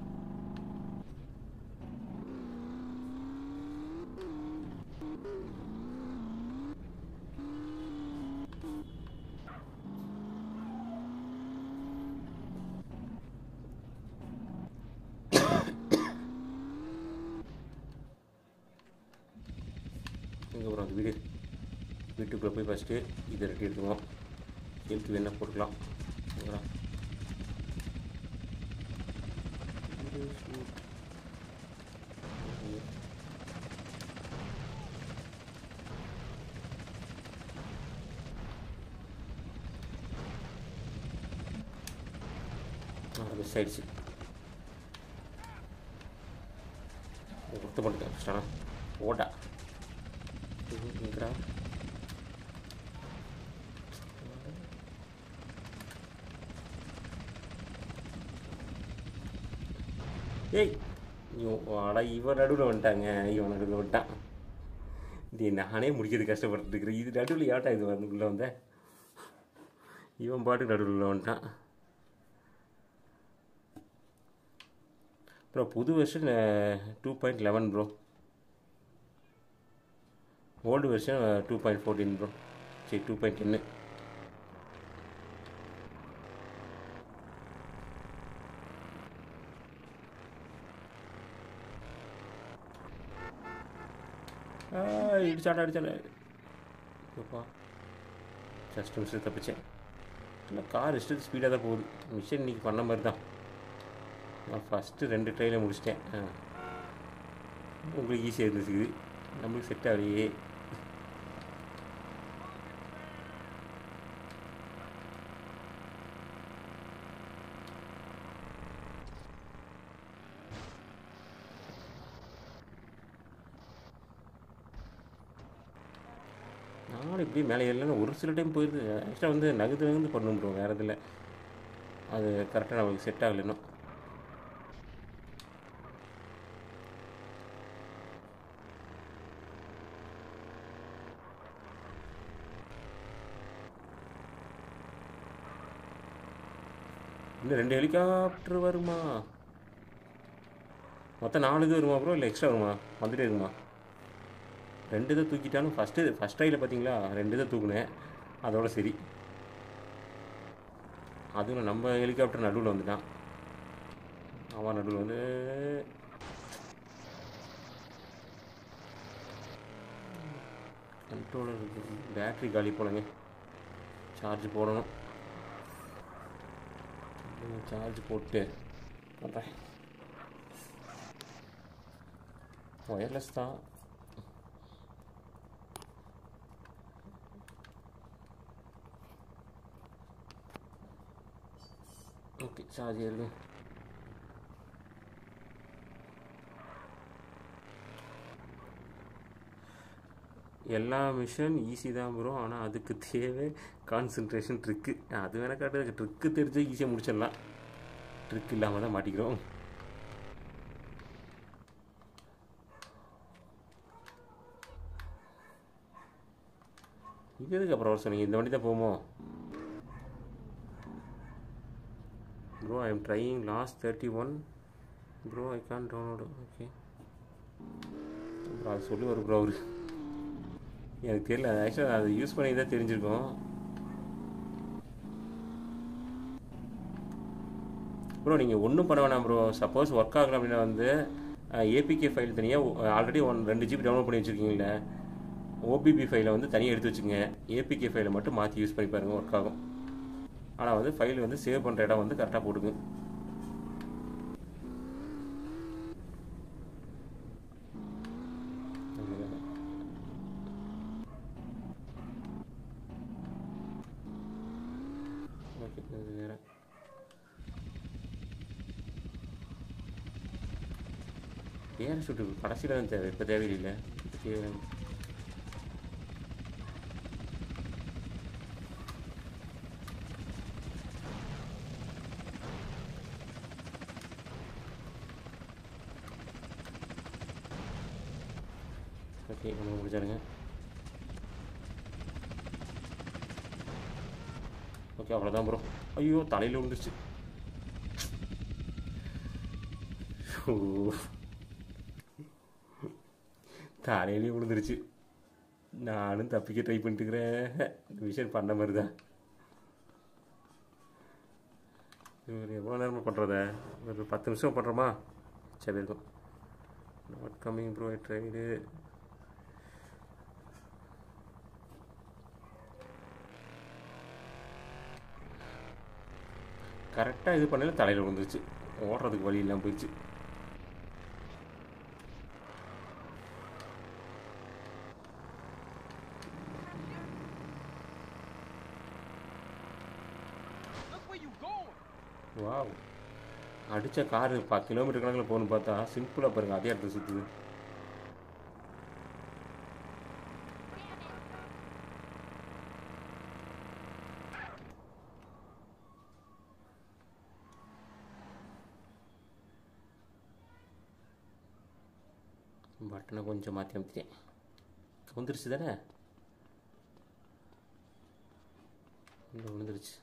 எங்கே வரும் அந்த வீடு வீட்டுக்குள்ளே போய் ஃபஸ்ட்டு இதை ரெட்டி எடுத்துக்குவோம் ஹெல்த் வேணால் போட்டுக்கலாம் ஓகேடா மிஸ் ஆயிடுச்சு ஒருத்த பண்ணிட்டேன் கஷ்டம் ஓட்டா எங்கடா ஏய் அடா இவன் நடுவில் வந்துட்டாங்க இவன் நடுவில் வந்துட்டான் இது நானே முடிக்கிறது கஷ்டப்பட்டு இருக்கிறேன் இது நடுவில் ஏட்டா இது வந்து உள்ளே வந்தேன் இவன் பாட்டுக்கு நடுவில் வந்துட்டான் ப்ரோ புது version two point eleven bro old version two point fourteen bro சரி டூ பாயிண்ட் டென்னு இடிச்சாட்டா அடிச்சாடா ஓப்பா ஜஸ்ட் மிஸ் தப்பிச்சேன் இல்லை கார் இஷ்டத்துக்கு ஸ்பீடாக தான் போகுது மிஷின் இன்றைக்கி பண்ண மாதிரி தான் நான் ஃபஸ்ட்டு ரெண்டு ட்ரையில் முடிச்சிட்டேன் ஆ உங்களுக்கு ஈஸியாக இருந்துச்சு நம்மளுக்கு செட் ஆகலையே நானும் இப்படி மேலே ஏறலன்னு ஒரு சில டைம் போயிடுது ஆக்சுவலாக வந்து நகுது நகுந்து பண்ணணும் ப்ரோ வேறு இதில் அது கரெக்டாக நம்மளுக்கு செட் ஆகலை இன்னும் இன்னும் ரெண்டு ஹெலிகாப்டர் வருமா மொத்தம் நாலு இது வருமா ப்ரோ இல்லை எக்ஸ்ட்ரா வருமா வந்துட்டே இருக்குமா ரெண்டு இதை தூக்கிட்டாலும் ஃபஸ்ட்டு ஃபஸ்ட் ட்ரையில் பார்த்தீங்களா ரெண்டு இதை தூக்குனேன் அதோட சரி அதுவும் நம்ம ஹெலிகாப்டர் நடுவில் வந்துட்டான் அவன் நடுவில் வந்து கண்ட்ரோலர் பேட்ரி காலி போலங்க சார்ஜ் போடணும் சார்ஜ் போட்டு பண்ணுறேன் ஒயர்லெஸ் தான் ஓகே சார்ஜ் ஏறுங்க எல்லா மிஷன் ஈஸி தான் ப்ரோ ஆனால் அதுக்கு தேவை கான்சன்ட்ரேஷன் ட்ரிக்கு அது வேணா காட்டுறது ட்ரிக்கு தெரிஞ்சு ஈஸியாக முடிச்சிடலாம் ட்ரிக் இல்லாமல் தான் மாட்டிக்கிறோம் இது எதுக்கு அப்புறம் வர சொன்னீங்க இந்த வண்டி தான் போமோ bro I am trying last thirty one bro I can download okay bro அது சொல்லி ஒரு ப்ரோ அவரு எனக்கு தெரியல ஆக்சுவலாக அதை யூஸ் பண்ணி தான் தெரிஞ்சிருக்கோம் ப்ரோ நீங்கள் ஒன்றும் பண்ண வேணாம் ப்ரோ சப்போஸ் ஒர்க் ஆகல அப்படின்னா வந்து ஏபிகே ஃபைல் தனியாக ஆல்ரெடி ஒன் ரெண்டு ஜிபி டவுன்லோட் பண்ணி வச்சுருக்கீங்களே ஓபிபி ஃபைலை வந்து தனியாக எடுத்து வச்சுங்க ஏபிகே ஃபைலை மட்டும் மாற்றி யூஸ் பண்ணி பாருங்கள் ஒர்க் ஆகும் ஆனால் வந்து ஃபைல் வந்து சேவ் பண்ணுற இடம் வந்து கரெக்டாக போட்டுங்க ஓகே இது வேறு பேரஷூட்டு கடைசியில் தான் தேவை இப்போ தேவையில்லை தேவை ஓகே நம்ம முடிச்சாருங்க ஓகே அவ்வளோதான் ப்ரோ ஐயோ தலையில் விழுந்துருச்சு ஓ. தலையிலே விழுந்துருச்சு நானும் தப்பிக்க ட்ரை பண்ணிட்டுக்கிறேன் இந்த விஷயம் பண்ண மாதிரி தான் இவர் எவ்வளோ நேரமாக பண்ணுறத ஒரு பத்து நிமிஷம் பண்ணுறோமா சரி இருக்கும் நாட் கம்மிங் ப்ரோ ட்ரைடு கரெக்டாக இது பண்ணல தலையில் விழுந்துருச்சு ஓடுறதுக்கு வழி இல்லாமல் போயிடுச்சு Look where you going. Wow அடித்த காரு பா கிலோமீட்டர் கணக்கில் போகணும்னு பார்த்தா சிம்பிளாக பாருங்க அதே இடத்துல சுற்றுது பட்டனை கொஞ்சம் மாற்றி அமைச்சிட்டேன் வந்துருச்சு தானே இல்லை விழுந்துருச்சு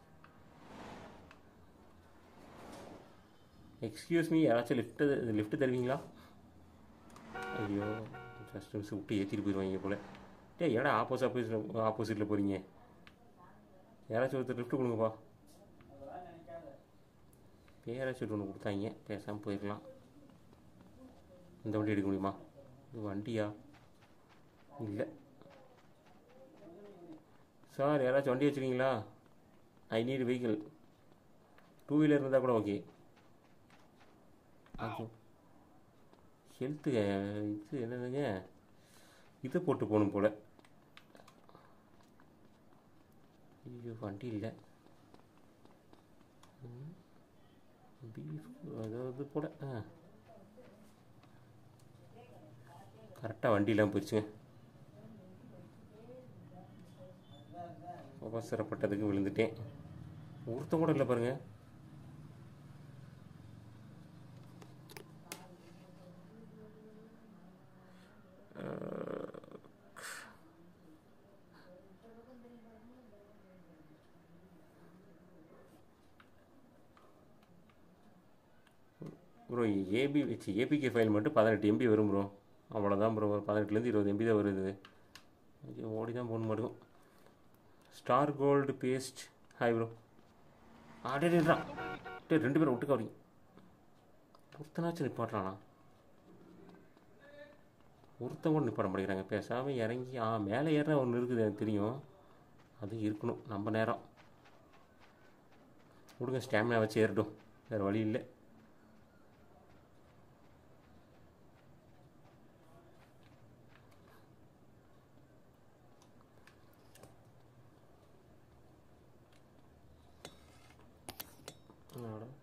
எக்ஸ்கியூஸ் மீ யாராச்சும் லிஃப்ட்டு லிஃப்ட் தருவீங்களா ஐயோ ஜஸ்ட் மிஸ் விட்டு ஏற்றிட்டு போயிடுவாங்க போல் டே ஏடா ஆப்போஸ் ஆப்போசிட் ஆப்போசிட்டில் போகிறீங்க யாராச்சும் ஒருத்தர் லிஃப்ட் கொடுங்கப்பா பேராச்சூட் ஒன்று கொடுத்தாங்க பேசாமல் போயிடலாம் இந்த வண்டி எடுக்க முடியுமா இது வண்டியா இல்லை சார் யாராச்சும் வண்டி வச்சுருக்கீங்களா I need vehicle two wheeler இருந்தால் கூட ஓகே அது ஹெல்த்து இது என்னதுங்க இது போட்டு போகணும் போல் ஐயோ வண்டி இல்லை பீஃப் அதாவது போல ஆ கரெக்டாக வண்டியெலாம் போயிடுச்சுங்க அவசரப்பட்டதுக்கு விழுந்துட்டேன் ஒருத்தன் கூட இல்லை பாருங்க ப்ரோ ஏபி வச்சு ஏபிகே ஃபைல் மட்டும் பதினெட்டு எம்பி வரும் ப்ரோ அவ்வளோதான் ப்ரோ ஒரு பதினெட்டுலேருந்து இருபது எம்பி தான் வருது ஐயோ ஓடி தான் போகணும் மாட்டோம் star gold paste hi bro ஆடேடா டே ரெண்டு பேரும் ஒட்டுக்க வரீங்க ஒருத்தனாச்சும் நிப்பாட்டுறானா ஒருத்தன் கூட நிப்பாட மாட்டேங்கிறாங்க பேசாமல் இறங்கி ஆ மேலே ஏற ஒன்று இருக்குது எனக்கு தெரியும் அது இருக்கணும் நம்ம நேரம் விடுங்க ஸ்டாமினா வச்சு ஏறட்டும் வேறு வழி இல்லை என்னடா?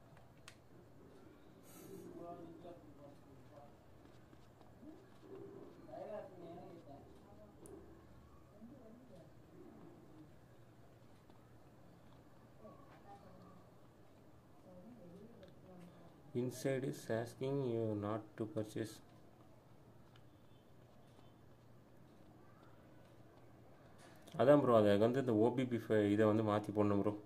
inside is asking you not to purchase அதான் ப்ரோ அதை வந்து இந்த ஓபிபி இதை வந்து மாற்றி போடணும் ப்ரோ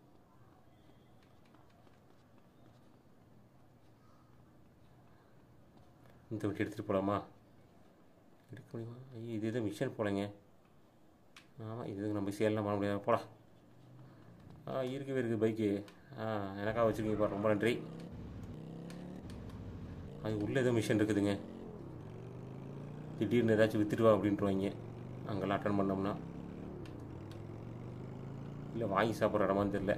இந்த விட்டு எடுத்துகிட்டு போகலாமா எடுக்க முடியுமா ஐயோ இது எதுவும் மிஷன் போலங்க ஆமாம் இது நம்ம சேல்லாம் பண்ண முடியாது போடா ஆ இருக்கவே இருக்குது பைக்கு ஆ எனக்காக வச்சுருக்கீங்கப்பா ரொம்ப நன்றி அது உள்ளே ஏதோ மிஷன் இருக்குதுங்க திடீர்னு ஏதாச்சும் வித்துட்டு வா அப்படின்ட்டுருவாங்க அங்கெல்லாம் அட்டன் பண்ணோம்னா இல்லை வாங்கி சாப்பிட்ற இடமான்னு தெரில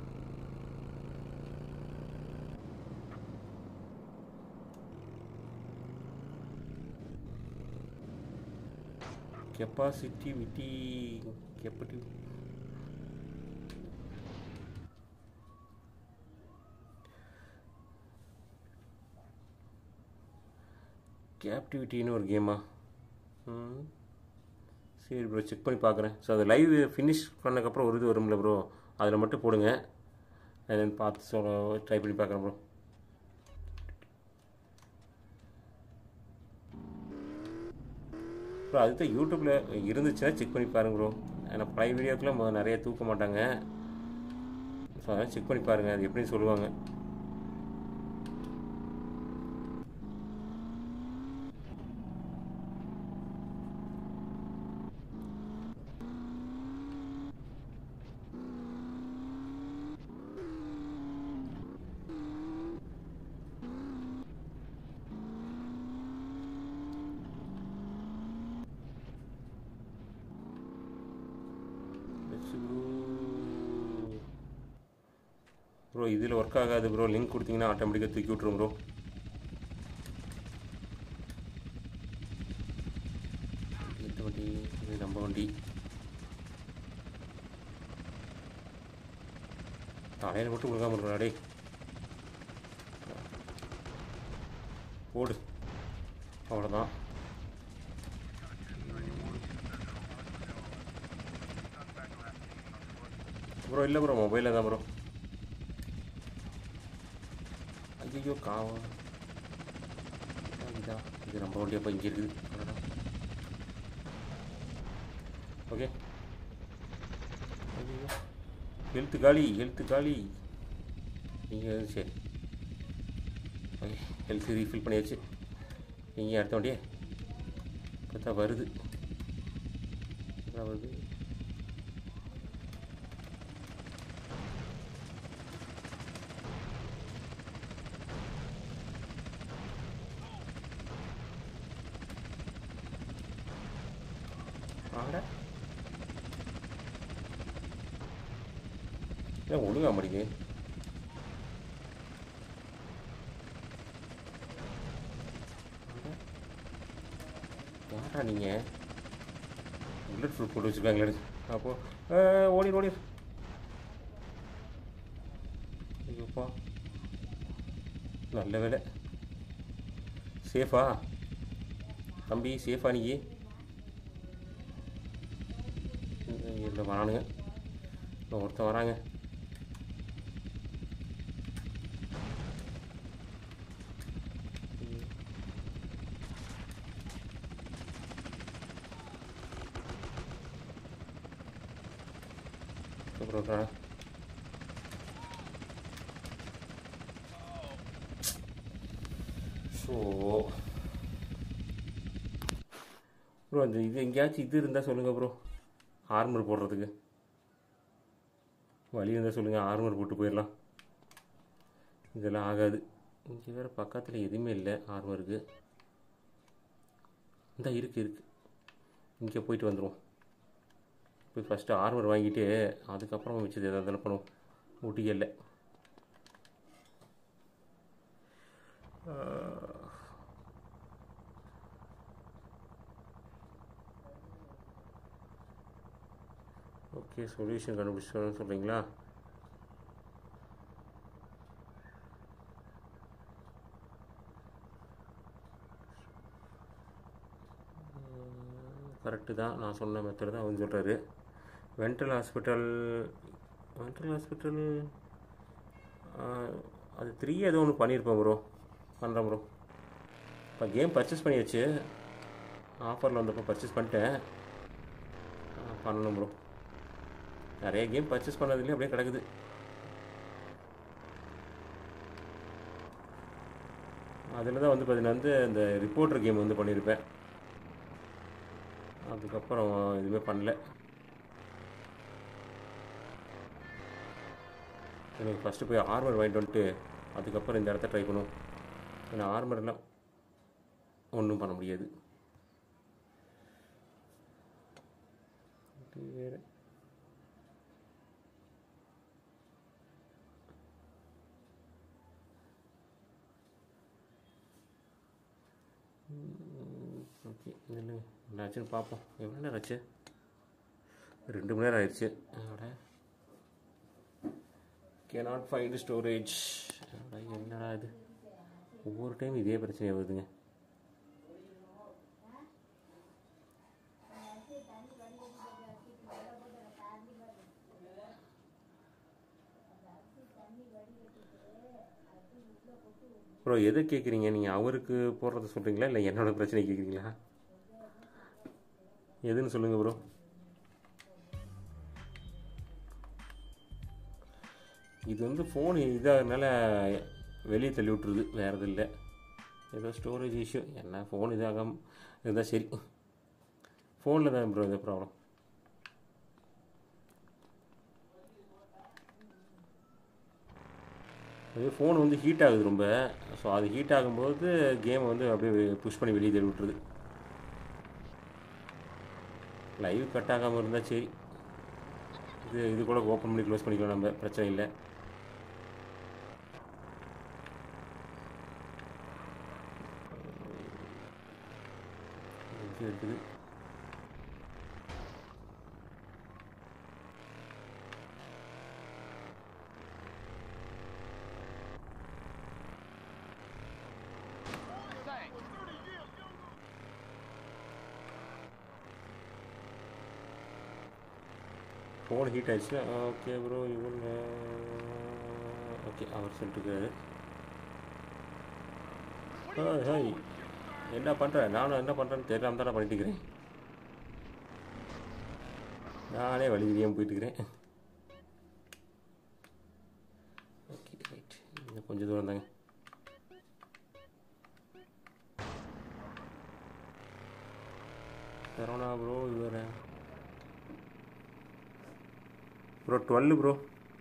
கெப்பாசிட்டி விட்டி கெப்பட்டி கேப்டிவிட்டின்னு ஒரு கேமா ம் சரி ப்ரோ செக் பண்ணி பார்க்குறேன் ஸோ அது லைவ் ஃபினிஷ் பண்ணக்கப்புறம் ஒரு இது வரும்ல ப்ரோ அதில் மட்டும் போடுங்க என்னன்னு பார்த்து சொல்ல ட்ரை பண்ணி பார்க்குறேன் ப்ரோ ப்ரோ அதுதான் யூடியூப்பில் இருந்துச்சுன்னா செக் பண்ணி பாருங்க ப்ரோ ஏன்னா பழைய வீடியோக்கெலாம் நிறைய தூக்க மாட்டாங்க ஸோ அதெல்லாம் செக் பண்ணி பாருங்கள் அது எப்படின்னு சொல்லுவாங்க ப்ரோ இதில் ஒர்க் ஆகாது ப்ரோ லிங்க் கொடுத்தீங்கன்னா ஆட்டோமேட்டிக்காக தூக்கி விட்ரும் ப்ரோ இந்த வண்டி இது நம்ம வண்டி தலையில் மட்டும் விழுகாம இருக்கா டேய் போடு அவ்வளோதான் ப்ரோ இல்லை ப்ரோ மொபைலில் தான் ப்ரோ ஐயோ காவா இதா இது நம்ம வண்டி அப்போ இங்கே இருக்குது அடடா. ஓகே ஐயோ ஹெல்த்து காலி ஹெல்த்து காலி நீங்கள் சரி ஓகே ஹெல்த் ரீஃபில் பண்ணியாச்சு நீங்கள் அடுத்த வண்டியே பார்த்தா வருது என்ன வருது ஆட ஏன் ஒழுங்கா மாட்டேங்குது யாரா நீங்கள் புல்லட் ப்ரூஃப் போட்டு வச்சுருக்காங்களே அப்போ ஓடிடு ஓடிடு ஐயோப்பா நல்ல வேலை சேஃபா தம்பி சேஃபா நீ இல்லை வரானுங்க இன்னும் ஒருத்தன் வராங்க அப்புறம் ஸோ ப்ரோ அந்த இது எங்கேயாச்சும் இது இருந்தால் சொல்லுங்கள் ப்ரோ ஆர்மர் போடுறதுக்கு வழி இருந்தால் சொல்லுங்கள் ஆர்மர் போட்டு போயிடலாம் இதெல்லாம் ஆகாது இங்கே வேறு பக்கத்தில் எதுவுமே இல்லை ஆர்மருக்கு இந்த இருக்குது இருக்குது இங்கே போயிட்டு வந்துடுவோம் போய் ஃபஸ்ட்டு ஆர்மர் வாங்கிட்டு அதுக்கப்புறம் வச்சது எதாவது இருந்தாலும் பண்ணுவோம் ஊட்டிக்கல்ல ஓகே சொல்யூஷன் கண்டுபிடிச்சோன்னு சொல்கிறீங்களா கரெக்டு தான் நான் சொன்ன மெத்தட் தான் அவர் சொல்கிறாரு வென்ட்ரல் ஹாஸ்பிட்டல் வென்ட்ரல் ஹாஸ்பிட்டல் அது த்ரீ ஏதோ ஒன்று பண்ணியிருப்பேன் ப்ரோ பண்ணுறேன் ப்ரோ இப்போ கேம் பர்ச்சேஸ் பண்ணியாச்சு ஆஃபரில் வந்தப்போ பர்ச்சேஸ் பண்ணிட்டேன் ஆ, பண்ணணும் ப்ரோ நிறைய கேம் பர்ச்சேஸ் பண்ணதுலேயே அப்படியே கிடக்குது அதில் தான் வந்து பார்த்தீங்கன்னா வந்து இந்த ரிப்போர்ட்டர் கேம் வந்து பண்ணியிருப்பேன் அதுக்கப்புறம் எதுவுமே பண்ணல எனக்கு ஃபஸ்ட்டு போய் ஆர்மர் வாங்கிட்டு வந்துட்டு அதுக்கப்புறம் இந்த இடத்த ட்ரை பண்ணும் ஏன்னா ஆர்மர்லாம் ஒன்றும் பண்ண முடியாது இது வேற. ஓகே இல்லை என்னாச்சுன்னு பார்ப்போம் எவ்வளோ நேரம் ஆச்சு ரெண்டு மணி நேரம் ஆயிடுச்சு அதோட கேனாட் ஃபைண்ட் ஸ்டோரேஜ் என்னடா இது ஒவ்வொரு டைம் இதே பிரச்சனை வருதுங்க ப்ரோ எது கேட்குறீங்க நீங்கள் அவருக்கு போடுறத சொல்கிறீங்களா இல்லை என்னோட பிரச்சனை கேட்குறீங்களா எதுன்னு சொல்லுங்கள் ப்ரோ இது வந்து ஃபோன் இதாகிறதுனால வெளியே தள்ளி விட்டுருது வேறு எதுவும் இல்லை ஏதோ ஸ்டோரேஜ் இஷ்யூ என்ன ஃபோன் இதாகாம இருந்தால் சரி ஃபோனில் தான் ப்ரோ இது ப்ராப்ளம் அது ஃபோன் வந்து ஹீட் ஆகுது ரொம்ப ஸோ அது ஹீட் ஆகும்போது கேமை வந்து அப்படியே புஷ் பண்ணி வெளியே தள்ளி விட்டுருது லைவ் கட் ஆகாமல் இருந்தால் சரி இது இது கூட ஓப்பன் பண்ணி க்ளோஸ் பண்ணிக்கலாம் நம்ம பிரச்சனை இல்லை இது இருக்குது ஃபோன் ஹீட் ஆயிடுச்சு ஓகே ப்ரோ இவன் ஓகே அவர் சொல்லிட்டுருக்காரு ஹாய் ஹாய் என்ன பண்ணுற நானும் என்ன பண்ணுறேன்னு தெரியாம தானே பண்ணிட்டு இருக்கிறேன் நானே வழி தெரியாமல் போயிட்டு இருக்கிறேன் ஓகே ரைட் இன்னும் கொஞ்சம் தூரம் தாங்க சரவணா ப்ரோ இவர் bro twelve bro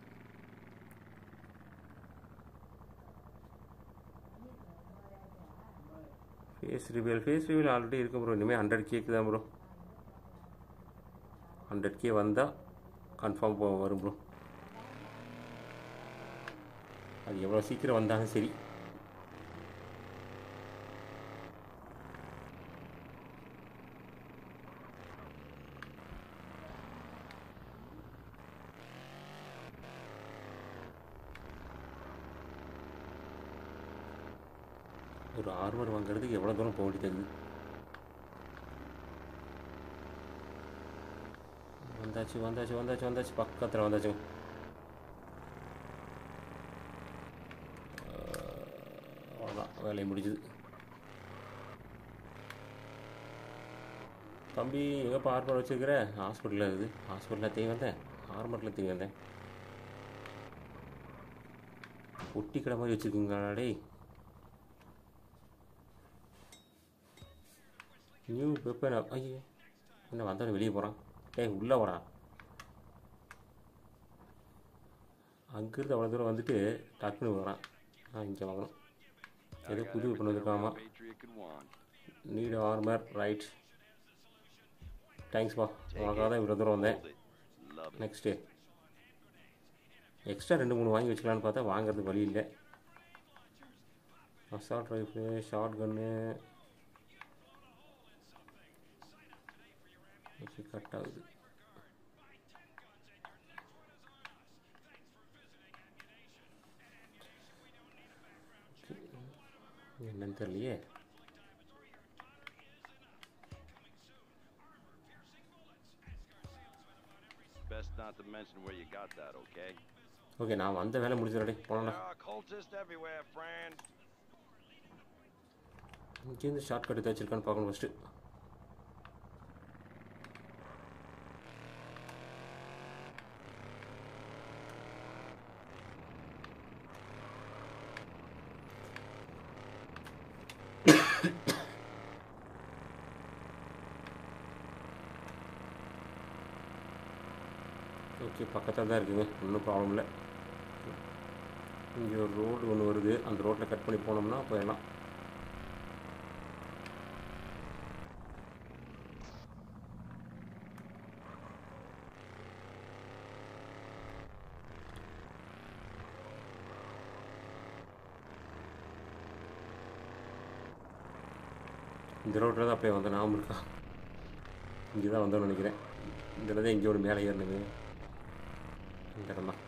face reveal face reveal already இருக்கு ப்ரோ இனிமேல் ஹண்ட்ரட் கேக்கு தான் ப்ரோ ஹண்ட்ரட் கே வந்தால் கன்ஃபார்ம் போ வரும் ப்ரோ அது எவ்வளோ சீக்கிரம் வந்தாலும் சரி ஒரு ஆர்மர் வாங்குறதுக்கு எவ்வளோ தூரம் போக வேண்டியது வந்தாச்சு வந்தாச்சு வந்தாச்சு வந்தாச்சு பக்கத்தில் வந்தாச்சு அவ்வளோதான் வேலையை முடிஞ்சுது தம்பி எங்கேப்பா ஆர்மர் வச்சுருக்கிற ஹாஸ்பிட்டலில் இருக்குது ஹாஸ்பிட்டலில் தேங்கி வந்தேன் ஆர்மரில் தேங்கி வந்தேன் ஒட்டி கடை மாதிரி வச்சுருக்கீங்களா டேய் நியூ வெப்பன் ஐயோ என்ன வந்தவன் வெளியே போகிறான் டேய் உள்ளே போடா அங்கேருந்து அவ்வளோ தூரம் வந்துட்டு டக்குன்னு வரான் ஆ இங்கே வாங்கணும் ஏதோ புது வெப்பன் வந்துருக்காமா Patriot can want. Need armour right தேங்க்ஸ்ப்பா உனக்காக தான் இவ்வளோ தூரம் வந்தேன் Hold it. Love it. Next extra ரெண்டு மூணு வாங்கி வச்சுக்கலான்னு பார்த்தா வாங்குறதுக்கு வழி இல்லை assault rifle shotgun okay cut ஆகுது Okay. என்னன்னு தெரியலையே Best not to mention where you got that, okay? Okay நான் வந்த வேலை முடிச்சிடறே போனடா There are cultists everywhere, friend. இங்கேருந்து ஷார்ட் கட் ஏதாச்சும் இருக்கான்னு பார்க்கணும் ஃபஸ்ட்டு ஓகே பக்கத்தில் தான் இருக்குங்க ஒன்றும் ப்ராப்ளம் இல்லை இங்கே ஒரு ரோடு ஒன்று வருது அந்த ரோட்டில் கட் பண்ணி போனோம்னா போயிடலாம் இந்த ரோட்டில் தான் அப்படியே வந்தேன் ஞாபகம் இருக்கா இங்கே தான் வந்தோம்னு நினைக்கிறேன் இந்த இடம் தான் இங்கே ஒரு மேலே ஏறினது இந்த இடம் தான்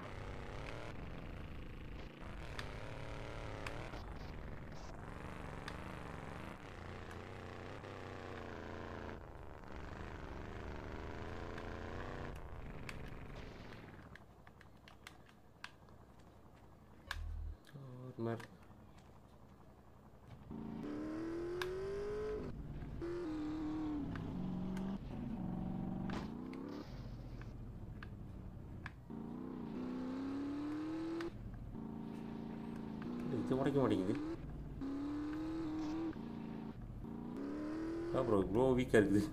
மாதிரி இது உடைக்க மாட்டேங்குது ப்ரோ இவ்வளோ வீக்காக இருக்குது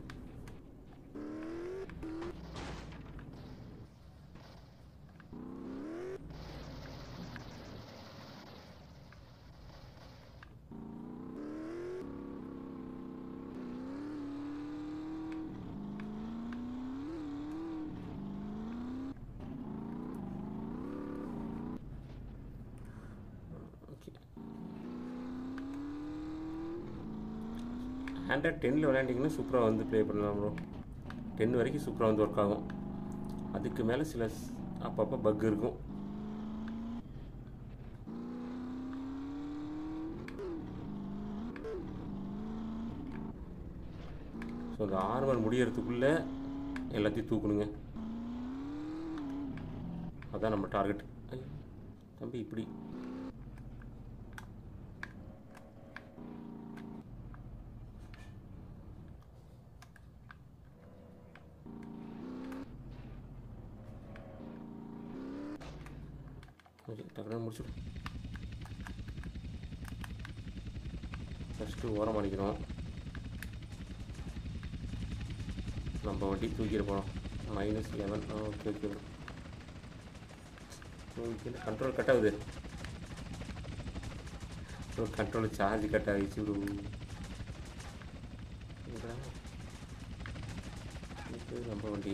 ஓகே ஹண்ட்ரட் டென்னில் விளையாண்டிங்கன்னா சூப்பராக வந்து ப்ளே பண்ணலாம் ப்ரோ டென் வரைக்கும் சூப்பராக வந்து ஒர்க் ஆகும் அதுக்கு மேலே சில ஸ்- அப்பப்போ பக் இருக்கும் ஸோ அந்த ஆர்வர் முடியறதுக்குள்ளே எல்லாத்தையும் தூக்கணுங்க அதான் நம்ம டார்கெட் தம்பி இப்படி ஓகே டக்குனு முடிச்சிடும் ஃபஸ்ட்டு ஓரம் அடிக்கிறோம் நம்ம வண்டி தூக்கிட்டு போகிறோம் minus eleven okay okay okay control cut ஆகுது ப்ரோ கண்ட்ரோல் சார்ஜ் கட் ஆகிடுச்சு ப்ரோ இது நம்ம வண்டி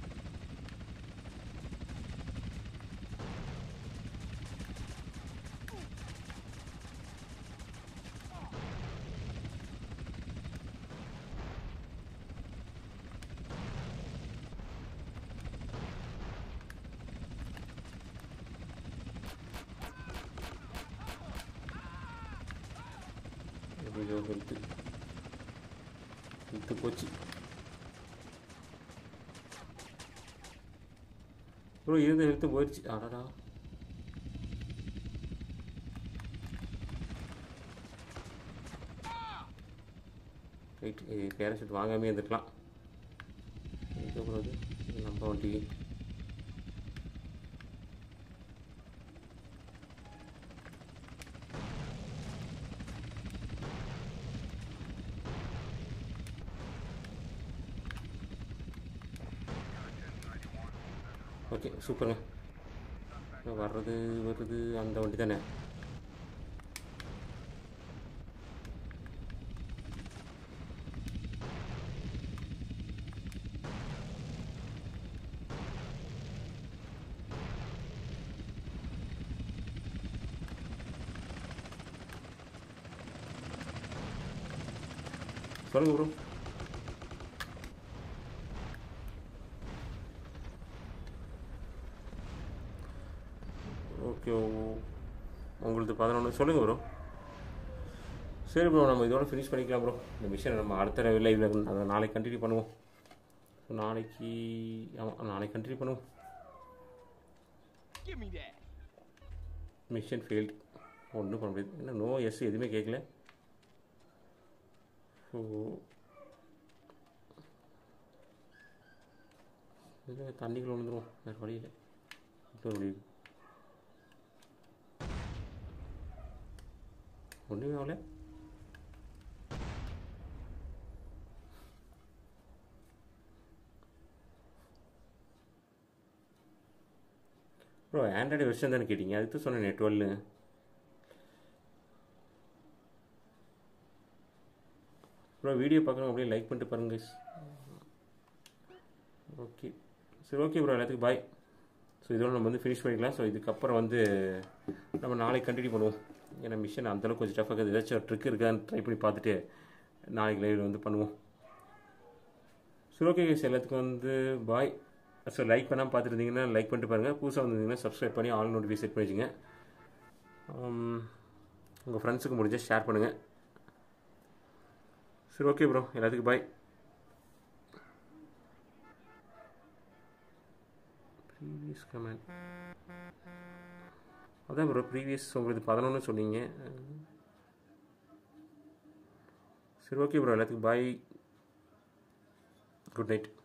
ஐயோ ஹெல்த்து ஹெல்த்து போச்சு ப்ரோ இருந்த ஹெல்த்து போயிடுச்சு அடடா ரைட் பேரஷூட் வாங்காமே இருந்துக்கலாம் எங்கே போகிறது இது நம்ம வண்டி ஓகே சூப்பருங்க வர்றது வருது அந்த வண்டி தானே சொல்லுங்க ப்ரோ ஓகே உங்களுக்கு பதினொன்று சொல்லுங்கள் ப்ரோ சரி ப்ரோ நம்ம இதோட ஃபினிஷ் பண்ணிக்கலாம் ப்ரோ இந்த மிஷன் நம்ம அடுத்த லைவில் அதை நாளைக்கு கண்டினியூ பண்ணுவோம் ஸோ நாளைக்கு ஆமாம் நாளைக்கு கண்டினியூ பண்ணுவோம் Give me that. Mission failed ஒன்றும் பண்ண முடியாது என்ன நோ எஸ் எதுவுமே கேட்கல ஸோ இல்லை தண்ணிக்குள்ள விழுந்துருவோம் வேறு வழி இல்லை இன்னொரு வழி இருக்கு. ஒன்றுமே ஆகல ப்ரோ ஆண்ட்ராய்டு வெர்ஷன் தானே கேட்டிங்க அதுக்கு தான் சொன்னேன் டுவெல் ப்ரோ வீடியோ பார்க்குறவங்க அப்படியே லைக் பண்ணிட்டு பாருங்க guys. ஓகே சரி ஓகே ப்ரோ எல்லாத்துக்கும் பாய் ஸோ இதோட நம்ம வந்து ஃபினிஷ் பண்ணிக்கலாம் ஸோ இதுக்கப்புறம் வந்து நம்ம நாளைக்கு கண்டினியூ பண்ணுவோம் ஏன்னா மிஷன் அந்தளவுக்கு கொஞ்சம் டஃபாக இருக்குது ஏதாச்சும் ட்ரிக் இருக்கான்னு ட்ரை பண்ணி பார்த்துட்டு நாளைக்கு லைவில் வந்து பண்ணுவோம் சரி ஓகே guys எல்லாத்துக்கும் வந்து பாய் ஸோ லைக் பண்ணாமல் பார்த்துட்டு இருந்தீங்கன்னா லைக் பண்ணிட்டு பாருங்கள் புதுசாக வந்திருந்தீங்கன்னா சப்ஸ்கிரைப் பண்ணி ஆல் நோட்டிஃபிகேஷன் செட் பண்ணி வச்சுங்க உங்கள் ஃப்ரெண்ட்ஸுக்கு முடிஞ்சால் ஷேர் பண்ணுங்கள் சரி ஓகே ப்ரோ எல்லாத்துக்கும் பாய் ப்ரீவியஸ் கமெண்ட் அதான் ப்ரோ ப்ரீவியஸ் உங்களுக்கு பதினொன்று சொன்னீங்க சரி ஓகே ப்ரோ எல்லாத்துக்கும் பாய் குட் நைட்